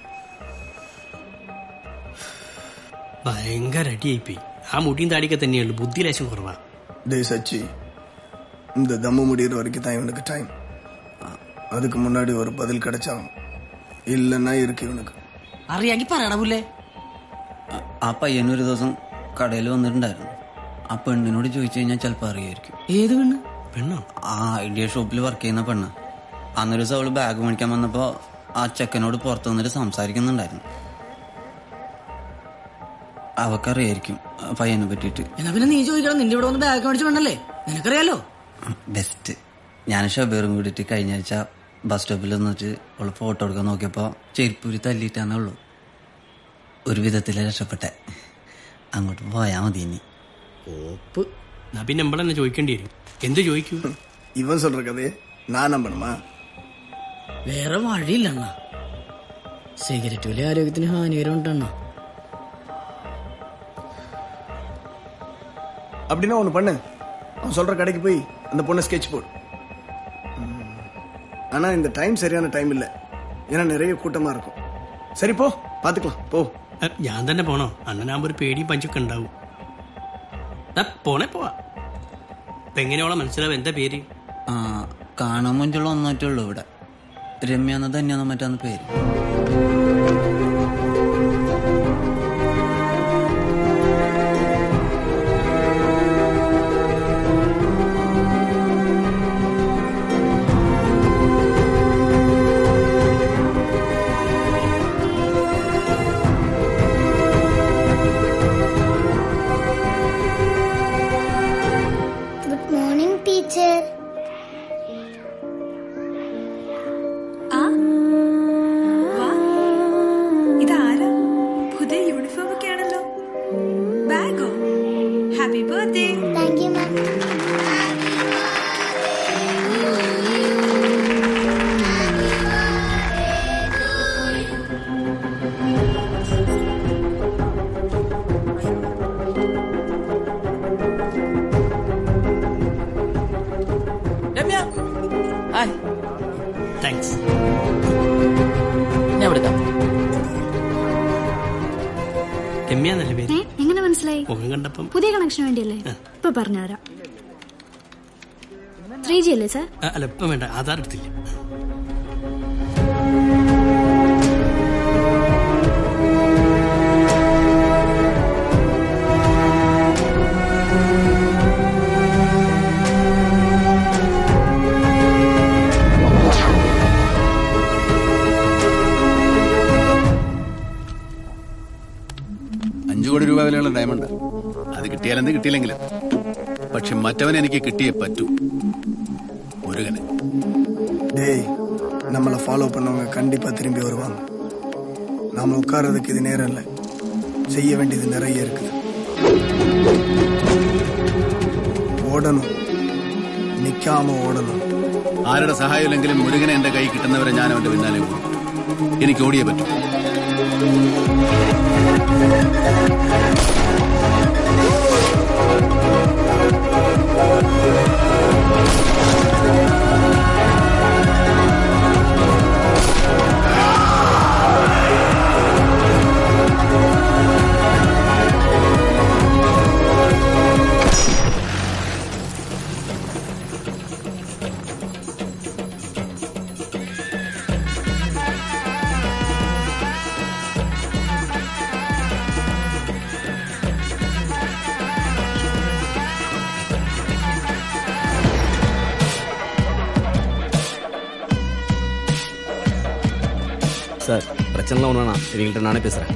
ഭയങ്കര അടിയായിപ്പോയി ആ മുടിയും താടിയൊക്കെ തന്നെയുള്ളൂ ബുദ്ധി ലേശം കുറവാ டேய் சச்சி இந்த தம்மு முடிகிற வரைக்கும் தான் இவனுக்கு டைம் அதுக்கு முன்னாடி ஒரு பதில் கிடைச்சாகும் இல்லைன்னா இருக்கு இவனுக்கு അറിയാങ്കി പറയടാ പുല്ലേ ആ പയ്യൻ ഒരു ദിവസം കടയിൽ വന്നിട്ടുണ്ടായിരുന്നു ആ പെണ്ണിനോട് ചോദിച്ചു കഴിഞ്ഞാൽ ചിലപ്പോൾ അറിയായിരിക്കും ഏത് പെണ്ണ് പെണ്ണോ ആ ഐഡിയ ഷോപ്പിൽ വർക്ക് ചെയ്യുന്ന പെണ്ണ് അന്നൊരു ദിവസം അവള് ബാഗ് മേടിക്കാൻ വന്നപ്പോ ആ ചെക്കനോട് പുറത്തു വന്നിട്ട് സംസാരിക്കുന്നുണ്ടായിരുന്നു അവക്കറിയായിരിക്കും ആ പയ്യനെ പറ്റിയിട്ട് എന്നാ പിന്നെ നീ ചോദിക്കണം നിന്റെ ഇവിടെ വന്ന് ബാഗ് കാണിച്ചു വേണ്ടല്ലേ നിനക്കറിയാലോ ബെസ്റ്റ് ഞാൻ ഷബീറും കൂടിയിട്ട് കഴിഞ്ഞ ആഴ്ച ബസ് സ്റ്റോപ്പിൽ നിന്നിട്ട് അവള് ഫോട്ടോ എടുക്കാൻ നോക്കിയപ്പോ ചെരുപ്പൂരി തല്ലിയിട്ടാന്നേ ഉള്ളൂ ഒരു വിധത്തിലെ രക്ഷപ്പെട്ടെ അങ്ങോട്ട് പോയാ മതി ഇനി ഓപ്പ് എന്നാ പിന്നെ നമ്മളെന്നെ ചോദിക്കേണ്ടി വരും എന്ത് ചോദിക്കൂ இவன் சொல்ற கதையை நான் நம்பணுமா വേറെ വഴിയില്ല അണ്ണാ സിഗരറ്റ് വലിയ ആരോഗ്യത്തിന് ഹാനികരം ഉണ്ടെണ്ണ அப்படின்னா ஒண்ணு பண்ணு அவன் சொல்ற கடைக்கு போய் அந்த பொண்ணை ஸ்கெட்ச் போடு ம். ஆனா இந்த டைம் சரியான டைம் இல்ல ஏன்னா நிறைய கூட்டமா இருக்கும் சரி போ பாத்துக்கலாம் போ അഹ്, ഞാൻ തന്നെ പോണോ അണ്ണനാകുമ്പോ ഒരു പേടിയും പഞ്ചൊക്കെ ഉണ്ടാവും ദാ, പോണേ പോവാ ഇപ്പൊ എങ്ങനെയോളം മനസ്സിലാവും എന്താ പേര് ആ കാണാൻ മുഞ്ചുള്ള ഒന്നാറ്റേ ഉള്ളൂ ഇവിടെ രമ്യ എന്ന തന്നെയാന്ന് മറ്റാന്ന് പേര് ഗുഡ് മോർണിംഗ് ടീച്ചർ ആ വാ ഇതാരാ പുതിയ യൂണിഫോം ഒക്കെ ആണല്ലോ ബാഗോ happy birthday thank you ma'am Ramya hi thanks ഞാൻ വിളിക്കാം രമ്യ എന്നല്ലേ പേര് ഏ എങ്ങനെ മനസ്സിലായി മുഖം കണ്ടപ്പം പുതിയ കണക്ഷൻ വേണ്ടിയല്ലേ ഇപ്പൊ പറഞ്ഞുതരാം ത്രീ ജി അല്ലേ സാർ ആ, അല്ല ഇപ്പം വേണ്ട ആധാർ എടുത്തില്ല അഞ്ചു കോടി രൂപ വിലയുള്ള ഡയമണ്ട് അത് കിട്ടിയാലെന്ത് കിട്ടിയില്ലെങ്കിലും പക്ഷെ മറ്റവൻ എനിക്ക് കിട്ടിയേ പറ്റൂ മുരുകന് டேய் நம்மளை ஃபாலோ பண்ணவங்க கண்டிப்பா திரும்பி வருவாங்க நாம உட்கார்றதுக்கு இது நேரம் இல்லை செய்ய வேண்டியது நிறைய இருக்குது ഓടണം നിൽക്കാമ ഓടണം ആരുടെ സഹായമില്ലെങ്കിലും മുരുകനെ എന്റെ കൈ കിട്ടുന്നവരെ ഞാൻ അവന്റെ പിന്നാലെ ഓടും എനിക്ക് ഓടിയേ പറ്റൂ சார் பிரச்சனைலாம் ஒன்று வேணாம் இவங்கள்ட்ட நானே பேசுகிறேன்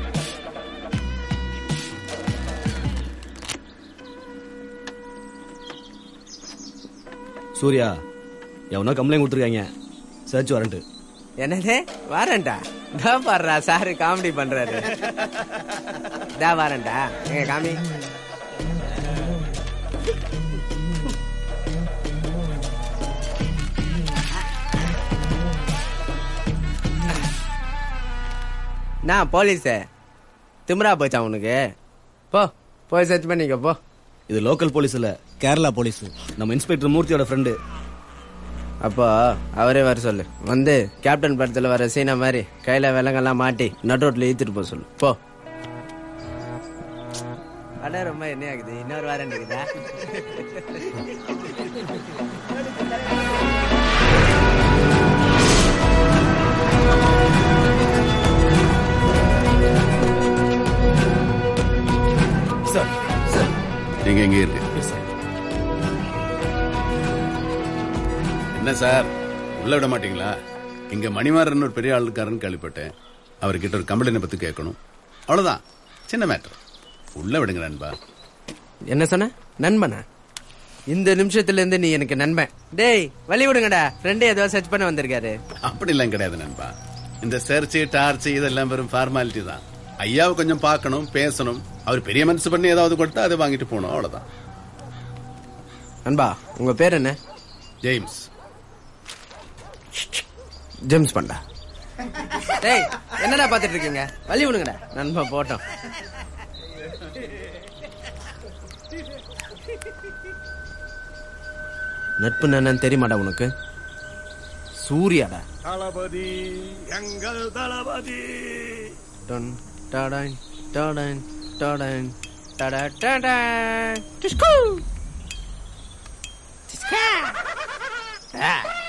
சூர்யா எவனோ கம்ப்ளைண்ட் கொடுத்துருக்காங்க சர்ச் வாரண்ட் என்னது வாரண்டா தா பாடுறா சாரு காமெடி பண்றாரு தா வாரண்டா எங்க காமி நான் போலீஸ் திமிரா போச்சா உனக்கு போ போய் சர்ச் பண்ணிக்கோ போ இது லோக்கல் போலீஸ் இல்ல கேரளா போலீஸ் நம்ம இன்ஸ்பெக்டர் மூர்த்தியோட ஃப்ரெண்டு அப்போ அவரே வர சொல்லு வந்து கேப்டன் படத்துல வர சீனா மாதிரி கையில விலங்கெல்லாம் மாட்டி நடு ரோட்ல ஈத்துட்டு போக சொல்லு போ அட ரொம்ப என்ன ஆகுது இன்னொரு வாரம் இருக்குதா சார் நீங்க எங்கே இருக்கு என்ன சார் உள்ள விட மாட்டீங்களா இங்க மணிமாறன் ஒரு பெரிய ஆள் இருக்காருன்னு கேள்விப்பட்டேன் அவர்கிட்ட ஒரு கம்ப்ளைண்ட் பத்தி கேட்கணும் அவ்வளவுதான் சின்ன மேட்டர் உள்ள விடுங்க நண்பா என்ன சொன்ன நண்பனா இந்த நிமிஷத்துல இருந்து நீ எனக்கு நண்பன் டேய் வழி விடுங்கடா ஃப்ரெண்டு ஏதோ சர்ச் பண்ண வந்திருக்காரு அப்படிலாம் கிடையாது நண்பா இந்த சர்ச் டார்ச் இதெல்லாம் வெறும் ஃபார்மாலிட்டி தான் ஐயாவை கொஞ்சம் பார்க்கணும் பேசணும் அவர் பெரிய மனசு பண்ணி ஏதாவது கொடுத்தா அதை வாங்கிட்டு போகணும் அவ்வளவுதான் நண்பா உங்க பேர் என்ன ஜேம்ஸ் ஜேம்ஸ் பண்டா டேய் என்னடா பாத்துட்டு இருக்கீங்க வழி விடுங்கடா நண்பா போட்டோம் நட்பு என்னன்னு தெரியுமாடா உனக்கு சூர்யாடா தளபதி எங்கள் தளபதி டன் டாடான் டாடான் டாடான் டடா டாடான் டிஸ்கோ டிஸ்கா ஆ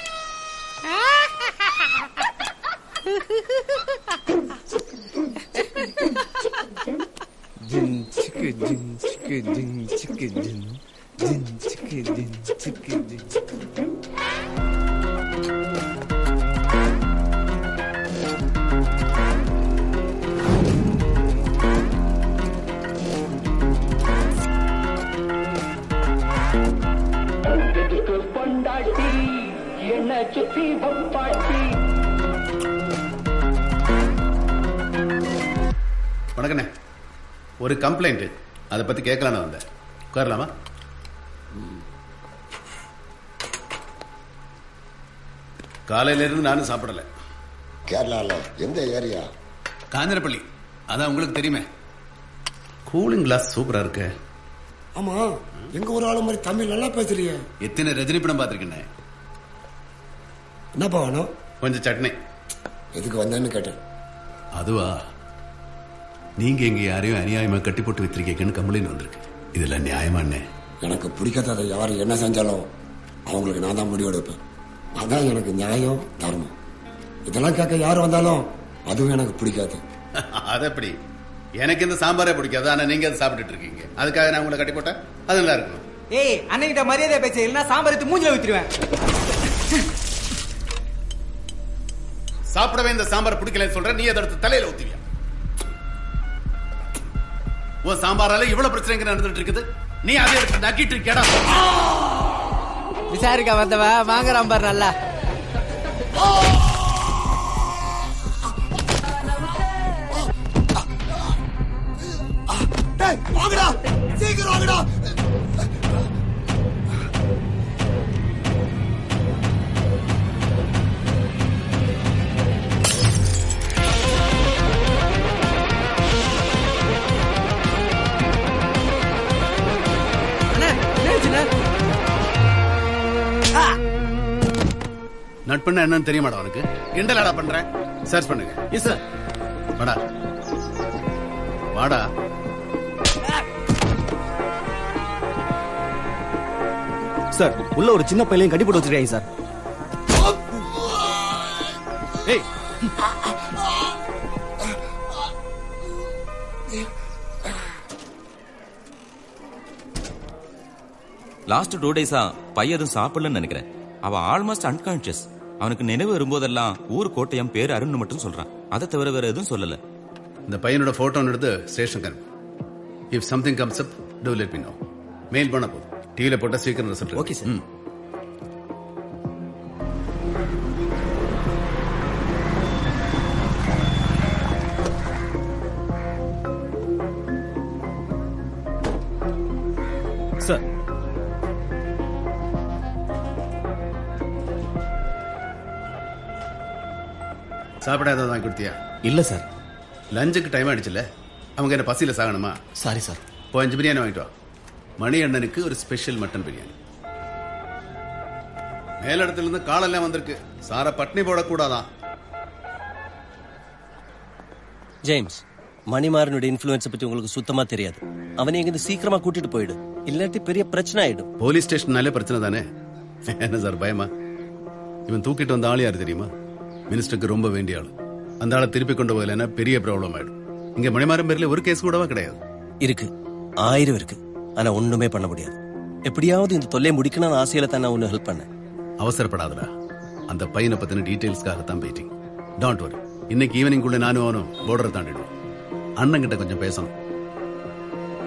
Jin chicka jin chicka jin chicka jin jin chicka jin chicka jin. பொண்டாட்டி என்ன சுத்தி பொப்பாட்டி வணக்கண்ணே ஒரு கம்ப்ளைண்ட் அதை பத்தி கேட்கலான்னு வந்தேன் உட்காரலாமா காலையில இருந்து நானும் சாப்பிடல கேரளால எந்த ஏரியா காஞ்சனப்பள்ளி அதான் உங்களுக்கு தெரியுமே கூலிங் கிளாஸ் சூப்பரா இருக்கு ஆமா எங்க ஒரு ஆளு மாதிரி தமிழ் நல்லா பேசுறிய எத்தனை ரஜினி படம் பார்த்திருக்கேன் என்னப்பா வேணும் கொஞ்சம் சட்னி எதுக்கு வந்தேன்னு கேட்டேன் அதுவா நீங்க எங்க யாரையும் அநியாயமா கட்டி போட்டு வித்திருக்கீங்கன்னு கம்ப்ளைண்ட் வந்திருக்கு இதுல நியாயமாண்ணே எனக்கு பிடிக்காத யார் என்ன செஞ்சாலும் அவங்களுக்கு நான் தான் முடிவெடுப்பேன் அதான் எனக்கு நியாயம் தர்மம் இதெல்லாம் கேட்க யார் வந்தாலும் அதுவும் எனக்கு பிடிக்காது அது எப்படி எனக்கு இந்த சாம்பாரே பிடிக்காது ஆனா நீங்க அதை சாப்பிட்டுட்டு இருக்கீங்க அதுக்காக நான் உங்களை கட்டி போட்டேன் அது நல்லா இருக்கணும் ஏய் அன்னைக்கிட்ட மரியாதை பேச இல்லைன்னா சாம்பார் எடுத்து மூஞ்சில ஊத்திடுவேன் சாப்பிடவே இந்த சாம்பார் பிடிக்கலன்னு சொல்ற நீ அதை எடுத்து தலையில ஊத்துவியா உன் சாம்பாரால இவ்வளவு பிரச்சனைங்க நடந்துட்டு இருக்குது நீ அதை எடுத்து நக்கிட்டு இருக்கேடா விசாரிக்க வந்தவ வாங்குறான் பாரு நல்லா டேய் வாங்கடா சீக்கிரம் வாங்கடா நட்புன்னா என்னன்னு தெரியுமாடா உனக்கு கிண்டலாடா பண்ற சர்ச் பண்ணுங்க எஸ் சார் வாடா வாடா சார் உள்ள ஒரு சின்ன பையனையும் கட்டி போட்டு வச்சிருக்காங்க சார் ஏய் லாஸ்ட் டூ டேஸா பையன் எதுவும் சாப்பிடலன்னு நினைக்கிறேன் அவன் ஆல்மோஸ்ட் அன்கான்சியஸ் அவனுக்கு நினைவு வரும்போதெல்லாம் ஊர் கோட்டயம் பேர் அருண் மட்டும் சொல்றான் அதை தவிர வேற எதுவும் சொல்லல இந்த பையனோட போட்டோ எடுத்து ஸ்டேஷன் அனுப்பு if something comes up do let me know mail பண்ண போதும் டிவில போட்டா சீக்கிரம் ரிசல்ட் ஓகே சார் சார் சாப்பிடாத வாங்கி கொடுத்தியா இல்ல சார் லஞ்சுக்கு டைம் ஆயிடுச்சுல்ல அவங்க என்ன பசியில சாகணுமா சாரி சார் இப்போ அஞ்சு பிரியாணி வாங்கிட்டு வா மணி அண்ணனுக்கு ஒரு ஸ்பெஷல் மட்டன் பிரியாணி மேலிடத்துல இருந்து காலெல்லாம் வந்திருக்கு சார பட்னி போடக்கூடாதான் ஜேம்ஸ் மணிமாறனுடைய இன்ஃபுளுன்ஸ் பத்தி உங்களுக்கு சுத்தமா தெரியாது அவனை இங்க சீக்கிரமா கூட்டிட்டு போயிடு இல்லாட்டி பெரிய பிரச்சனை ஆயிடும் போலீஸ் ஸ்டேஷன்னாலே பிரச்சனை தானே என்ன சார் பயமா இவன் தூக்கிட்டு வந்த ஆள் யாரு தெரியுமா மினிஸ்டருக்கு ரொம்ப வேண்டிய ஆளு அந்த ஆளை திருப்பி கொண்டு போகலன்னா பெரிய ப்ராப்ளம் ஆயிடும் இங்க மணிமாறன் பேர்ல ஒரு கேஸ் கூடவா கிடையாது இருக்கு ஆயிரம் இருக்கு ஆனா ஒண்ணுமே பண்ண முடியாது எப்படியாவது இந்த தொல்லையை முடிக்கணும்னு ஆசையில தான் நான் ஒன்னு ஹெல்ப் பண்ணேன் அவசரப்படாதடா அந்த பையனை பத்தின டீடைல்ஸ்க்காக தான் வெயிட்டிங் டோன்ட் வரி இன்னைக்கு ஈவினிங் குள்ள நானும் அவனும் பார்டரை தாண்டிடுவோம் அண்ணன் கிட்ட கொஞ்சம் பேசணும்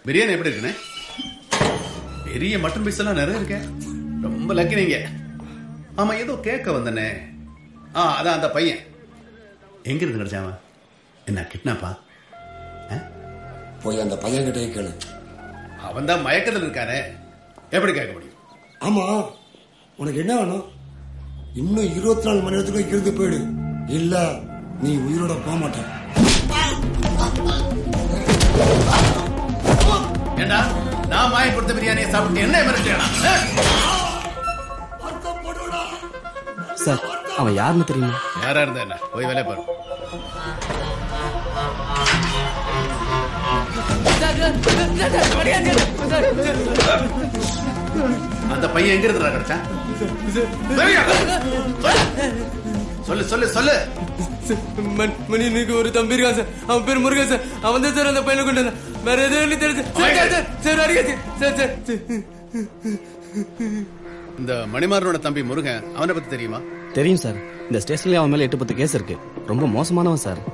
பிரியாணி எப்படி இருக்குண்ணே பெரிய மட்டன் பீஸ் எல்லாம் நிறைய இருக்கே ரொம்ப லக்கி நீங்க ஆமா ஏதோ கேட்க வந்தனே ஆ அதான் அந்த பையன் எங்க இருந்து கிடைச்சான் அவன்? என்ன கிட்னாப்பா போய் அந்த பையன் கிட்டே கேளு அவன் தான் மயக்கத்தில் இருக்கானே எப்படி கேட்க முடியும் ஆமா உனக்கு என்ன வேணும் இன்னும் இருபத்தி நாலு மணி நேரத்துக்கு இருந்து போயிடு இல்ல நீ உயிரோட போக மாட்ட ஏண்டா நான் மாய கொடுத்த பிரியாணியை சாப்பிட்டு என்ன மிரட்டியாடா சார் அவன் யாருன்னு தெரியுமா யாரா இருந்தா என்ன போய் வேலையை பாரு அந்த பையன் எங்க இருந்தா கிடைச்சான் சொல்லு சொல்லு சொல்லு மணி இன்னைக்கு ஒரு தம்பி இருக்கான் சார் அவன் பேர் முருகன் சார் அவன் தான் சார் அந்த பையனை கொண்டு வந்தான் வேற எதுவும் தெரிஞ்சு சார் சார் சார் அடிக்காச்சு சார் சார் இந்த மணிமாறனோட தம்பி முருகன் அவனை பத்தி தெரியுமா தெரியும் சார் இந்த ஸ்டேஷன்லயே அவன் மேல எட்டு பத்து கேஸ் இருக்கு ரொம்ப மோசமானவன் சார்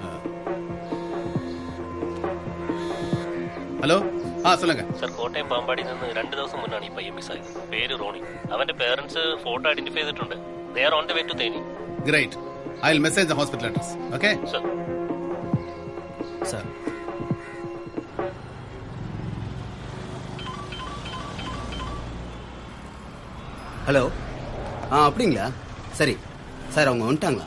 ഹലോ ആ சொல்லுங்க സർ കോട്ടയം പാമ്പാടിയിൽ നിന്ന് രണ്ട് ദിവസം മുന്നാണ് ഈ പയ്യൻ മിസ്സായത് പേര് റോണി അവന്റെ പേരൻസ് ഫോട്ടോ ഐഡന്റിഫൈ ചെയ്തിട്ടുണ്ട് they are on the way to Theni great I will message the hospital address okay sir sir hello ஆ அப்படிங்களா சரி சார் அவங்க வந்துட்டாங்களா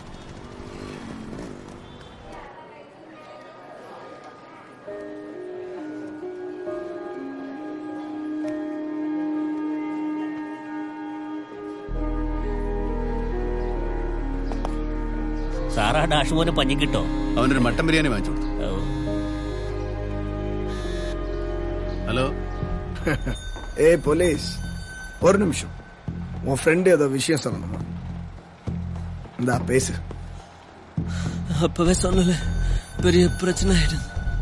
സാറാ ഡാഷ് പഞ്ഞി കിട്ടോ അവനൊരു മട്ടൻ ബിരിയാണി വാങ്ങിച്ചു ஹலோ ஏய் போலீஸ் ஒரு நிமிஷம் உன் ஃப்ரெண்டு ஏதோ விஷயம் சொல்லணுமா இந்தா பேசு அப்பவே சொல்லல பெரிய பிரச்சனை ஆயிடும்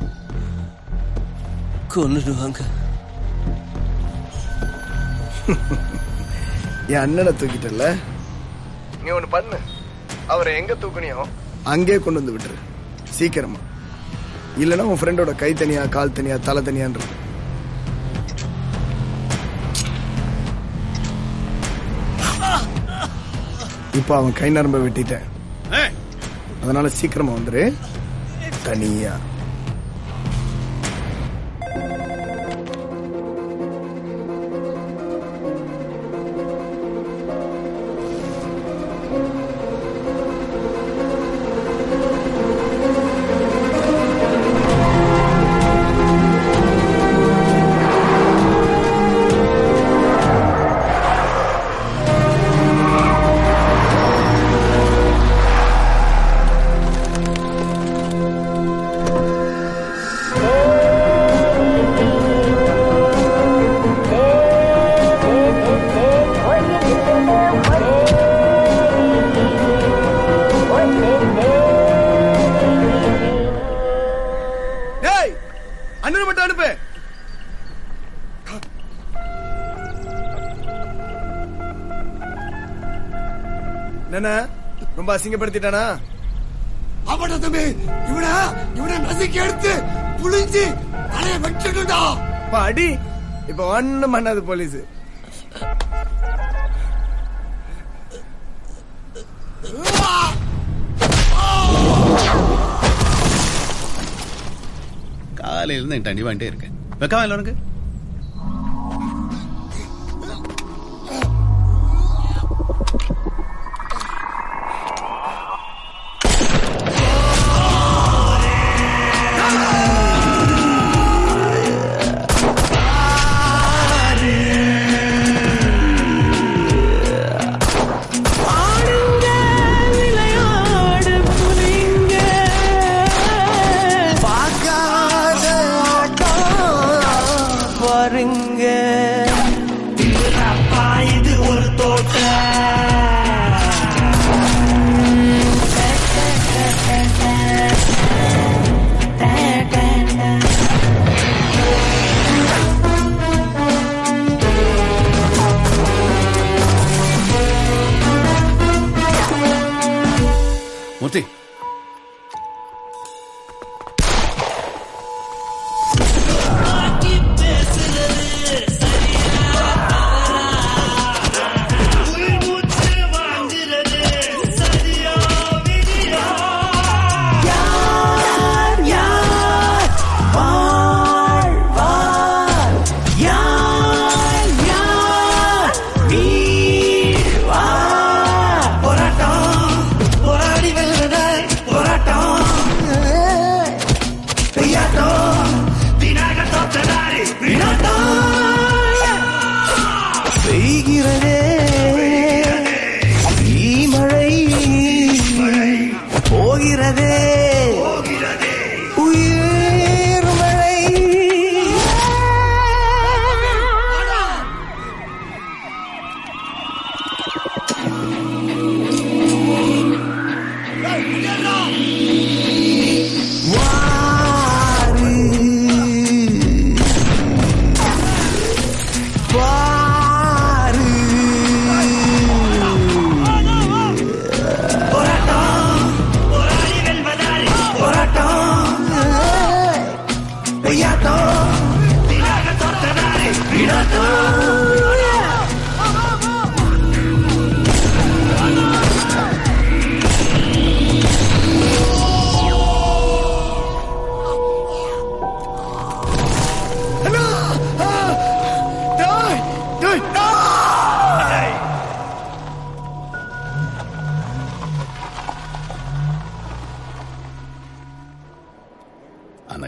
கொன்னுடுவாங்க என் அண்ணனை தூக்கிட்டல நீ ஒண்ணு பண்ணு அவரை எங்க தூக்குனியோ அங்கே கொண்டு வந்து விட்டுரு சீக்கிரமா இல்லைன்னா உன் ஃப்ரெண்டோட கை தனியா கால் தனியா தலை தனியான்றது இப்போ அவன் கை நரம்ப வெட்டிட்டேன் அதனால சீக்கிரமா வந்துரு தனியா டேய் அண்ணனை மட்டும் அனுப்பு என்ன ரொம்ப அசிங்கப்படுத்திட்டானா அவட தம்பி இவன இவன நசுக்கி எடுத்து புளிஞ்சு தலைய வெட்டிடுடா இப்ப அடி இப்ப ஒண்ணும் பண்ணாது போலீஸ் காலையில இருந்து என்கிட்ட அடி வாங்கிட்டே இருக்கேன் வெக்கமா இல்லை உனக்கு பார்க்காத பாருங்க இது ஒரு மூர்த்தி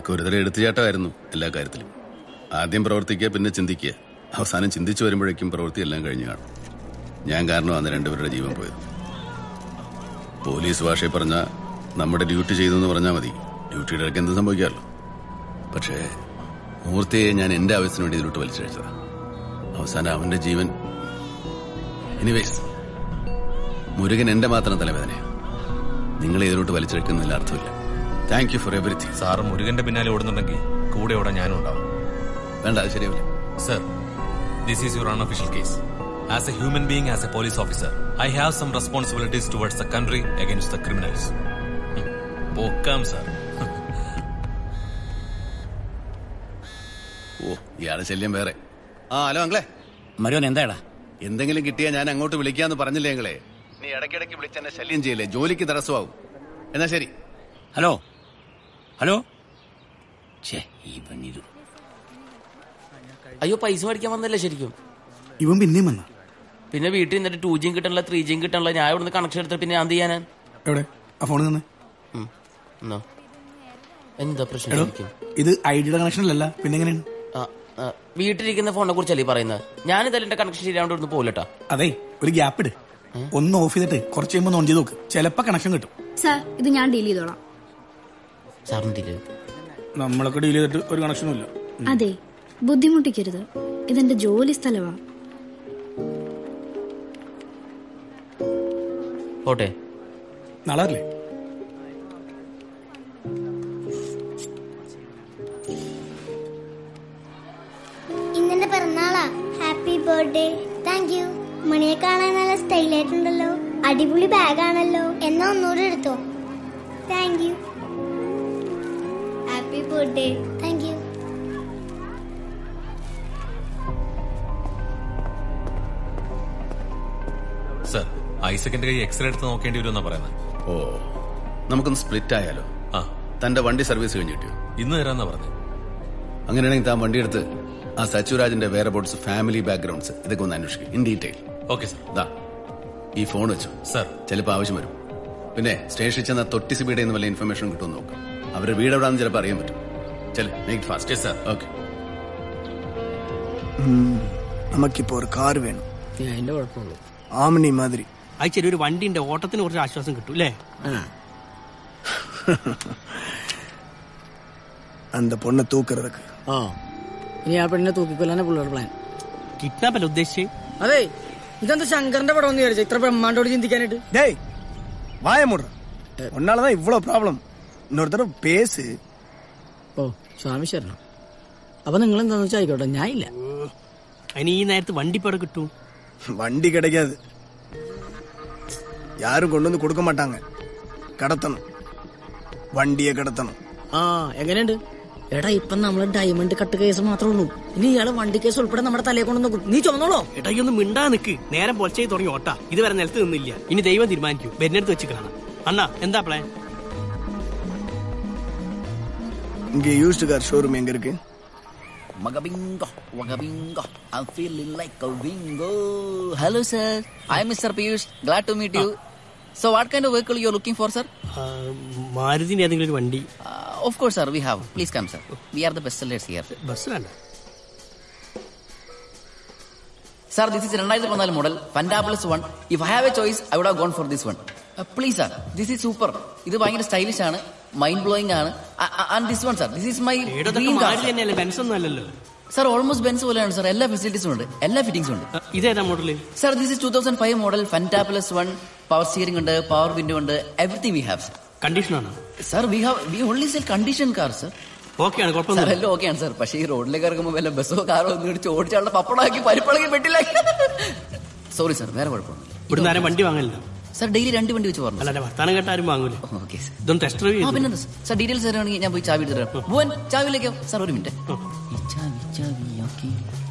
അതൊക്കെ ഒരു തരം എടുത്തുചാട്ടമായിരുന്നു എല്ലാ കാര്യത്തിലും ആദ്യം പ്രവർത്തിക്കുക പിന്നെ ചിന്തിക്കുക അവസാനം ചിന്തിച്ചു വരുമ്പോഴേക്കും പ്രവൃത്തി എല്ലാം കഴിഞ്ഞു കാണും ഞാൻ കാരണമാണ് രണ്ടുപേരുടെ ജീവൻ പോയത് പോലീസ് ഭാഷയിൽ പറഞ്ഞ നമ്മുടെ ഡ്യൂട്ടി ചെയ്തു എന്ന് പറഞ്ഞാൽ മതി ഡ്യൂട്ടിയുടെ ഇടയ്ക്ക് എന്ത് സംഭവിക്കാമല്ലോ പക്ഷേ മൂർത്തിയെ ഞാൻ എന്റെ ആവശ്യത്തിന് വേണ്ടി ഇതിലോട്ട് വലിച്ചഴിച്ചതാ അവസാനം അവന്റെ ജീവൻ എനിവേസ് മുരുകൻ എന്റെ മാത്രം തലവേദനയാണ് നിങ്ങൾ ഇതിലോട്ട് വലിച്ചെടുക്കുന്നതിൽ അർത്ഥമില്ല thank you for everything sir മുരുകന്റെ പിന്നാലെ ഓടുന്നുണ്ടെങ്കിൽ കൂടെ ഓടാൻ ഞാനും ഉണ്ടാവും വേണ്ട അത് ശരിയാവില്ല sir this is your unofficial case as a human being as a police officer I have some responsibilities towards the country against the criminals പോക്കാം സർ ഓ ഇയാളെ ശല്യം വേറെ ആ ഹലോ അങ്ങളെ മരുവൻ എന്താടാ എന്തെങ്കിലും കിട്ടിയാ ഞാൻ അങ്ങോട്ട് വിളിക്കാന്ന് പറഞ്ഞില്ലേ ഞങ്ങളെ നീ ഇടയ്ക്കിടയ്ക്ക് വിളിച്ചെന്നെ ശല്യം ചെയ്യില്ലേ ജോലിക്ക് തടസ്സമാവും എന്നാ ശരി ഹലോ ഹലോ ഛേ ഇവൻ ഇത് അയ്യോ പൈസ മേടിക്കാൻ വന്നല്ലേ ശരിക്കും ഇവൻ പിന്നെയും വന്ന പിന്നെ വീട്ടിൽ നിന്നിട്ട് ടു ജിയും കിട്ടണില്ല ത്രീ ജിയും കിട്ടണില്ല ഞാൻ ഇവിടുന്ന് കണക്ഷൻ എടുത്തിട്ട് പിന്നെ ഞാൻ എന്ത് ചെയ്യാനാ എവിടെ ആ ഫോണിൽ നിന്ന് എന്നാ? എന്താ പ്രശ്നം എടോ ശരിക്കും? ഇത് ഐഡിയുടെ കണക്ഷൻ അല്ലല്ല പിന്നെ എങ്ങനെയാണ് ആ, ആ, വീട്ടിലിരിക്കുന്ന ഫോണിനെ കുറിച്ചല്ലേ ഈ പറയുന്നത് ഞാൻ ഇതെല്ലാം എന്റെ കണക്ഷൻ ശരിയാണ്ട് ഇവിടുന്ന് പോലട്ടാ അതെ ഒരു ഗ്യാപ്പ് ഇട് ഒന്ന് ഓഫ് ചെയ്തിട്ട് കുറച്ച് കഴിയുമ്പോൾ ഓൺ ചെയ്ത് നോക്ക് ചിലപ്പോ കണക്ഷൻ കിട്ടും സാർ ഇത് ഞാൻ ഡീൽ ചെയ്തോളാം സാറിന്റെ നമ്മളൊക്കെ ഡീൽ ചെയ്തിട്ട് ഒരു കണക്ഷനും ഇല്ല അതെ ബുദ്ധിമുട്ടിക്കരുത് ഇതെന്റെ ജോലി സ്ഥലമാ പോട്ടെ നാളെ അല്ലേ ഇന്നെന്റെ പിറന്നാളാ ഹാപ്പി ബർത്ത്ഡേ താങ്ക് യു മണിയെ കാണാൻ നല്ല സ്റ്റൈലായിട്ടുണ്ടല്ലോ അടിപൊളി ബാഗാണല്ലോ എന്നാ ഒന്നുകൂടെ എടുത്തോ thank you happy birthday thank you sir ഐസക്കിന്റെ കൈ എക്സ്റേ എടുത്ത് നോക്കേണ്ടി വരുമെന്നാ പറയുന്നത് ഓ നമുക്കൊന്ന് സ്പ്ലിറ്റ് ആയാലോ ആ തന്റെ വണ്ടി സർവീസ് കഴിഞ്ഞ് കിട്ടിയോ ഇന്ന് തരാന്നാ പറഞ്ഞത് അങ്ങനെയാണെങ്കിൽ താൻ വണ്ടി എടുത്ത് ആ സച്ചുരാജിന്റെ വേറെ ബോർഡ്സ് ഫാമിലി ബാക്ക്ഗ്രൗണ്ട്സ് ഇതൊക്കെ ഒന്ന് അന്വേഷിക്കും ഇൻ ഡീറ്റെയിൽ ഓക്കെ സർ ദാ ഈ ഫോൺ വെച്ചു സർ ചിലപ്പോൾ ആവശ്യം വരും പിന്നെ സ്റ്റേഷനിൽ ചെന്ന തൊട്ടി സിബിയുടെ നിന്ന് വല്ല ഇൻഫർമേഷൻ കിട്ടുമെന്ന് നോക്കാം അവരുടെ വീട് എവിടെയാണെന്ന് ചിലപ്പോൾ അറിയാൻ പറ്റും ചെല് മേക്ക് ഫാസ്റ്റ് സർ ഓക്കെ നമുക്കിപ്പോ ഒരു കാർ വേണം അതിന്റെ കുഴപ്പമുള്ളൂ ആമിനി മാതിരി അത് ശരി ഒരു വണ്ടിന്റെ ഓട്ടത്തിന് കുറച്ച് ആശ്വാസം കിട്ടും അല്ലേ அந்த பொண்ணை தூக்குறதுக்கு ആ ഇനി ആ പെണ്ണിനെ തൂക്കിക്കൊല്ലാനാ പുള്ളിയുടെ പ്ലാൻ കിഡ്നാപ്പ് അല്ല ഉദ്ദേശിച്ച് അതെ ഇതെന്താ ശങ്കറിന്റെ പടം എന്ന് വിചാരിച്ചു ഇത്ര ബ്രഹ്മാണ്ടോട് ചിന്തിക്കാനായിട്ട് டேய் வாய மூடுற உன்னாலதான் இவ்வளவு ப்ராப்ளம் இன்னொரு தடவை பேசு ഓ സ്വാമി ശരണം അപ്പൊ നിങ്ങൾ എന്താന്ന് വെച്ചാൽ ആയിക്കോട്ടെ ഞാൻ ഇല്ല അതിന് ഈ നേരത്ത് വണ്ടി ഇപ്പൊ കിട്ടും வண்டி கிடைக்காது யாரும் கொண்டு வந்து கொடுக்க மாட்டாங்க கடத்தணும் வண்டியை கடத்தணும் ആ എങ്ങനെയുണ്ട് എടാ ഇപ്പൊ നമ്മള് ഡയമണ്ട് കട്ട് കേസ് മാത്രമേ ഉള്ളൂ ഇനി ഇയാള് വണ്ടി കേസ് ഉൾപ്പെടെ നമ്മുടെ തലയെ കൊണ്ട് നോക്കും നീ ചുമന്നോളോ എടാ ഈ ഒന്ന് മിണ്ടാ നിക്ക് നേരം പൊലച്ചേ തുടങ്ങി ഓട്ടാ ഇതുവരെ നിലത്ത് നിന്നില്ല ഇനി ദൈവം തീരുമാനിക്കൂ ബെന്നടുത്ത് വെച്ച് കാണാം അണ്ണാ എന്താ പ്ലാൻ இங்க யூஸ்டு கார் ஷோரூம் எங்க இருக்கு Magabingo, wagabingo. I'm feeling like a wingo. Hello, sir. I'm Mr. Piyush. Glad to meet you. So, what kind of vehicle you're looking for, sir? മാരുതിന്റെ ഏതെങ്കിലും ഒരു വണ്ടി Uh, of course, sir. We have. Please come, sir. We are the best sellers here. Bus വേണ്ട Sir, this is 2014 model, Fantabulous one. If I have a choice, I would have gone for this one. Uh, please, sir. This is super. ഇത് ഭയങ്കര സ്റ്റൈലിഷ് ആണ് മൈൻഡ് ബ്ലോയിങ് ആണ് and this one sir this is my ഏടൊക്കെ ഡ്രീം മാരുതി തന്നെയല്ലേ ബെൻസ് ഒന്നും അല്ലല്ലോ സർ ഓൾമോസ്റ്റ് ബെൻസ് പോലെയാണ് സർ എല്ലാ ഫെസിലിറ്റീസും ഉണ്ട് എല്ലാ ഫിറ്റിംഗ്സും ഉണ്ട് ഇതേതാ model sir this is two thousand five model ഫെന്റാപ്ലസ് വൺ പവർ സ്റ്റിയറിംഗ് ഉണ്ട് പവർ വിൻഡോ ഉണ്ട് എവറിഥിങ് വി ഹാവ് കണ്ടീഷൻ ആണ് sir we have we only sell condition car sir ഓക്കെയാണ് സാർ കുഴപ്പമൊന്നും എല്ലാം ഓക്കെയാണ് സർ പക്ഷേ ഈ റോഡിലേക്ക് ഇറങ്ങുമ്പോൾ വല്ല ബസ്സോ കാറോ ഒന്നും ഇടിച്ച് ഓടിച്ചാളുടെ പപ്പടാക്കി പരിപ്പളക്കി പെട്ടിലാക്കി സോറി സർ വേറെ കുഴപ്പമൊന്നുമില്ല ഇവിടുന്ന് ആരും വണ്ടി വാങ്ങലില്ല സർ ഡെയിലി രണ്ട് വണ്ടി വെച്ച് പറഞ്ഞു അല്ല വർത്താനം കേട്ട ആരും വാങ്ങൂല ഓക്കെ സർ ഇതൊന്ന് ടെസ്റ്റ് ഡ്രൈവ് ആ ചെയ്തു പിന്നെ സർ ഡീറ്റെയിൽസ് തരുവാണെങ്കിൽ ഞാൻ പോയി ചാവി എടുത്ത് തരാം ഭുവൻ ചാവിയിലേക്കോ സർ ഒരു മിനിറ്റ് ഈ ചാവി ചാവി ഓക്കെ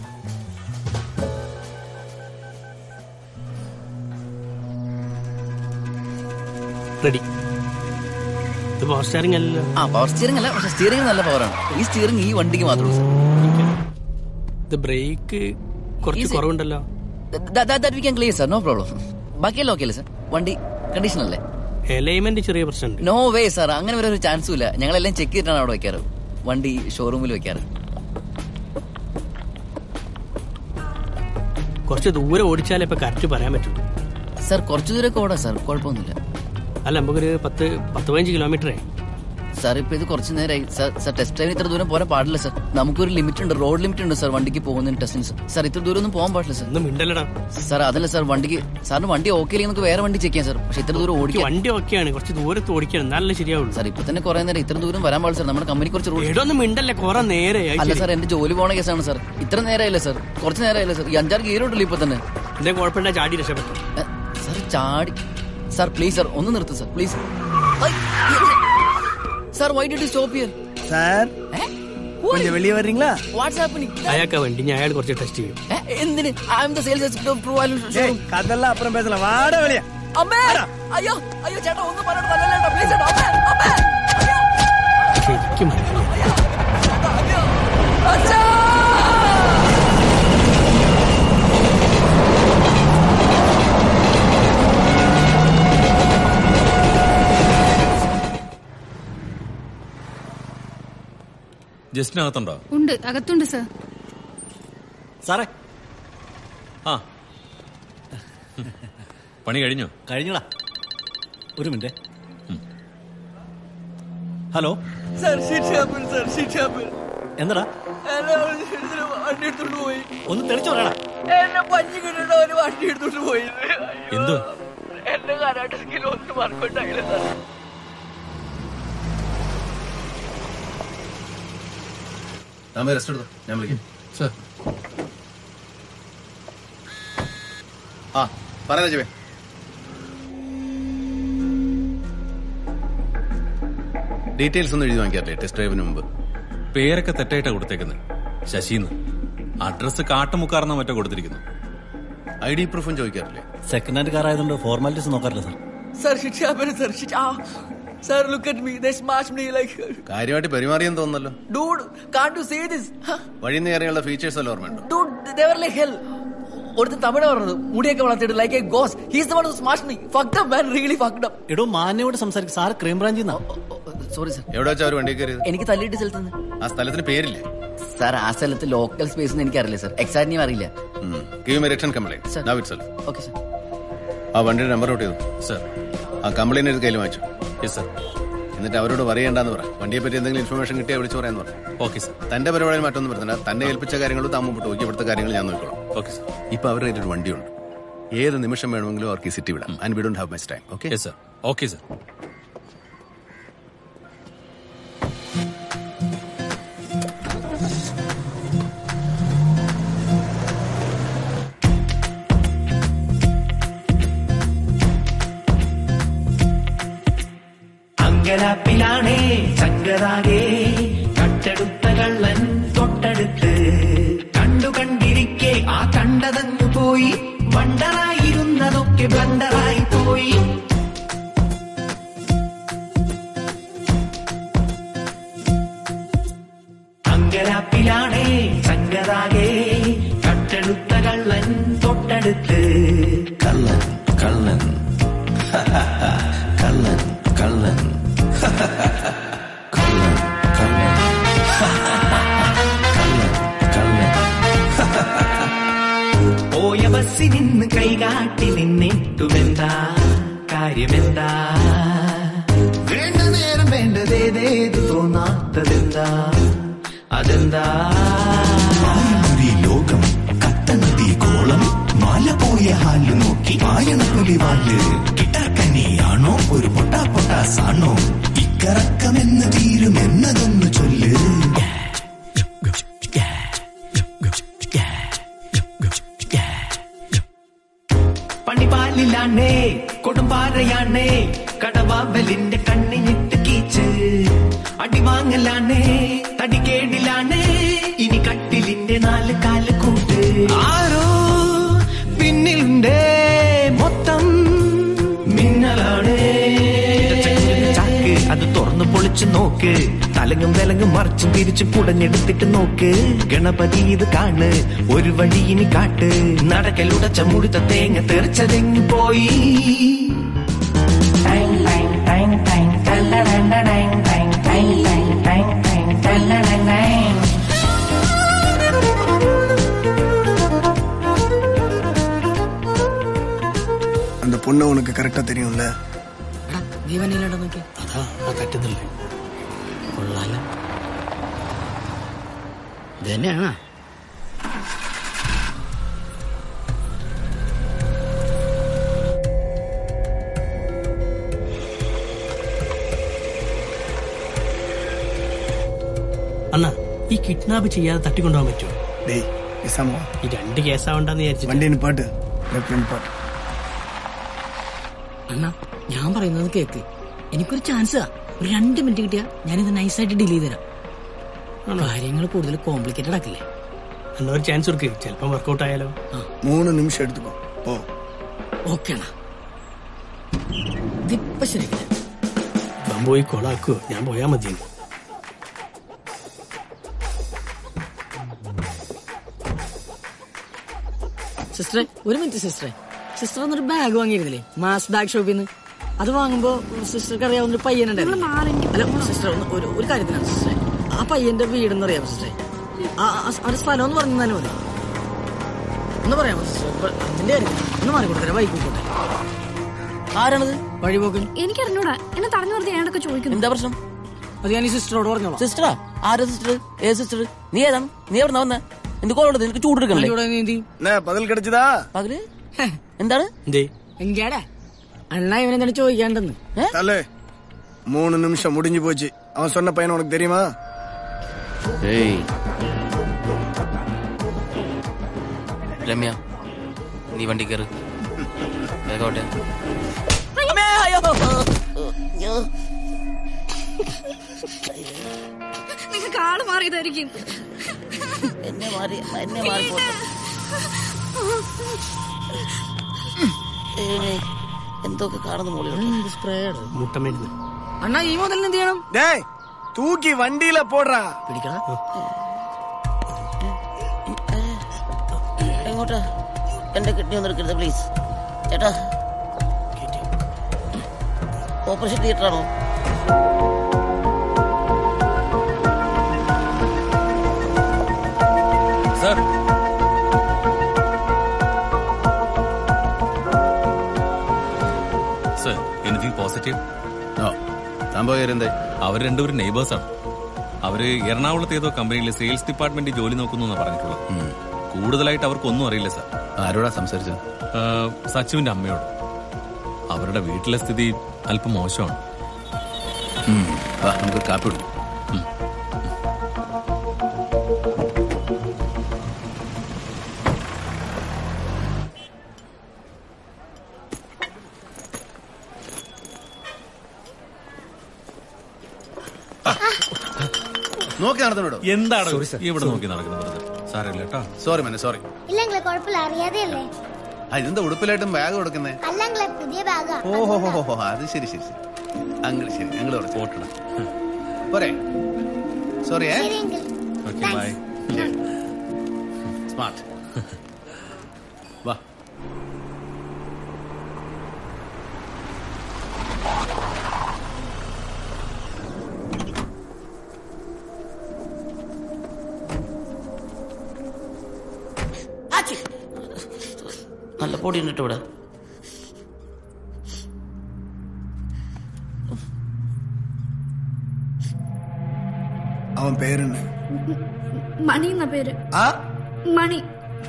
റെഡി ഇത് പവർ സ്റ്റാറിംഗ് അല്ലല്ലോ ആ പവർ സ്റ്റിയറിംഗ് അല്ല പക്ഷെ സ്റ്റിയറിംഗ് നല്ല പവറാണ് ഈ സ്റ്റിയറിംഗ് ഈ വണ്ടിക്ക് മാത്രമേ ഉള്ളൂ ഇത് ബ്രേക്ക് കുറച്ച് Easy. കുറവുണ്ടല്ലോ sir we can clear sir no problem ബാക്കിയെല്ലാം ഓക്കെ അല്ലേ സർ വണ്ടി കണ്ടീഷൻ അല്ലേ എലൈൻമെന്റ് ചെറിയ പ്രശ്നമുണ്ട് നോ വേ സാർ അങ്ങനെ വരെ ഒരു ചാൻസും ഇല്ല ഞങ്ങളെല്ലാം ചെക്ക് ചെയ്തിട്ടാണ് അവിടെ വെക്കാറ് വണ്ടി ഷോറൂമിൽ വെക്കാറ് കുറച്ച് ദൂരെ ഓടിച്ചാലേ ഇപ്പൊ കറക്റ്റ് പറയാൻ പറ്റൂ സാർ കുറച്ചു ദൂരമൊക്കെ ഓടാം സാർ കുഴപ്പമൊന്നുമില്ല അല്ല നമുക്കൊരു പത്ത് പത്ത് പതിനഞ്ച് കിലോമീറ്ററേ സാർ ഇപ്പൊ ഇത് കുറച്ച് നേരമായി സാർ സാർ ടെസ്റ്റ് ഡ്രൈവിന് ഇത്ര ദൂരം പോരാൻ പാടില്ല സാർ നമുക്കൊരു ലിമിറ്റ് ഉണ്ട് റോഡ് ലിമിറ്റ് ഉണ്ട് സാർ വണ്ടിക്ക് പോകുന്നതിന് ടെസ്റ്റിന് സാർ സാർ ഇത്ര ദൂരം ഒന്നും പോകാൻ പാടില്ല സാർ ഒന്നും മിണ്ടല്ലടാ സാർ അതല്ല സാർ വണ്ടിക്ക് സാറിന് വണ്ടി ഓക്കെ ഇല്ലെങ്കിൽ നമുക്ക് വേറെ വണ്ടി ചെക്ക് ചെയ്യാം സാർ പക്ഷെ ഇത്ര ദൂരം എനിക്ക് ഓടിക്കാം വണ്ടി ഓക്കെയാണ് കുറച്ച് ദൂരത്ത് ഓടിക്കണം എന്നാലല്ലേ ശരിയാവുള്ളൂ സാർ ഇപ്പൊ തന്നെ കുറെ നേരം ഇത്ര ദൂരം വരാൻ പാടില്ല സാർ നമ്മുടെ കമ്പനി കുറച്ച് റൂൾ എടൊന്നും മിണ്ടല്ലേ കുറെ നേരെ അല്ല സാർ എന്റെ ജോലി പോണ കേസാണ് സാർ ഇത്ര നേരമായില്ല സാർ കുറച്ച് നേരമായില്ല സാർ ഈ അഞ്ചാറ് ഗീറുണ്ടല്ലോ ഇപ്പൊ തന്നെ എന്തേ കുഴപ്പമില്ല ചാടി രക്ഷപ്പെട്ടു സാർ ചാടി സാർ പ്ലീസ് സാർ ഒന്ന് നിർത്ത് sir please sir why did stop here sir கொஞ்சம் வெளியே வர்றீங்களா വാട്സ് ഹാപ്പനിങ് അയാൾക്കാ വണ്ടി ഞാൻ അയാൾ കുറച്ച് ടെസ്റ്റ് ചെയ്യും എന്തിന് I am the sales executive true ஏய், கதெல்லாம் அப்புறம் பேசலாம் வாட வெளியே അമ്മേ അയ്യോ അയ്യോ ചേട്ടാ ഒന്നും പറയണ്ട തല്ലല്ലേട്ടാ പ്ലീസ് ചേട്ടാ അമ്മേ അമ്മേ ശരിക്കും അച്ഛാ ജസ്റ്റിനകത്തുണ്ടോ ഉണ്ട് അകത്തുണ്ട് സർ സാറേ ആ പണി കഴിഞ്ഞോ കഴിഞ്ഞടാ ഒരു മിനിറ്റ് ഹലോ സാർ ഷീറ്റ് ഷാപ്പിൽ സാർ ഷീറ്റ് ഷാപ്പിൽ എന്നടാ എന്നെ വണ്ടി എടുത്തോണ്ട് പോയി ഒന്ന് തെളിച്ചു പറയടാ എന്നെ പഞ്ഞി കിട്ടിട്ട് ഒരു വണ്ടി എടുത്തോണ്ട് പോയി എന്തോ എന്റെ കരാട്ടെ സ്കിൽ ഒന്നും വർക്കൗട്ടായില്ല സാർ താമ റെസ്റ്റ് എടുത്തോ ഞാൻ വിളിക്കാം സർ ആ പറയാ ജീവേ ഡീറ്റെയിൽസ് ഒന്നും എഴുതി വാങ്ങിക്കാറില്ലേ ടെസ്റ്റ് ഡ്രൈവിന് മുമ്പ് പേരൊക്കെ തെറ്റായിട്ടാ കൊടുത്തേക്കുന്നത് ശശിന്ന് അഡ്രസ് കാട്ടുമുക്കാർന്ന മറ്റോ കൊടുത്തിരിക്കുന്നു ഐ ഡി പ്രൂഫും ചോദിക്കാറില്ലേ സെക്കൻഡ് ഹാൻഡ് കാർ ആയതുകൊണ്ട് ഫോർമാലിറ്റീസ് നോക്കാറില്ല സാർ സാർ ഷീറ്റ് ഷാപ്പിൽ സാർ ഷീറ്റ് ആ sir look at me they smash me like കാര്യമായിട്ട് പെരുമാറിയെന്ന് തോന്നുന്നല്ലോ dude can to say this വഴി നേരെയുള്ള ഫീച്ചേഴ്സ് എല്ലാം ഓർമ്മയുണ്ടോ dude they were like hell ഒരുത്തൻ തമിഴ് പറഞ്ഞത് മുടിയൊക്കെ വളർത്തിയിട്ട് like a goes he's the one who smash me fucked up man really fucked up എടോ മാന്യോട് സംസാരിക്കും സാർ ക്രൈം ബ്രാഞ്ചിൽ സോറി സാർ എവിടെ വെച്ചാ അവർ വണ്ടി കയറിയത് എനിക്ക് തല്ലിയിട്ട് സ്ഥലത്ത് നിന്ന് ആ സ്ഥലത്തിന് പേരില്ലേ സാർ ആ സ്ഥലത്ത് ലോക്കൽ സ്പേസ് എനിക്ക് അറിയില്ല സാർ എക്സാക്ട് നെയിം അറിയില്ല give me return complaint now itself okay sir ആ വണ്ടിയുടെ നമ്പർ നോട്ട് ചെയ്തു സർ ആ കംപ്ലൈന്റ് എടുത്ത് കയ്യിൽ വാങ്ങിച്ചു യെസ് സർ എന്നിട്ട് അവരോട് പറയണ്ടെന്ന് പറ വണ്ടിയെ പറ്റി എന്തെങ്കിലും ഇൻഫർമേഷൻ കിട്ടിയാൽ വിളിച്ചു പറയാന്ന് പറഞ്ഞു ഓക്കെ സർ തന്റെ പരിപാടിയിൽ മറ്റൊന്നും വരുന്നില്ല തന്നെ ഏൽപ്പിച്ച കാര്യങ്ങളും താൻ മുമ്പോട്ട് നോക്കി ഇവിടുത്തെ കാര്യങ്ങൾ ഞാൻ നോക്കിക്കോളാം ഓക്കെ സർ ഇപ്പൊ അവരുടെ കയ്യിൽ ഒരു വണ്ടിയുണ്ട് ഏത് നിമിഷം വേണമെങ്കിലും അവർക്ക് ഈ സിറ്റി വിടാം and we don't have much time okay yes sir okay sir അങ്കലാപ്പിലാണേ ചങ്കരാകെ കട്ടെടുത്ത കള്ളൻ തൊട്ടടുത്ത് കണ്ടു കണ്ടിരിക്കെ ആ കണ്ടതങ്ങു പോയി വണ്ടറായിരുന്നതൊക്കെ ബ്ലണ്ടറായി പോയി അങ്കലാപ്പിലാണേ ചങ്കരാകെ കട്ടെടുത്ത കള്ളൻ തൊട്ടടുത്ത് കള്ളൻ കള്ളൻ കള്ളൻ കള്ളൻ കള്ളൻ കള്ളൻ കള്ളൻ കള്ളൻ പോയ ബസ്സിൽ നിന്ന് കൈകാട്ടി നിന്നിട്ടുമെന്താ കാര്യമെന്താ വേണ്ട നേരം വേണ്ടതേതേത് തോന്നാത്തതെന്താ അതെന്താ ഈ ലോകം കത്തനദി കോളം മാല പോയ ഹാല് നോക്കി മായണക്കുലി വാല് കിട്ടാക്കനിയാണോ ഒരു പൊട്ടാ പൊട്ടാസാണോ ഇക്കറക്കമെന്ന് തീരുമെന്നതൊന്നു ചൊല്ല് പണിപാലിലാണേ കൊടുമ്പാറയാണേ കടവാവലിന്റെ കണ്ണിഞ്ഞിട്ട് കീച്ച് അടിവാങ്ങലാണേ തടികേടിലാണേ ഇനി കട്ടിലിന്റെ നാല് കാല് കൂട്ട് ആരോ പിന്നിലുണ്ടേ മൊത്തം മിന്നലാണേ ചാക്ക് അത് തുറന്നു പൊളിച്ചു നോക്ക് തലങ്ങും വിലങ്ങും മറിച്ചും തിരിച്ചും കുടഞ്ഞെടുത്തിട്ട് നോക്ക് ഗണപതി ഇത് കാണ് ഒരു വഴി ഇനി കാട്ട് നടക്കലുടച്ച മുഴുത്ത തേങ്ങ തെറിച്ചതെങ്ങി പോയി time time time time time time time time time time time இடம் உனக்கு கரெக்டா தெரியும்ல എടാ നീ വന്നില്ലാണ്ടോ നോക്കി അതാ ആ തട്ടുന്നില്ലേ കൊള്ളാല ഇത് തന്നെയാണോ അണ്ണാ ഈ കിഡ്നാപ്പ് ചെയ്യാതെ തട്ടിക്കൊണ്ടുപോകാൻ പറ്റുമോ டேய் பேசாம ഈ രണ്ട് കേസാവണ്ടെന്ന് വിചാരിച്ചു வண்டி நிப்பாட்டு லெஃப்ட் நிப்பாட்டு അണ്ണാ ഞാൻ പറയുന്നത് കേക്ക് എനിക്കൊരു ചാൻസ് ഒരു രണ്ട് മിനിറ്റ് കിട്ടിയാ ഞാനിത് നൈസായിട്ട് ഡീൽ ചെയ്ത് തരാം കാര്യങ്ങൾ കൂടുതൽ കോംപ്ലിക്കേറ്റഡ് ആക്കില്ലേ അണ്ണ ഒരു ചാൻസ് കൊടുക്ക് ചിലപ്പം വർക്കൗട്ട് ആയാലോ மூணு நிமிஷம் எடுத்துக்கோ போ ഓക്കെ അണ്ണാ ഇതിപ്പോ ശരിക്കില്ല ഇവൻ പോയി കൊളാക്കുവോ ഞാൻ പോയാ മതിയെന്ന് സിസ്റ്ററെ ഒരു മിനിറ്റ് സിസ്റ്ററെ സിസ്റ്റർ എന്നൊരു ബാഗ് വാങ്ങിയിരുന്നില്ലേ മാസ് ബാഗ് ഷോപ്പിൽ നിന്ന് അത് വാങ്ങുമ്പോ സിസ്റ്റർക്ക് അറിയാവുന്ന ഒരു പയ്യനുണ്ടായിരുന്നു അല്ല സിസ്റ്റർ ഒന്ന് ഒരു ഒരു കാര്യത്തിനാണ് സിസ്റ്ററെ ആ പയ്യന്റെ വീടെന്ന് അറിയാമോ സിസ്റ്ററെ ആ ആ- അവരുടെ സ്ഥലം ഒന്ന് പറഞ്ഞു തന്നാലും മതി ഒന്ന് പറയാമോ സിസ്റ്റർ ഇപ്പൊ അതിന്റെ കാര്യം ഒന്ന് മാറി കൊടുത്തരാ വൈകി കൊടുക്കട്ടെ ആരാണത് വഴിപോക്കൻ എനിക്കറിഞ്ഞൂടാ എന്നെ തടഞ്ഞു നിർത്തി അയാളൊക്കെ ചോദിക്കുന്നു എന്താ പ്രശ്നം അത് ഞാൻ ഈ സിസ്റ്ററോട് പറഞ്ഞോളാം സിസ്റ്ററാ ആരാ സിസ്റ്റർ ഏ സിസ്റ്റർ നീ ഏതാണ് നീ എവിടെ വന്ന എന്ത് കോളുണ്ട് നിനക്ക് ചൂടെടുക്കണല്ലേ என்ன பதில் கிடைச்சதா പകല് എന്താണ് എങ്കേടാ അണ്ണാ ഇവനെന്താണ് ചോദിക്കാണ്ടെന്ന് தலே மூணு நிமிஷம் முடிஞ்சு போச்சு அவன் சொன்ன பையன் உனக்கு தெரியுமா ഏയ് രമ്യ നീ വണ്ടി കയറ് വേഗോട്ടെ നിങ്ങൾക്ക് ആള് മാറിയതായിരിക്കും എന്നെ മാറി എന്നെ മാറി എന്തൊക്കെ കാണുന്നു മോളിൽ സ്പ്രേ മുട്ടമരുന്ന് അണ്ണാ ഈ മുതലിന് എന്ത് ചെയ്യണം டேய் தூக்கி வண்டியில போடுறா പിടിക്കടാ എങ്ങോട്ടാ എന്റെ കിഡ്നി ഒന്ന് എടുക്കരുത് പ്ലീസ് ചേട്ടാ ഓപ്പറേഷൻ തിയേറ്റർ ആണോ സാർ സർ എനിത്തിങ് പോസിറ്റീവ് സംഭവം എന്താ അവർ രണ്ടുപേരും നെയ്ബേഴ്സ് ആണ് അവര് എറണാകുളത്ത് ഏതോ കമ്പനിയിലെ സെയിൽസ് ഡിപ്പാർട്ട്മെന്റിൽ ജോലി നോക്കുന്നു എന്നാണ് പറഞ്ഞിട്ടുള്ളത് കൂടുതലായിട്ട് അവർക്കൊന്നും അറിയില്ല സാർ ആരോടാ സംസാരിച്ചത് സച്ചുവിന്റെ അമ്മയോട് അവരുടെ വീട്ടിലെ സ്ഥിതി അല്പം മോശമാണ് വാ നമുക്ക് കാപ്പി കൊടുക്കും നോക്കി നടന്നോടോ എന്താണ് ഇവിടെ നോക്കി നടക്കുന്നത് സാരമില്ല കേട്ടോ സോറി മനെ സോറി ഇല്ലെങ്കിലേ കുഴപ്പമില്ല അറിയാതെയല്ലേ ആ ഇതെന്താ ഉടുപ്പിലായിട്ടും ബാഗ് കൊടുക്കുന്നേ അല്ലെങ്കിലേ പുതിയ ബാഗാ ഓഹോ ഹോ ഹോ അത് ശരി ശരി ശരി അങ്ങനെ ശരി ഞങ്ങൾ ഓട്ടണം പോരെ സോറി ഏ ശരി എങ്കിൽ ഓക്കെ ബൈ സ്മാർട്ട് വാ നല്ല പൊടി ഉണ്ട് ഇവിടെ அவன் பேர் என்ன മണി എന്ന പേര് ஆ മണി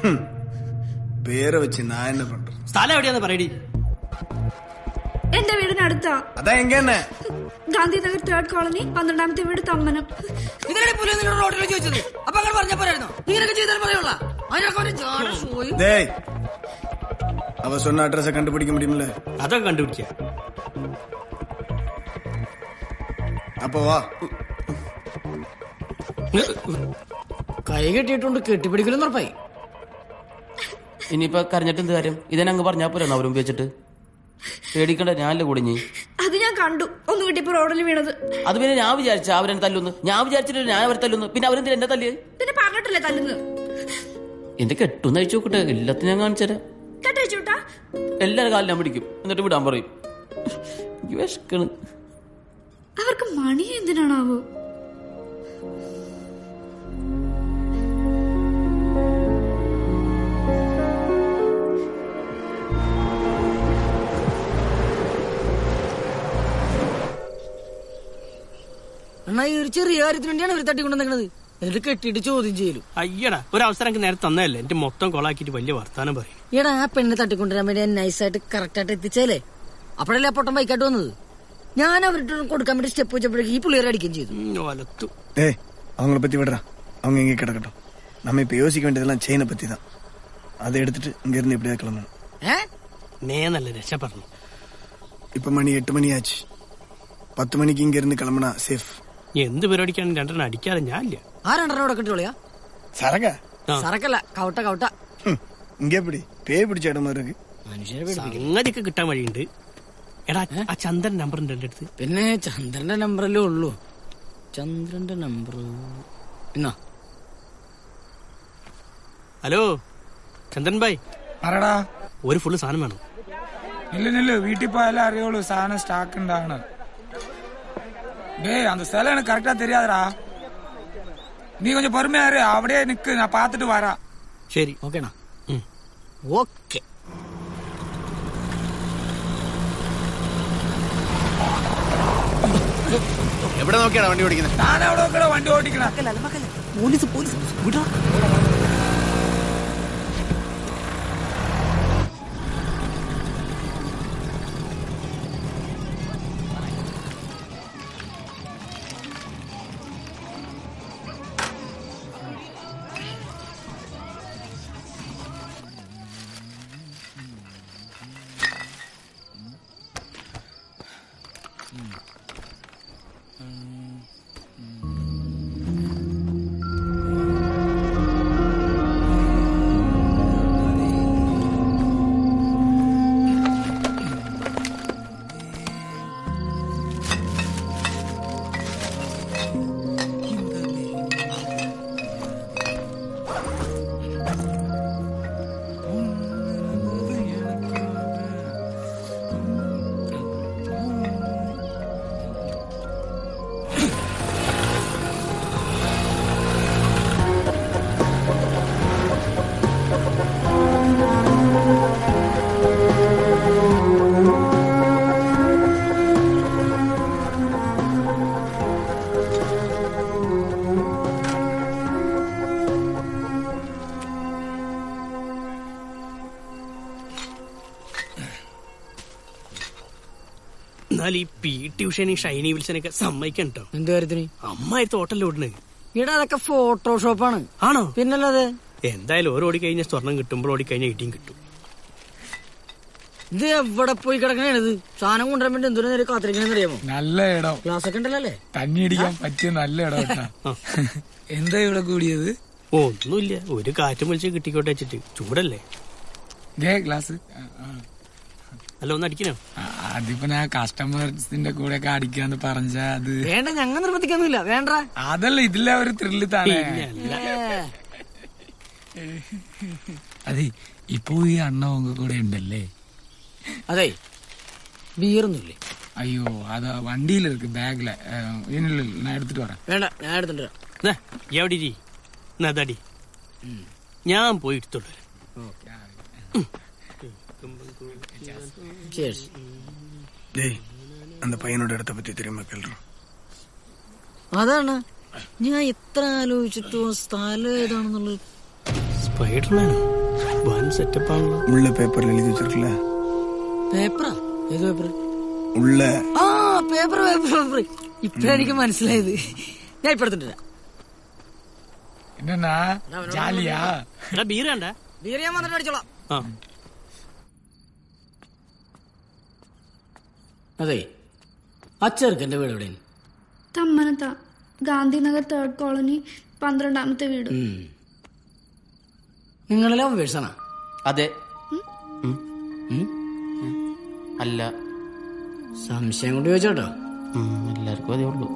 பேரை வச்சு நான் என்ன பண்றேன் സ്ഥലം എവിടെയാന്ന് പറയടി എന്റെ വീടിനടുത്താ அதான் എங்க என்ன ഗാന്ധിനഗർ തേർഡ് കോളനി പന്ത്രണ്ടാമത്തെ വീട് തമ്മനം ഇതിനെ പോലെ നിന്നോട് റോഡിൽ ചോദിച്ചത് അപ്പൊ അങ്ങനെ പറഞ്ഞ പോരായിരുന്നോ ഇങ്ങനെയൊക്കെ ചെയ്താൽ പറയുള്ള അതിനൊക്കെ ഒരു ജാട ഷോയും டேய் அவ சொன்ன அட்ரஸ கண்டுபிடிக்க முடியுமில்ல അതൊക്കെ കണ്ടുപിടിക്ക அப்போ வா കൈ കെട്ടിയിട്ടുണ്ട് കെട്ടിപ്പിടിക്കലും ഉറപ്പായി ഇനിയിപ്പോ കരഞ്ഞിട്ട് എന്ത് കാര്യം ഇതന്നെ അങ്ങ് പറഞ്ഞാ പോരാ അവരും വെച്ചിട്ട് പേടിക്കണ്ട ഞാനല്ലേ കുടിഞ്ഞ് അത് ഞാൻ കണ്ടു ഒന്ന് കിട്ടിയപ്പോ റോഡിൽ വീണത് അത് പിന്നെ ഞാൻ വിചാരിച്ച അവരെന്നെ തല്ലുന്നു ഞാൻ വിചാരിച്ചിട്ട് ഞാൻ അവരെ തല്ലുന്നു പിന്നെ അവരെന്തിനാ എന്നെ തല്ലിയത് പിന്നെ പറഞ്ഞിട്ടില്ലേ തല്ലുന്നത് എന്റെ കെട്ടൊന്ന് അഴിച്ചു നോക്കട്ടെ എല്ലാത്തിനും ഞാൻ കാണിച്ചുതരാം കെട്ടയച്ചുട്ടാ എല്ലാവരും കാലിൽ ഞാൻ പിടിക്കും എന്നിട്ട് വിടാൻ പറയും എനിക്ക് വിശക്കണ് അവർക്ക് മണി എന്തിനാണാവോ അണ്ണാ ഈ ഒരു ചെറിയ കാര്യത്തിന് വേണ്ടിയാണ് ഇവർ തട്ടിക്കൊണ്ടുവന്നത് എന്നിട്ട് കെട്ടിയിട്ട് ചോദ്യം ചെയ്യലു അയ്യടാ ഒരു അവസരം എനിക്ക് നേരെ തന്നതല്ലേ എന്റെ മൊത്തം കൊളാക്കിയിട്ട് വലിയ വർത്താനം പറയും എടാ ആ പെണ്ണിനെ തട്ടിക്കൊണ്ടുവരാൻ വേണ്ടി നൈസായിട്ട് കറക്റ്റ് ആയിട്ട് എത്തിച്ചേലേ അപ്പോഴല്ലേ ആ പൊട്ടം ബൈക്കായിട്ട് വന്നത് ഞാൻ അവരുടെ കൊടുക്കാൻ വേണ്ടി സ്റ്റെപ്പ് വെച്ചപ്പോഴേക്ക് ഈ പുള്ളിയെ അടിക്കുകയും ചെയ്തു വലത്തു ஏய் அவங்கள பத்தி விடுறா அவங்க இங்கே கிடக்கட்டும் நம்ம இப்ப யோசிக்க வேண்டியதெல்லாம் செயினை பத்தி தான் அதை எடுத்துட்டு இங்க இருந்து எப்படியா கிளம்பணும் നേന്നല്ല രക്ഷ പറഞ്ഞു இப்ப மணி எட்டு மணி ஆச்சு பத்து மணிக்கு இங்க இருந்து கிளம்புனா சேஃப் നീ എന്ത് പരിപാടിക്കാണ് രണ്ടെണ്ണം അടിക്കാതെ ഞാനില്ല ആ രണ്ടെണ്ണം ഇവിടെ കിട്ടിയോളിയാ சரகா സറക്കല്ല കവട്ട കവട്ട இங்க எப்படி பேய் பிடிச்ச இடம் மாதிரி இருக்கு മനുഷ്യരെ സംഗതിയൊക്കെ കിട്ടാൻ വഴിയുണ്ട് എടാ ആ ചന്ദ്രൻ നമ്പർ ഉണ്ട് എന്റെ അടുത്ത് പിന്നെ ചന്ദ്രന്റെ നമ്പറല്ലേ ഉള്ളൂ ചന്ദ്രന്റെ നമ്പർ എന്നാ ഹലോ ചന്ദ്രൻ ഭായ് പറടാ ഒരു ഫുള്ള് സാധനം വേണം நில்லு நில்லு வீட்டுக்கு போயாலே அறியோளு சாணம் ஸ்டாக் ഉണ്ടാകണം டேய் அந்த സ്ഥലം எனக்கு கரெக்டா தெரியாதுடா நீ கொஞ்சம் பொறுமையா இரு அப்படியே நிக்கு நான் பார்த்துட்டு வரேன் ശരി ഓക്കേണா ഓക്കെ എവിടെ നോക്കിയാണ് വണ്ടി ഓടിക്കുന്നത് ഞാൻ എവിടെ നോക്കണോ വണ്ടി ഓടിക്കണം പോലീസ് പോലീസ് വിടാ എന്നാൽ ഈ പി ട്യൂഷൻ ഈ ഷൈനി വിൽസനൊക്കെ സമ്മതിക്കണം കേട്ടോ എന്ത് കാര്യത്തിന് അമ്മായി തോട്ടല്ലേ ഓടുന്നത് ഇവിടെ അതൊക്കെ ഫോട്ടോഷോപ്പാണ് ആണോ പിന്നല്ലാതെ എന്തായാലും ഓരോ ഓടി കഴിഞ്ഞാൽ സ്വർണം കിട്ടുമ്പോൾ ഓടി കഴിഞ്ഞാൽ ഇടിയും കിട്ടും ഇത് എവിടെ പോയി കിടക്കണേണ് ഇത് സാധനം കൊണ്ടുവരാൻ വേണ്ടി എന്തോരം നേരം കാത്തിരിക്കണെന്ന് അറിയാമോ നല്ല ഇടം ക്ലാസ് ഒക്കെ ഉണ്ടല്ലോ അല്ലേ തണ്ണി അടിക്കാൻ പറ്റിയ നല്ല ഇടം കേട്ടാ എന്താ ഇവിടെ കൂടിയത് ഓ ഒന്നുമില്ല ഒരു കാറ്റും വിളിച്ച് കിട്ടിക്കോട്ടെ വെച്ചിട്ട് ചൂടല്ലേ ദേ ഗ്ലാസ് അല്ല ഒന്ന് അടിക്കണോ അതിപ്പോ ഞാൻ കസ്റ്റമേഴ്സിന്റെ കൂടെ ഒക്കെ അടിക്കാന്ന് പറഞ്ഞ അത് വേണ്ട ഞങ്ങൾ നിർബന്ധിക്കൊന്നുമില്ല വേണ്ട അതല്ല ഇതിലെ ഒരു ത്രില്ല് താനേ അതെ ഇപ്പൊ ഈ അണ്ണ ഉങ്ക കൂടെ ഉണ്ടല്ലേ അതെ ബിയറൊന്നുമില്ലേ അയ്യോ അത് വണ്ടിയില് ഇருக்கு ബാഗില് ഇതിനുള്ളിൽ ഞാൻ എടുത്തിട്ട് വരാം വേണ്ട ഞാൻ എടുത്തിട്ട് വരാം. ദേ, എവിടെ ഇരി എന്നാ അതടി ഞാൻ പോയി എടുത്തോളൂ Cheers. டேய் அந்த பையனோட இடத்த பத்தி தெரியுமா கேள்றோம் അതാണ് ഞാൻ എത്ര ആലോചിച്ചിട്ടോ സ്ഥലം ഏതാണെന്നുള്ളത് സ്പൈഡർമാനോ വൻ സെറ്റപ്പ് ആണല്ലോ உள்ள பேப்பர்ல எழுதி வச்சிருக்கல പേപ്പറാ ഏത് പേപ്പർ உள்ள ആ പേപ്പർ പേപ്പർ പേപ്പർ ഇപ്പഴെനിക്ക് മനസ്സിലായത് ഞാൻ ഇപ്പൊ എടുത്തിട്ട് വരാം. என்னண்ணா ஜாலியா എടാ ബീർ വേണ്ട ബിയർ ഞാൻ വന്നിട്ട് അടിച്ചോളാം ആ അതെ ആ ചെറുക്കന്റെ വീട് എവിടെയാണ് തമ്മനത്ത ഗാന്ധിനഗർ തേർഡ് കോളനി പന്ത്രണ്ടാമത്തെ വീട് നിങ്ങളെ ലവേഴ്സാണോ അതെ അല്ല സംശയം കൊണ്ട് ചോദിച്ചോട്ടോ എല്ലാവർക്കും അതേ ഉള്ളൂ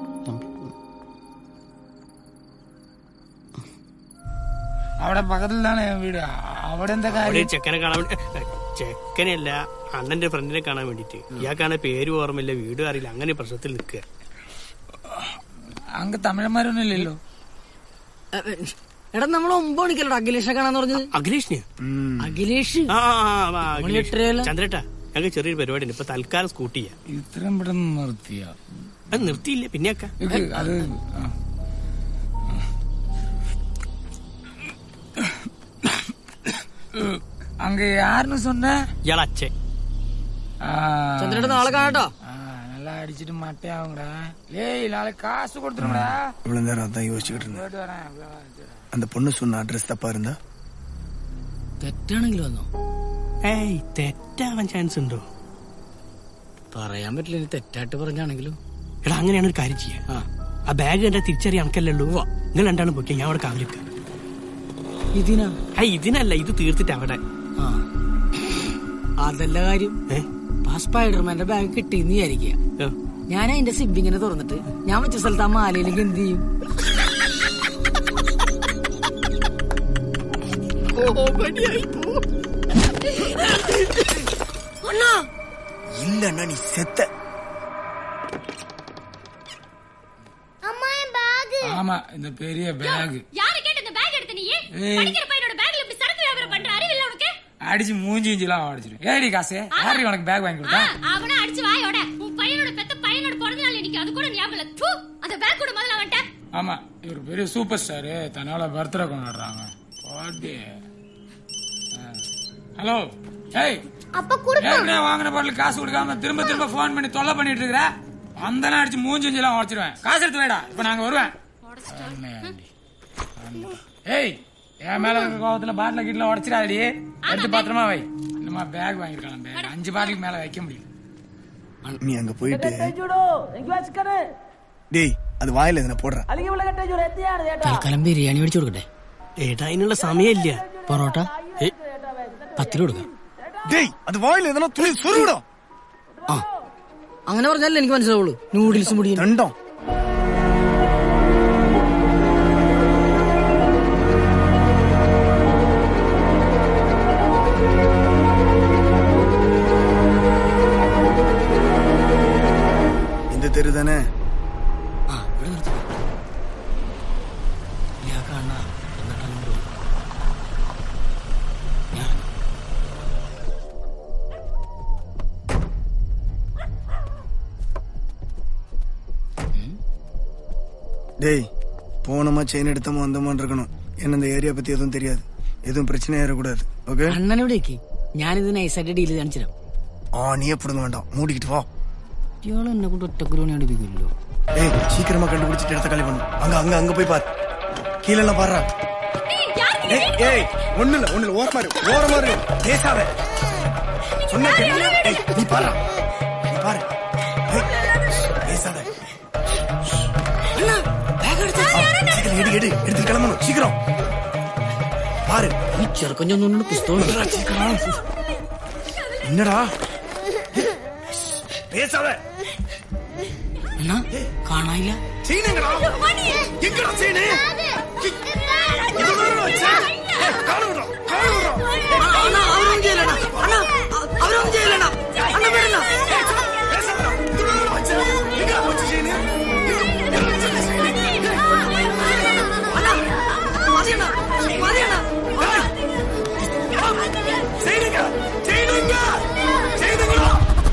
അവിടെ പക്കത്തിലാണ് വീട് അവിടെ എന്താ അവിടെ കാര്യം ഒരു ചെക്കനെ കാണാൻ വേണ്ടി ചെക്കനല്ല അണ്ണന്റെ ഫ്രണ്ടിനെ കാണാൻ വേണ്ടിട്ട് ഇയാൾക്കാണ് പേര് ഓർമ്മയില്ല വീട് അറിയില്ല അങ്ങനെ പ്രശ്നത്തിൽ നിൽക്കുക അങ്ങ് തമിഴന്മാരൊന്നും ഇല്ലല്ലോ എടാ നമ്മൾ ഒമ്പത് മണിക്കല്ലോ അഖിലേഷിനെ കാണാന്ന് പറഞ്ഞത് അഖിലേഷിനെ അഖിലേഷ് ആ, ആ, ആ, ആ, മണി അഖിലേഷ്. എട്ടരയല്ല? ചന്ദ്രേട്ടാ ഞങ്ങൾക്ക് ചെറിയൊരു പരിപാടി ഉണ്ട് ഇപ്പൊ തൽക്കാലം സ്കൂട്ടി ചെയ്യാം ഇത്രയും പെട്ടെന്ന് നിർത്തിയ അത് നിർത്തിയില്ല പിന്നെയൊക്കെ അത് ആ. அங்க யாருன்னு சொன்ன ഇയാൾ അച്ഛൻ ചന്ദ്രേട്ടൻ നാളെ കാണട്ടോ நல்லா அடிச்சிட்டு மட்டையாகுங்கடா லேய் நாளைக்கு காசு கொடுத்துருங்கடா இவ்வளவு நேரம் அதான் யோசிச்சுக்கிட்டு இருந்தேன் போயிட்டு வரேன் அந்த பொண்ணு சொன்ன அட்ரஸ் தப்பா இருந்தா തെറ്റാണെങ്കിൽ വന്നോ ഏയ് തെറ്റാവാൻ ചാൻസ് ഉണ്ടോ പറയാൻ പറ്റില്ല ഇനി തെറ്റായിട്ട് പറഞ്ഞാണെങ്കിലും എടാ അങ്ങനെയാണ് ഒരു കാര്യം ചെയ്യാം ആ ബാഗ് കണ്ടാൽ തിരിച്ചറിയാൻ അനക്കല്ലേ ഉള്ളൂ നിങ്ങൾ രണ്ടാളും പൊക്കെ ഞാൻ അവിടെ കാവലിക്കാം ഇതിനാ ആ ഇതിനല്ല ഇത് തീർത്തിട്ട് അവിടെ ആ അതല്ല കാര്യം ആ സ്പൈഡർമാന്റെ ബാഗ് കിട്ടിയെന്ന് വിചാരിക്കുക ഞാൻ അതിന്റെ സിബിങ്ങിനെ തുറന്നിട്ട് ഞാൻ വെച്ച സ്ഥലത്ത് ആ മാലയിലേക്ക് എന്ത് ചെയ്യും இல்லன்னா நீ செத்த அம்மா என் பேக் ஆமா இந்த பெரிய பேக் யாரு கேட்ட இந்த பேக் எடுத்த நீ ஏய். படிக்கிற பையனோட பேக்ல இப்படி சரக்கு வியாபாரம் பண்ற அறிவில்ல உனக்கு அடிச்சு மூஞ்சி இஞ்சிலாம் அடிச்சிடும் ஏடி காசு யாரு உனக்கு பேக் வாங்கி கொடுத்தா அவன அடிச்சு வாயோட உன் பையனோட பெத்த பையனோட பிறந்த நாள் இன்னைக்கு அது கூட ஞாபகம் இல்ல தூ அந்த பேக் கூட முதல்ல வந்துட்டேன் ஆமா இவர் பெரிய சூப்பர் ஸ்டாரு தன்னால பர்த்டே கொண்டாடுறாங்க பாட்டி ஹலோ ஏய் அப்ப குடுப்பா ஏற்கனவே வாங்கின பொருள் காசு கொடுக்காம திரும்ப திரும்ப ஃபோன் பண்ணி தொல்லை பண்ணிட்டு இருக்கிற அந்த அடிச்சு மூஞ்சி இஞ்சிலாம் உடச்சிருவேன் காசு எடுத்து வைடா இப்ப நாங்க வருவேன் அம்மையாண்டி. ஏய் என் மேல இருக்க கோவத்துல பாட்டில கீட்டில உடச்சிடாதடி எடுத்து பத்திரமா வை இன்னுமா பேக் வாங்கிருக்கலாம் பேக் அஞ்சு பாட்டிலுக்கு மேல வைக்க முடியும் நீ அங்க போயிட்டு டேய் அது வாயில எதுனா போடுற തൽക്കാലം ബിരിയാണി മേടിച്ചു കൊടുക്കട്ടെ ഏട്ടാ അതിനുള്ള സമയമില്ല പൊറോട്ട പത്ത് രൂപ കൊടുക്കാം டேய் அது வாயில எதனா துணி சொருவிடும் ആ അങ്ങനെ പറഞ്ഞാലേ എനിക്ക് മനസ്സിലാവുള്ളൂ നൂഡിൽസ് മുടിയും രണ്ടോ இந்த தெரு தானே ആ ഇവിടെ നിർത്തി ഞാൻ കാണാ എന്നിട്ടാണ് ഇവിടെ വന്നത്. ഞാൻ டேய் போனோமா செயின் எடுத்தோமா வந்தோமான்னு இருக்கணும் என்ன இந்த ஏரியா பத்தி எதுவும் தெரியாது எதுவும் பிரச்சனை ஏறக்கூடாது ஓகே അണ്ണൻ എവിടേക്ക് ഞാനിത് നൈസായിട്ട് ഡീൽ കാണിച്ചു തരാം ஆ நீ பிடுங்க வேண்டாம் மூடிக்கிட்டு வா ഇയാൾ എന്നെ കൊണ്ട് ഒറ്റക്കുരുവണി അടിപ്പിക്കില്ലോ ஏய் சீக்கிரமா கண்டுபிடிச்சிட்டு இடத்த காலி பண்ணு அங்க அங்க அங்க போய் பாரு கீழே எல்லாம் பாரு ஏய் ஏய் ஒண்ணு இல்ல ஒண்ணு இல்ல ஓரமா இரு ஓரமா இரு பேசாத சொன்னா கேளு. ஏய் நீ பாரு நீ பாரு ஏய், பேசாத ஆ, சீக்கிரம் எடு எடு எடுத்து கிளம்பணும் சீக்கிரம் பாரு ഈ ചെറുക്കൻ ചെന്നുകൊണ്ട് പുസ്തകം என்னடா, சீக்கிரம் என்னடா பேசாத എന്നാ കാണാനില്ല செயின் எங்கடா எங்கடா செயின் இதோட வச்ச காணுடா காணுடா അണ്ണാ അവരൊന്നും ചെയ്യലടാ അണ്ണാ അവരൊന്നും ചെയ്യലടാ അണ്ണ വേണ്ട பேசாதடா இதோட வச்ச எங்கடா வச்ச செயின் മതിയണ്ണ മതിയണ്ണ செய்யுங்க செய்யுங்க செய்யுங்கடா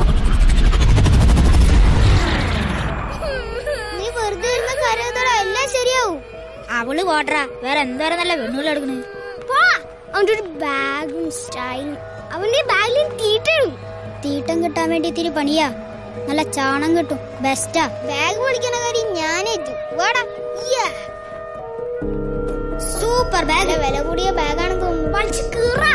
നീ വെറുതെ ഇരുന്ന് കരയുന്നടാ എല്ലാം ശരിയാവും അവള് പോട്ടറാ വേറെ എന്തായിരുന്നല്ല വെണ്ണൂല എടുക്കണേ അവന്റെ ഒരു ബാഗും സ്റ്റൈലും അവന്റെ ബാഗിൽ തീറ്റയും തീട്ടം കിട്ടാൻ വേണ്ടി ഇത്തിരി പണിയാ നല്ല ചാണം കിട്ടും ബെസ്റ്റാ ബാഗ് പഠിക്കണ കാര്യം ഞാനേറ്റു വാടാ സൂപ്പർ ബാഗ് വില കൂടിയ ബാഗാണെന്ന് തോന്നുന്നു വലിച്ചു കീറാ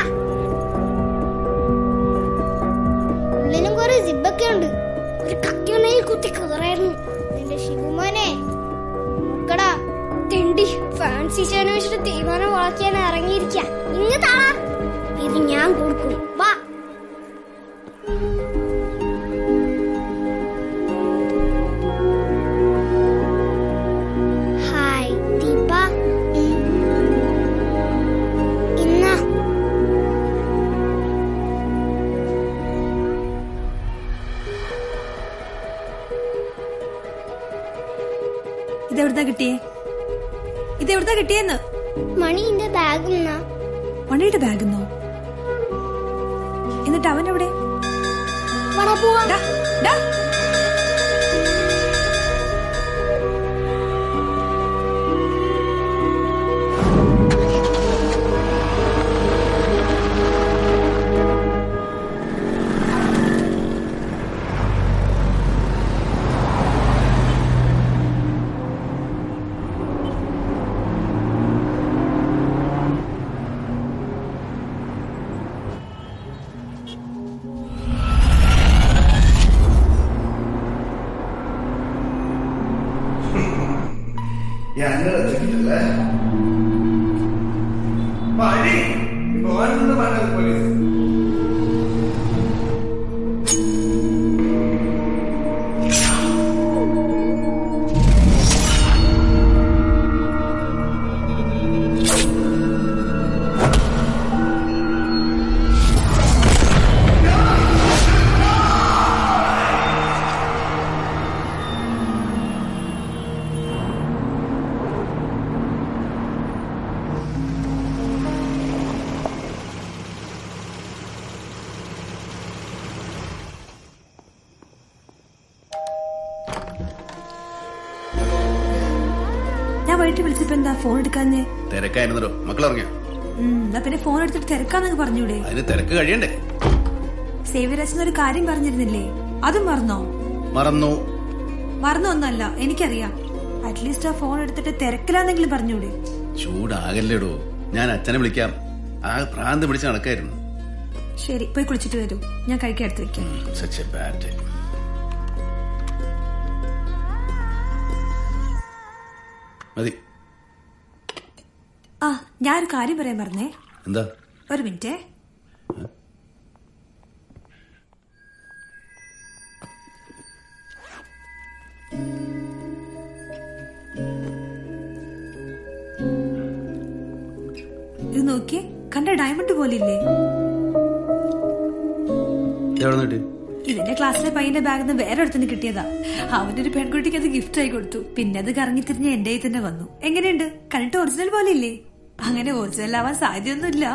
ഉള്ളിലും കുറെ സിബൊക്കെ ഉണ്ട് ഒരു കത്തിയുണ്ടെങ്കിൽ കുത്തി കീറായിരുന്നു നിന്റെ ശിവമോനെ നോക്കടാ തെണ്ടി ഫാൻസി ചേന വെച്ചിട്ട് തീരുമാനം വളയ്ക്കാൻ ഇറങ്ങിയിരിക്ക ഇങ്ങ് താ ഇത് ഞാൻ കൊടുക്കും വാ ഹായ് ദീപ ഇന്ന ഇതെവിടുന്നാ കിട്ടിയേ ഇതെവിടുന്നാ കിട്ടിയെന്ന് മണിന്റെ ബാഗും മണിയുടെ ബാഗെന്നോ എന്നിട്ട് അവൻ എവിടെ വാടാ പോവാ ഞങ്ങൾ വെച്ചിട്ടില്ല പണി ഓരോന്ന് പറഞ്ഞത് പോലീസ് ഞാൻ വൈകിട്ട് വിളിച്ചപ്പോ എന്താ ഫോൺ എടുക്കാഞ്ഞേ തിരക്കായിരുന്നല്ലോ മക്കൾ ഇറങ്ങിയോ ഉം, എന്നാ പിന്നെ ഫോൺ എടുത്തിട്ട് തിരക്കാന്നൊക്കെ പറഞ്ഞൂടെ അതിന് തിരക്ക് കഴിയണ്ടേ സേവിയരാജ് ഒരു കാര്യം പറഞ്ഞിരുന്നില്ലേ അതും മറന്നോ മറന്നു മറന്നോ ഒന്നല്ല എനിക്കറിയാം അറ്റ്ലീസ്റ്റ് ആ ഫോൺ എടുത്തിട്ട് തിരക്കിലാന്നെങ്കിലും പറഞ്ഞൂടെ ചൂടാകല്ലേടോ ഞാൻ അച്ഛനെ വിളിക്കാം ആ ഭ്രാന്ത് പിടിച്ച് നടക്കായിരുന്നു ശരി പോയി കുളിച്ചിട്ട് വരൂ ഞാൻ കഴിക്കാൻ എടുത്ത് വെക്കാം സച്ച് എ ബാഡ് മതി ആ ഞാൻ ഒരു കാര്യം പറയാൻ പറഞ്ഞേ എന്താ ഒരു മിനിറ്റ് ഇത് നോക്കിയേ കണ്ട ഡയമണ്ട് പോലില്ലേ എവിടെ നിന്ന് കിട്ടി ഇതിന്റെ ക്ലാസ്സിലെ പയ്യന്റെ ബാഗിൽ നിന്ന് വേറെ അടുത്തുനിന്ന് കിട്ടിയതാ അവന്റെ ഒരു പെൺകുട്ടിക്ക് അത് ഗിഫ്റ്റ് ആയി കൊടുത്തു പിന്നെ അത് കറങ്ങി തിരിഞ്ഞ് എന്റെ കയ്യിൽ തന്നെ വന്നു എങ്ങനെയുണ്ട് കണ്ടിട്ട് ഒറിജിനൽ പോലെ ഇല്ലേ അങ്ങനെ ഒറിജിനൽ ആവാൻ സാധ്യതയൊന്നുമില്ല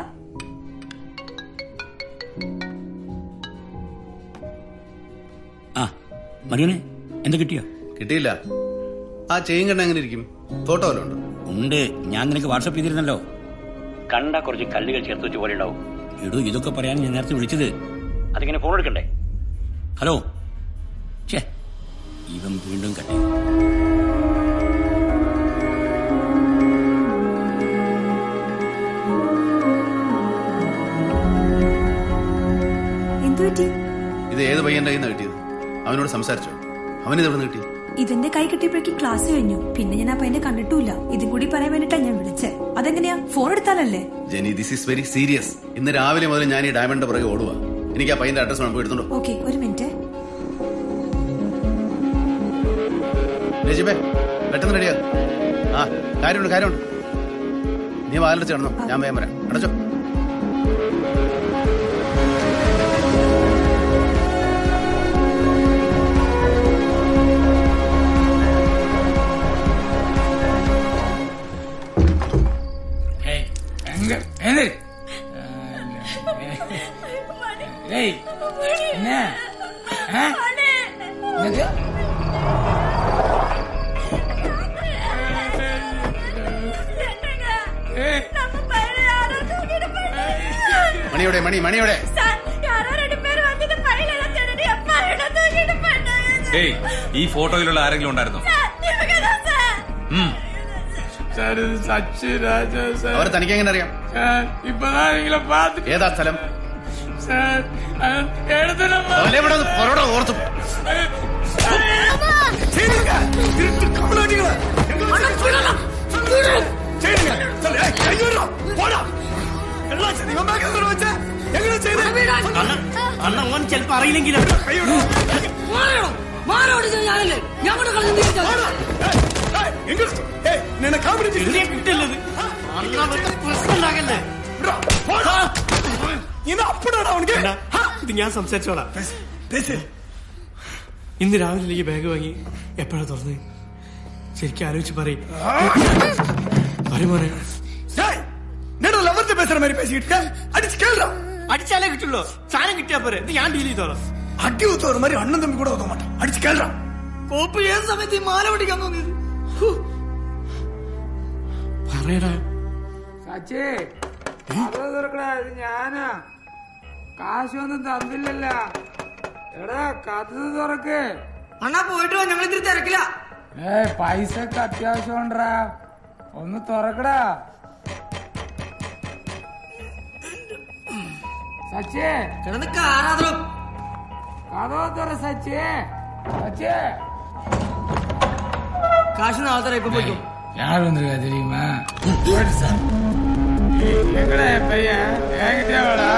ആ മറിയനെ എന്താ കിട്ടിയോ കിട്ടിയില്ല ആ ചെയിൻ കണ്ട എങ്ങനെ ഇരിക്കും ഫോട്ടോ വല്ലതും ഉണ്ടോ ഉണ്ട് ഞാൻ നിനക്ക് വാട്സപ്പ് ചെയ്തിരുന്നല്ലോ കണ്ട കുറച്ച് കല്ലുകൾ ചേർത്ത് വെച്ച പോലെ ഉണ്ടാവും ഇടൂ ഇതൊക്കെ പറയാൻ ഞാൻ നേരത്തെ വിളിച്ചത് അതിങ്ങനെ ഫോൺ എടുക്കണ്ടേ ഹലോ ഛേ ഇവൻ വീണ്ടും കട്ടെ എന്തു പറ്റി ഇത് ഏത് പയ്യന്റെ കയ്യിൽ നിന്ന് കിട്ടിയത് അവനോട് സംസാരിച്ചോ അവനിത് എവിടെ നിന്ന് കിട്ടി ഇതിന്റെ കൈ കിട്ടിയപ്പോഴേക്കും ക്ലാസ് കഴിഞ്ഞു പിന്നെ ഞാൻ ആ പയ്യനെ കണ്ടിട്ടില്ല ഇതും കൂടി പറയാൻ വേണ്ടിട്ടാ ഞാൻ വിളിച്ചേ അതെങ്ങനെയാ ഫോൺ എടുത്താലല്ലേ Jenny this is very serious ഇന്ന് രാവിലെ മുതൽ ഞാൻ ഈ ഡയമണ്ട് പുറകെ ഓടുക എനിക്ക് ആ പയ്യന്റെ അഡ്രസ് വേണം പോയി എടുത്തോണ്ടോ ഓക്കെ ഒരു മിനിറ്റ് രജിബേ പെട്ടെന്ന് റെഡിയാ ആ കാര്യമുണ്ട് കാര്യമുണ്ട് നീ വാലടിച്ച് കിടന്നോ ഞാൻ വേഗം വരാം അടച്ചോ ഏയ് എങ്ക എന്ത് ഏയ് എന്നാ ആ? என்னது? ഏയ്. മണിയോടെ മണി മണിയോടെ ഏയ് ഈ ഫോട്ടോയിലുള്ള ആരെങ്കിലും ഉണ്ടായിരുന്നോ ഉം. സാർ ഇത് സച്ച് രാജ സാർ അവർ തനിക്ക് എങ്ങനെ അറിയാം സാർ இப்பதான் எங்களை பார்த்து ഏതാ സ്ഥലം സാർ എടുത്തില്ല അവനെ ഇവിടെ ഒന്ന് പുറകോട്ട് ഓർത്തു അണ്ണ ഓൻ ചെലപ്പോ അറിയില്ലെങ്കിലും ഞാനല്ലേ ഞാൻ കൊണ്ട് കിട്ടില്ലത് പ്രശ്നമുണ്ടാകല്ലേ ഇത് ഞാൻ സംസാരിച്ചോളാം ഇന്ന് രാവിലെ എനിക്ക് ബാഗ് വാങ്ങി എപ്പോഴാ തുറന്ന് ശരിക്കും ആലോചിച്ച് പറയും പറയുമോനെ ലവർക്ക് പേசுற மாதிரி பேசிக்கிட்டு அடிச்சு கேளுடா അടിച്ചാലേ കിട്ടുള്ളൂ സാധനം കിട്ടിയാ പോരെ ഇത് ഞാൻ ഡീൽ ചെയ്തോളാം അടി ഒത്തു ഒരു மாதிரி അണ്ണൻ തമ്പി കൂടെ ഒതുക മാட்டான் അടിച്ച് കേൾറാ കോപ്പ് ഏത് സമയത്ത് ഈ മാല പിടിക്കാൻ തോന്നിയത് പറയടാ സച്ചി അത് തുറക്കടാ ഇത് ഞാനാ കാശൊന്നും തന്നില്ലല്ല എടാ കഥ തുറക്ക് അണ്ണാ പോയിട്ട് വാ ഞങ്ങൾ ഇത്തിരി തിരക്കില്ല ഏ പൈസക്ക് അത്യാവശ്യം ഉണ്ടടാ ഒന്ന് തുറക്കടാ സച്ചേ കിടന്ന് കാറാതോ കഥ തുറ സച്ചേ സച്ചേ കാശ് നാളെ തരാം ഇപ്പൊ പോയിക്കും யார் வந்திருக்கா தெரியுமா எங்கடா என் பையன் என்கிட்டயே வாடா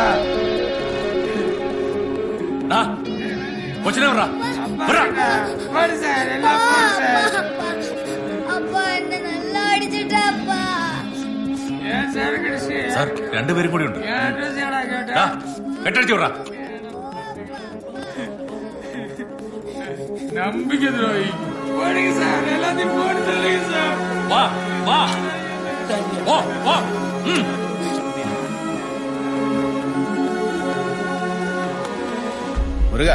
കൊച്ചിനെ വിടറാ. വിടറാ. போடு சார் எல்லாம் போடு சார் அப்பா என்ன நல்லா அடிச்சுட்டா அப்பா ஏன் சார் கிருஷ்ணி സാർ രണ്ടുപേരും കൂടി ഉണ്ട് என் அட்ரஸ் ஏடா கேட்ட ഡാ, കെട്ടടിച്ചു വിടറാ. நம்பிக்கை துரோகி போடுங்க சார் எல்லாத்தையும் போட்டு தள்ளுங்க சார் വാ വാ ഓ ഓ ഉം. മുരുക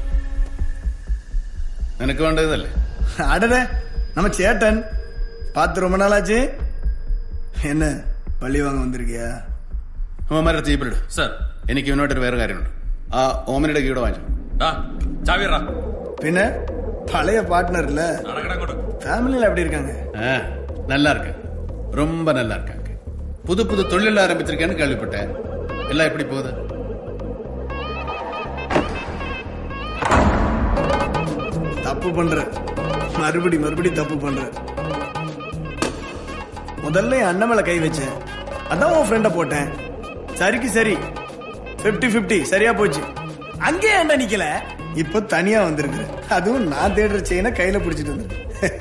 നിനക്ക് വേണ്ടതല്ലേ அடடே நம்ம சேட்டன் பார்த்து ரொம்ப நாளாச்சு என்ன பள்ளி வாங்க வந்திருக்கியா ഓമാരെ തീപ്പിലിട് സർ എനിക്ക് ഇവനോട്ടൊരു വേറെ കാര്യമുണ്ട് ആ ഓമനയുടെ കീടെ വാങ്ങിച്ചു ചാവിയറാ பின்ன பழைய பார்ட்னர் இல்ல ஃபேமிலியில எப்படி இருக்காங்க ஆ, நல்லா இருக்கு ரொம்ப நல்லா இருக்காங்க புது புது தொழில் ஆரம்பிச்சிருக்கேன்னு கேள்விப்பட்டேன் எல்லாம் எப்படி போகுது தப்பு பண்ற மறுபடி மறுபடி தப்பு பண்ற முதல்ல என் அண்ணன் மேல கை வச்சேன் அதான் உன் ஃப்ரெண்ட போட்டேன் சரிக்கு சரி 50 50 சரியா போச்சு அங்கே ஏன்டா நிக்கல இப்ப தனியா வந்திருக்கு அதுவும் நான் தேடுற செயினை கையில பிடிச்சிட்டு வந்திருக்கேன்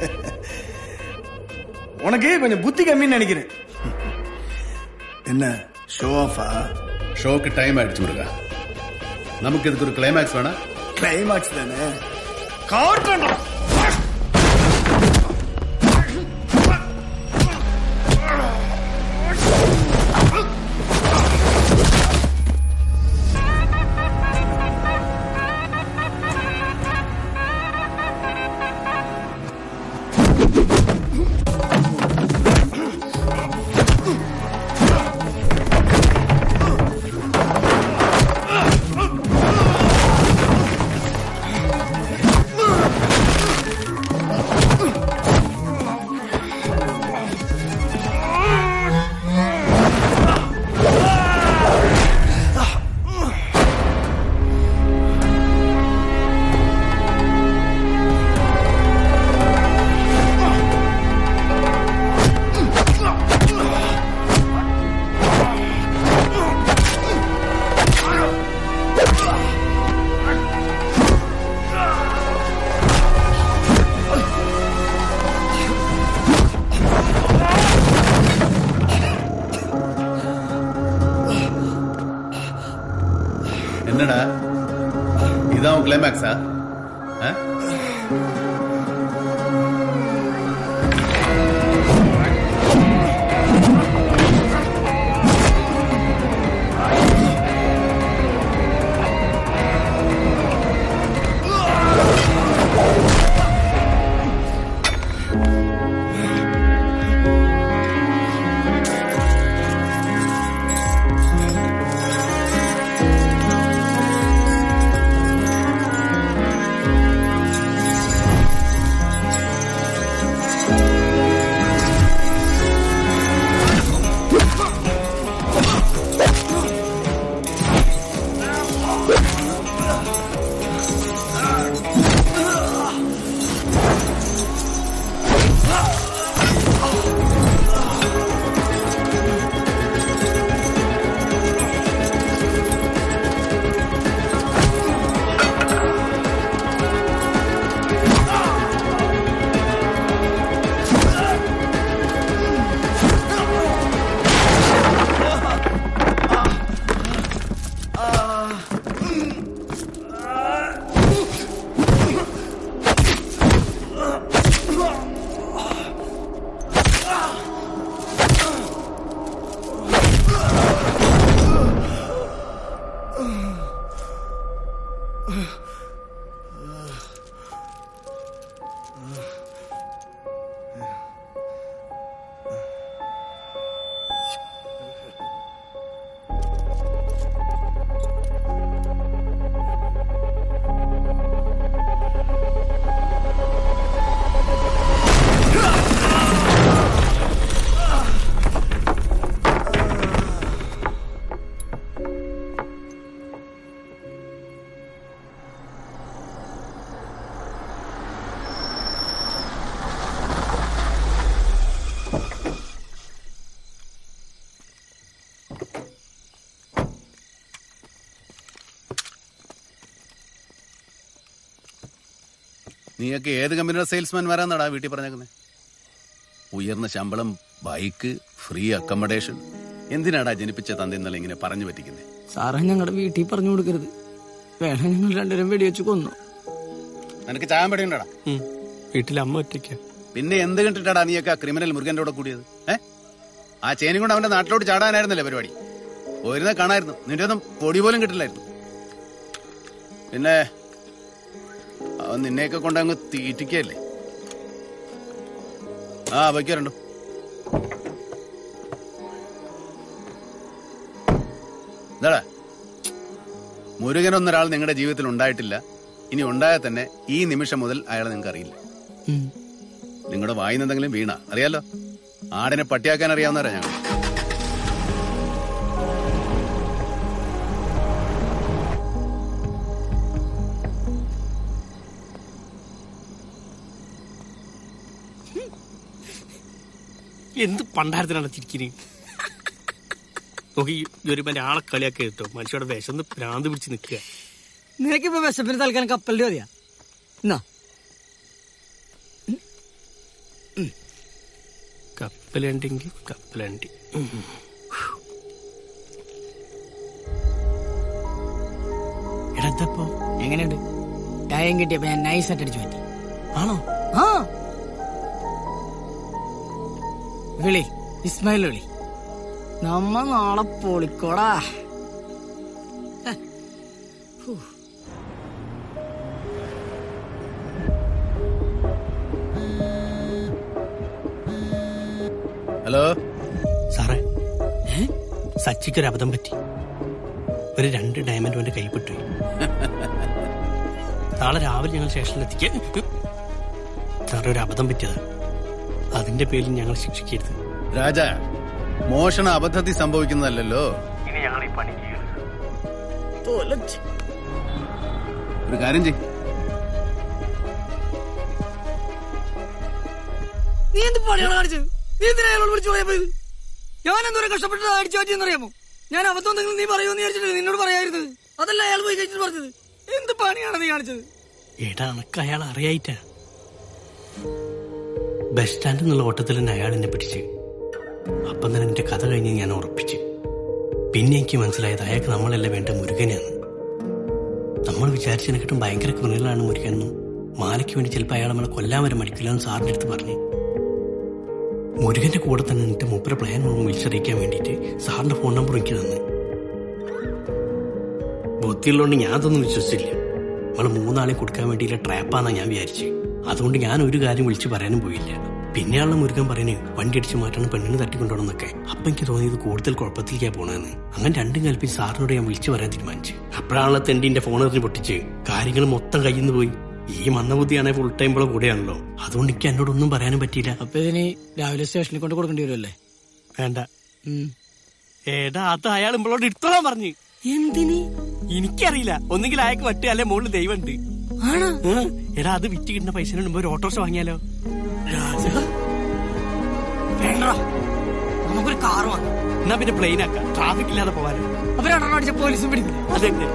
உனக்கு கொஞ்சம் புத்தி கம்மின்னு நினைக்கிறேன் என்ன ஷோ ஆஃபா ഷോക്ക് ടൈം ആയിடுச்சு മുരുക നമുക്ക് ഇതൊരു ക്ലൈമാക്സ് വേണം கிளைமாக்ஸ் தானே கவர் பண்றோம் என்னடா இதான் கிளைமேக்ஸா നീയൊക്കെ ഏത് കമ്പനിയുടെ സെയിൽസ്മാൻ വരാന്നാടാ വീട്ടിൽ പറഞ്ഞേക്കുന്നത് ഉയർന്ന ശമ്പളം ബൈക്ക് ഫ്രീ അക്കോമഡേഷൻ എന്തിനാടാ ജനിപ്പിച്ച തന്ത ഇന്നലെ ഇങ്ങനെ പറഞ്ഞു പറ്റിക്കുന്നത് സാറേ ഞങ്ങളുടെ വീട്ടിൽ പറഞ്ഞു കൊടുക്കരുത് വേണം ഞങ്ങൾ രണ്ടുപേരും വെടിവെച്ച് കൊന്നു നിനക്ക് ചായം പടിയുണ്ടടാ വീട്ടിൽ അമ്മ ഒറ്റയ്ക്ക പിന്നെ എന്ത് കണ്ടിട്ടാടാ നീയൊക്കെ ആ ക്രിമിനൽ മുരുകന്റെ കൂടെ കൂടിയത് ഏ ആ ചേനും കൊണ്ട് അവന്റെ നാട്ടിലോട്ട് ചാടാനായിരുന്നല്ലേ പരിപാടി പോയിരുന്ന കാണായിരുന്നു നിന്റെ ഒന്നും പൊടി പോലും കിട്ടില്ലായിരുന്നു പിന്നെ അവൻ നിന്നെയൊക്കെ കൊണ്ട് അങ്ങ് തീറ്റിക്കല്ലേ ആ വയ്ക്കാറുണ്ടോ എന്താടാ മുരുകൻ ഒന്നൊരാൾ നിങ്ങളുടെ ജീവിതത്തിൽ ഉണ്ടായിട്ടില്ല ഇനി ഉണ്ടായാൽ തന്നെ ഈ നിമിഷം മുതൽ അയാളെ നിങ്ങൾക്ക് അറിയില്ല നിങ്ങളുടെ വായിന്ന് എന്തെങ്കിലും വീണ അറിയാലോ ആടിനെ പട്ടിയാക്കാൻ അറിയാവുന്നവരാ ഞങ്ങൾ എന്ത് പണ്ടാരത്തിനാണ് ചിരിക്കുന്നത് നോക്കി ഈ ഒരു മറ്റേ ആളെ കളിയാക്കി കേട്ടോ മനുഷ്യരുടെ വിശന്ന് ഭ്രാന്ത് പിടിച്ച് നിൽക്കുക നിനക്കിപ്പോ വിശപ്പിന് തൽക്കാലം കപ്പലിന്റെ മതിയാ എന്നാ കപ്പലണ്ടെങ്കിൽ കപ്പലണ്ടി എടത്തപ്പോ എങ്ങനെയുണ്ട് ടയം കിട്ടിയപ്പോ ഞാൻ നൈസ് ആയിട്ട് അടിച്ചു പറ്റി ആണോ ആ വിളി ഇസ്മായിൽ വിളി നമ്മ നാളെ പൊളിക്കോടാ ഹ. ഹൂ. ഹലോ സാറേ സച്ചിക്കൊരു അബദ്ധം പറ്റി ഒരു രണ്ട് ഡയമണ്ട് അവന്റെ കൈപ്പെട്ടു നാളെ രാവിലെ ഞങ്ങൾ സ്റ്റേഷനിലെത്തിക്ക് സാറേ ഒരു അബദ്ധം പറ്റിയത് അതിന്റെ പേരിൽ ഞങ്ങൾ ശിക്ഷിക്കരുത് രാജ മോഷണ അബദ്ധത്തിൽ സംഭവിക്കുന്നതല്ലല്ലോ ഇനി ഞങ്ങൾ ഈ പണി ചെയ്യരുത് തൊലച്ച്. ഒരു കാര്യം ചെയ് നീ എന്ത് പണിയാണ് കാണിച്ചത് നീ എന്തിനാ അയാളോട് വിളിച്ചു പോയപ്പോ ഇത് ഞാൻ എന്തോരം കഷ്ടപ്പെട്ട് അടിച്ചു പറ്റിയെന്നറിയാമോ ഞാൻ അബദ്ധം എന്തെങ്കിലും നീ പറയുമെന്ന് വിചാരിച്ചിട്ട് നിന്നോട് പറയായിരുന്നത് അതല്ല അയാൾ പോയി കഴിച്ചിട്ട് പറഞ്ഞത് എന്ത് പണിയാണ് നീ കാണിച്ചത് എടാ അനക്ക് അയാൾ അറിയായിട്ടാ ബസ് സ്റ്റാൻഡിൽ നിന്നുള്ള ഓട്ടത്തിൽ തന്നെ അയാൾ എന്നെ പിടിച്ച് അപ്പം തന്നെ എന്റെ കഥ കഴിഞ്ഞ് ഞാൻ ഉറപ്പിച്ച് പിന്നെ എനിക്ക് മനസ്സിലായത് അയാൾക്ക് നമ്മളല്ല വേണ്ട മുരുകനാണ് നമ്മൾ വിചാരിച്ചതിനെക്കാട്ടും ഭയങ്കര ക്രിമിനലാണ് മുരുകനെന്നും മാലയ്ക്ക് വേണ്ടി ചിലപ്പോൾ അയാൾ നമ്മളെ കൊല്ലാൻ വരെ മടിക്കില്ല എന്ന് സാറിന്റെ അടുത്ത് പറഞ്ഞു മുരുകന്റെ കൂടെ തന്നെ നിന്നിട്ട് മൂപ്പര പ്ലാൻ മുഴുവൻ വിളിച്ചറിയിക്കാൻ വേണ്ടിയിട്ട് സാറിന്റെ ഫോൺ നമ്പർ എനിക്ക് തന്നു ബുദ്ധിയുള്ളതുകൊണ്ട് ഞാൻ അതൊന്നും വിശ്വസിച്ചില്ല നമ്മൾ മൂന്നാളെ കൊടുക്കാൻ വേണ്ടിയില്ല ട്രാപ്പാന്നാ ഞാൻ വിചാരിച്ചു അതുകൊണ്ട് ഞാൻ ഒരു കാര്യം വിളിച്ചു പറയാനും പോയില്ല പിന്നെയുള്ള മുരുകൻ പറയുന്നത് വണ്ടി അടിച്ചു മാറ്റണം പെണ്ണിന് തട്ടിക്കൊണ്ടുപോകണമെന്നൊക്കെ അപ്പൊ എനിക്ക് തോന്നിയത് കൂടുതൽ കുഴപ്പത്തിലേക്കാ പോണെന്ന് അങ്ങനെ രണ്ടും കൽപ്പിച്ച് സാറിനോട് ഞാൻ വിളിച്ചു പറയാൻ തീരുമാനിച്ചു അപ്പോഴാണല്ലോ തെണ്ടിന്റെ ഫോൺ എറിഞ്ഞ് പൊട്ടിച്ച് കാര്യങ്ങൾ മൊത്തം കയ്യിൽ നിന്ന് പോയി ഈ മന്ദബുദ്ധിയാണെ ഫുൾ ടൈം പോലെ കൂടെയാണല്ലോ അതുകൊണ്ട് എനിക്ക് എന്നോടൊന്നും പറയാനും പറ്റിയില്ല അപ്പൊ ഇതിന് രാവിലെ സ്റ്റേഷനിൽ കൊണ്ട് കൊടുക്കേണ്ടി വരുമല്ലേ വേണ്ട ഏടാ അത് അയാൾ ഇമ്പളോട് എടുത്തോളാൻ പറഞ്ഞു എന്തിന് എനിക്കറിയില്ല ഒന്നുകിൽ അയാൾക്ക് വട്ട് അല്ലെ മുകളിൽ ദൈവമുണ്ട് ഏ, എടാ അത് വിറ്റ് കിട്ടുന്ന പൈസ മുമ്പ് ഒരു ഓട്ടോറിക്ഷ വാങ്ങിയാലോ വേണ്ട നമുക്കൊരു കാർ വാങ്ങാം എന്നാ പിന്നെ പ്ലെയിൻ ആക്കാം ട്രാഫിക് ഇല്ലാതെ പോവാനോ അപ്പൊ രണ്ടെണ്ണം അടിച്ച പോലീസും പിടിക്കില്ല അതെങ്ങനെ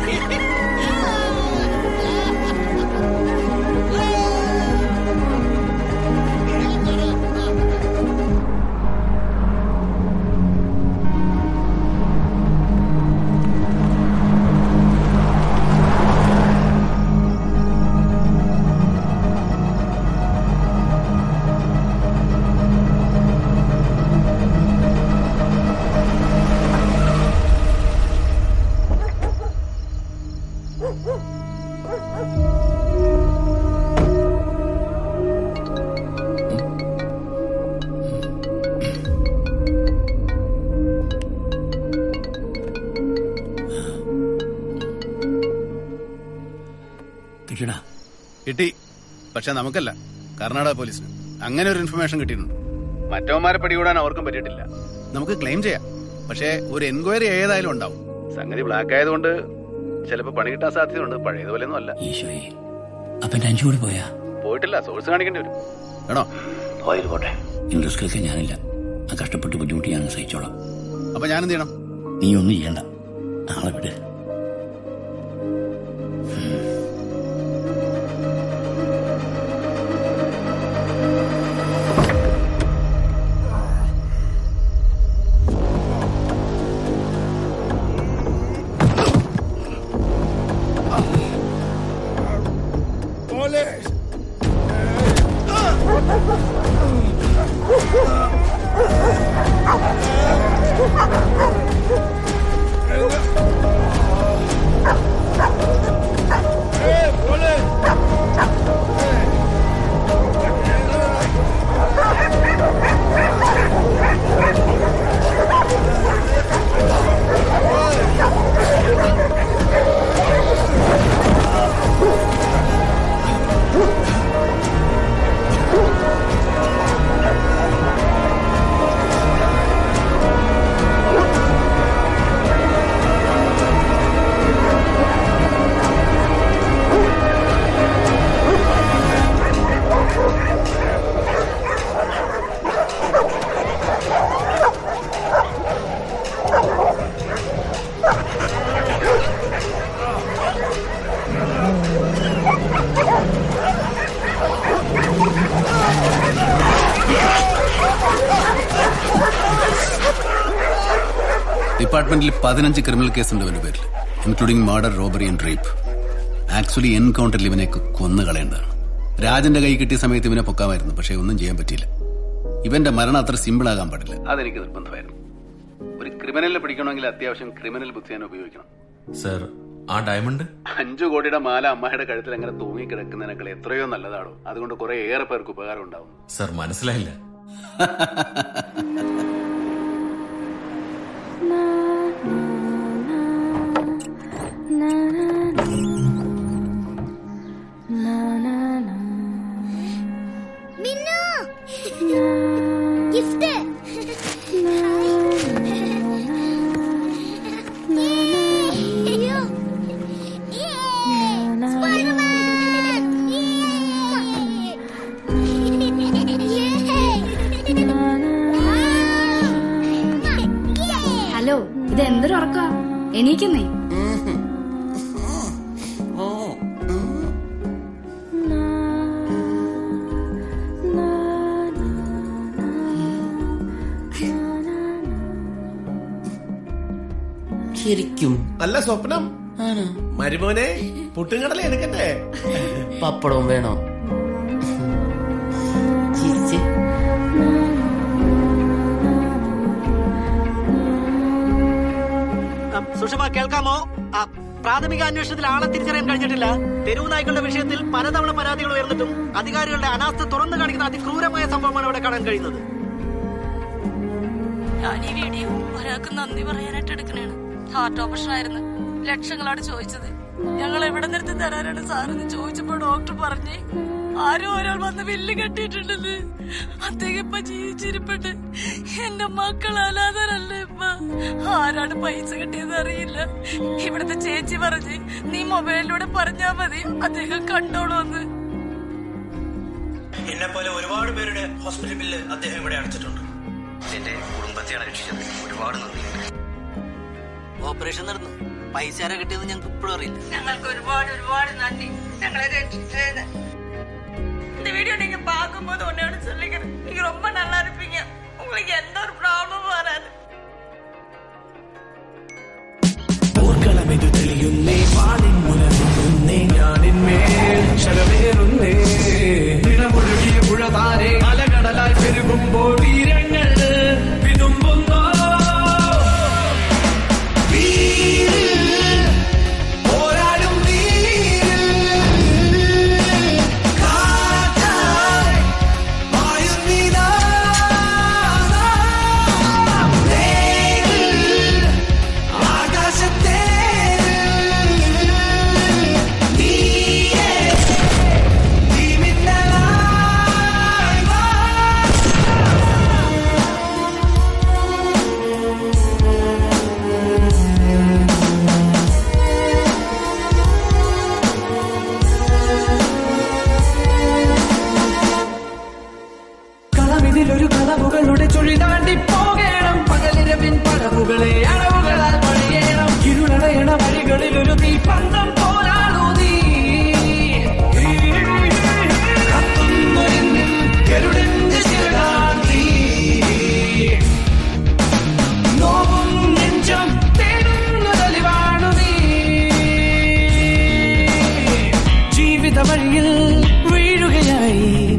കിട്ടടാ കിട്ടി പക്ഷെ നമുക്കല്ല കർണാടക പോലീസിന് അങ്ങനെ ഒരു ഇൻഫർമേഷൻ കിട്ടിയിട്ടുണ്ട് മറ്റവന്മാരെ പിടികൂടാൻ അവർക്കും പറ്റിയിട്ടില്ല നമുക്ക് ക്ലെയിം ചെയ്യാം പക്ഷേ ഒരു എൻക്വയറി ഏതായാലും ഉണ്ടാവും സംഗതി ബ്ലാക്ക് ആയതുകൊണ്ട് ചിലപ്പോൾ പണി കിട്ടാൻ സാധ്യതയുണ്ട് പഴയതുപോലെയൊന്നും അല്ല ഈശോയെ അപ്പൊ എന്റെ അഞ്ചു കൂടി പോയാ പോയിട്ടില്ല സോഴ്സ് കാണിക്കേണ്ടി വരും വേണോ പോയത് പോട്ടെ ഇനി റിസ്ക് എടുക്കാൻ ഞാനില്ല ആ കഷ്ടപ്പെട്ട് ബുദ്ധിമുട്ടി ഞാൻ സഹിച്ചോളാം അപ്പൊ ഞാൻ എന്ത് ചെയ്യണം നീ ഒന്നും ചെയ്യണ്ട നാളെ വിട് പോലീസ് ഡിപ്പാർട്ട്മെന്റിൽ പതിനഞ്ച് ക്രിമിനൽ കേസുണ്ട് ഇവന്റെ പേരിൽ including murder robbery and rape actually എൻകൗണ്ടറിൽ ഇവനെ കൊന്നു കളയേണ്ടതാണ് രാജന്റെ കൈ കിട്ടിയ സമയത്ത് ഇവനെ പൊക്കാമായിരുന്നു പക്ഷേ ഒന്നും ചെയ്യാൻ പറ്റിയില്ല ഇവന്റെ മരണം അത്ര സിമ്പിൾ ആകാൻ പാടില്ല അതെനിക്ക് നിർബന്ധമായിരുന്നു ഒരു ക്രിമിനലിനെ പിടിക്കണമെങ്കിൽ അത്യാവശ്യം ക്രിമിനൽ ബുദ്ധി തന്നെ ഉപയോഗിക്കണം സർ ആ ഡയമണ്ട് അഞ്ചു കോടിയുടെ മാല അമ്മയുടെ കഴുത്തിൽ അങ്ങനെ തൂങ്ങി കിടക്കുന്നതിനേക്കാൾ എത്രയോ നല്ലതാണോ അതുകൊണ്ട് കുറെ ഏറെ പേർക്ക് ഉപകാരം ഉണ്ടാവും സർ മനസ്സിലായില്ല മിന്നു ഗിഫ്റ്റ് അയ്യോ ഹലോ ഇത് എന്തൊരു ഉറക്ക എണീക്കുന്നേ ശരിക്കും നല്ല സ്വപ്നം മരുമോനെ പുട്ടുംകടല എടുക്കട്ടെ പപ്പടവും വേണോ ചിരിച്ച് സുഷമ കേൾക്കാമോ ആ, പ്രാഥമിക അന്വേഷണത്തിൽ ആളെ തിരിച്ചറിയാൻ കഴിഞ്ഞിട്ടില്ല തെരുവ് നായ്ക്കളുടെ വിഷയത്തിൽ പലതവണ പരാതികൾ ഉയർന്നിട്ടും അധികാരികളുടെ അനാസ്ഥ തുറന്നു കാണിക്കുന്ന അതിക്രൂരമായ സംഭവമാണ് ഇവിടെ കാണാൻ കഴിയുന്നത് ഞാൻ ഈ വീഡിയോ ഒരാൾക്ക് നന്ദി പറയാനായിട്ട് എടുക്കണേണ് ഹാർട്ട് ഓപ്പറേഷൻ ആയിരുന്നു ലക്ഷങ്ങളാണ് ചോദിച്ചത് ഞങ്ങൾ എവിടെ നിർത്തി തരാനാണ് സാറെന്ന് ചോദിച്ചപ്പോ ഡോക്ടർ പറഞ്ഞേ ആരോ ഒരാൾ വന്ന് ബില്ല് കെട്ടിയിട്ടുണ്ടെന്ന് അദ്ദേഹം ഇപ്പൊ ജീവിച്ചിരിപ്പുണ്ട് എന്റെ മക്കൾ അനാഥരല്ലേ ഇപ്പ ആരാണ് പൈസ കിട്ടിയെന്ന് അറിയില്ല ഇവിടുത്തെ ചേച്ചി പറഞ്ഞ് നീ മൊബൈലിലൂടെ പറഞ്ഞാ മതി അദ്ദേഹം കണ്ടോളൂന്ന് എന്നെ പോലെ ഒരുപാട് പേരുടെ ഹോസ്പിറ്റൽ ബില്ല് അദ്ദേഹം ഇവിടെ അടച്ചിട്ടുണ്ട് എന്റെ കുടുംബത്തെയാണ് രക്ഷിച്ചത് ഒരുപാട് നന്ദിയുണ്ട് ഓപ്പറേഷൻ നടന്നു പൈസ ആരാ കിട്ടിയെന്ന് ഞങ്ങൾക്ക് ഇപ്പോഴും അറിയില്ല ഞങ്ങൾക്ക് ഒരുപാട് ഒരുപാട് നന്ദി ഞങ്ങളെ രക്ഷിച്ചது இந்த வீடியோ நீங்க பார்க்கும்போது ஒன்னோட சொல்லிக்கிறேன் நீங்க ரொம்ப நல்லா இருப்பீங்க உங்களுக்கு எந்த ஒரு ப்ராப்ளமும் வராது ഓർക്കളമെതു തെളിയുന്നേ പാലിൻ മുലകുന്നേ ഞാനിന്മേൽ ശരമേറുന്നേ നിണമൊഴുകിയ പുഴ താരെ അലകടലായി പെരുകുമ്പോൾ തീരങ്ങൾ വിതുമ്പുന്നോ വീരിൽ പോരാടും വീരിൽ കാറ്റായി പായുന്നിതാ നേരിൽ ആകാശത്തെ നീയേ വഴിയിൽ വീഴുകയായി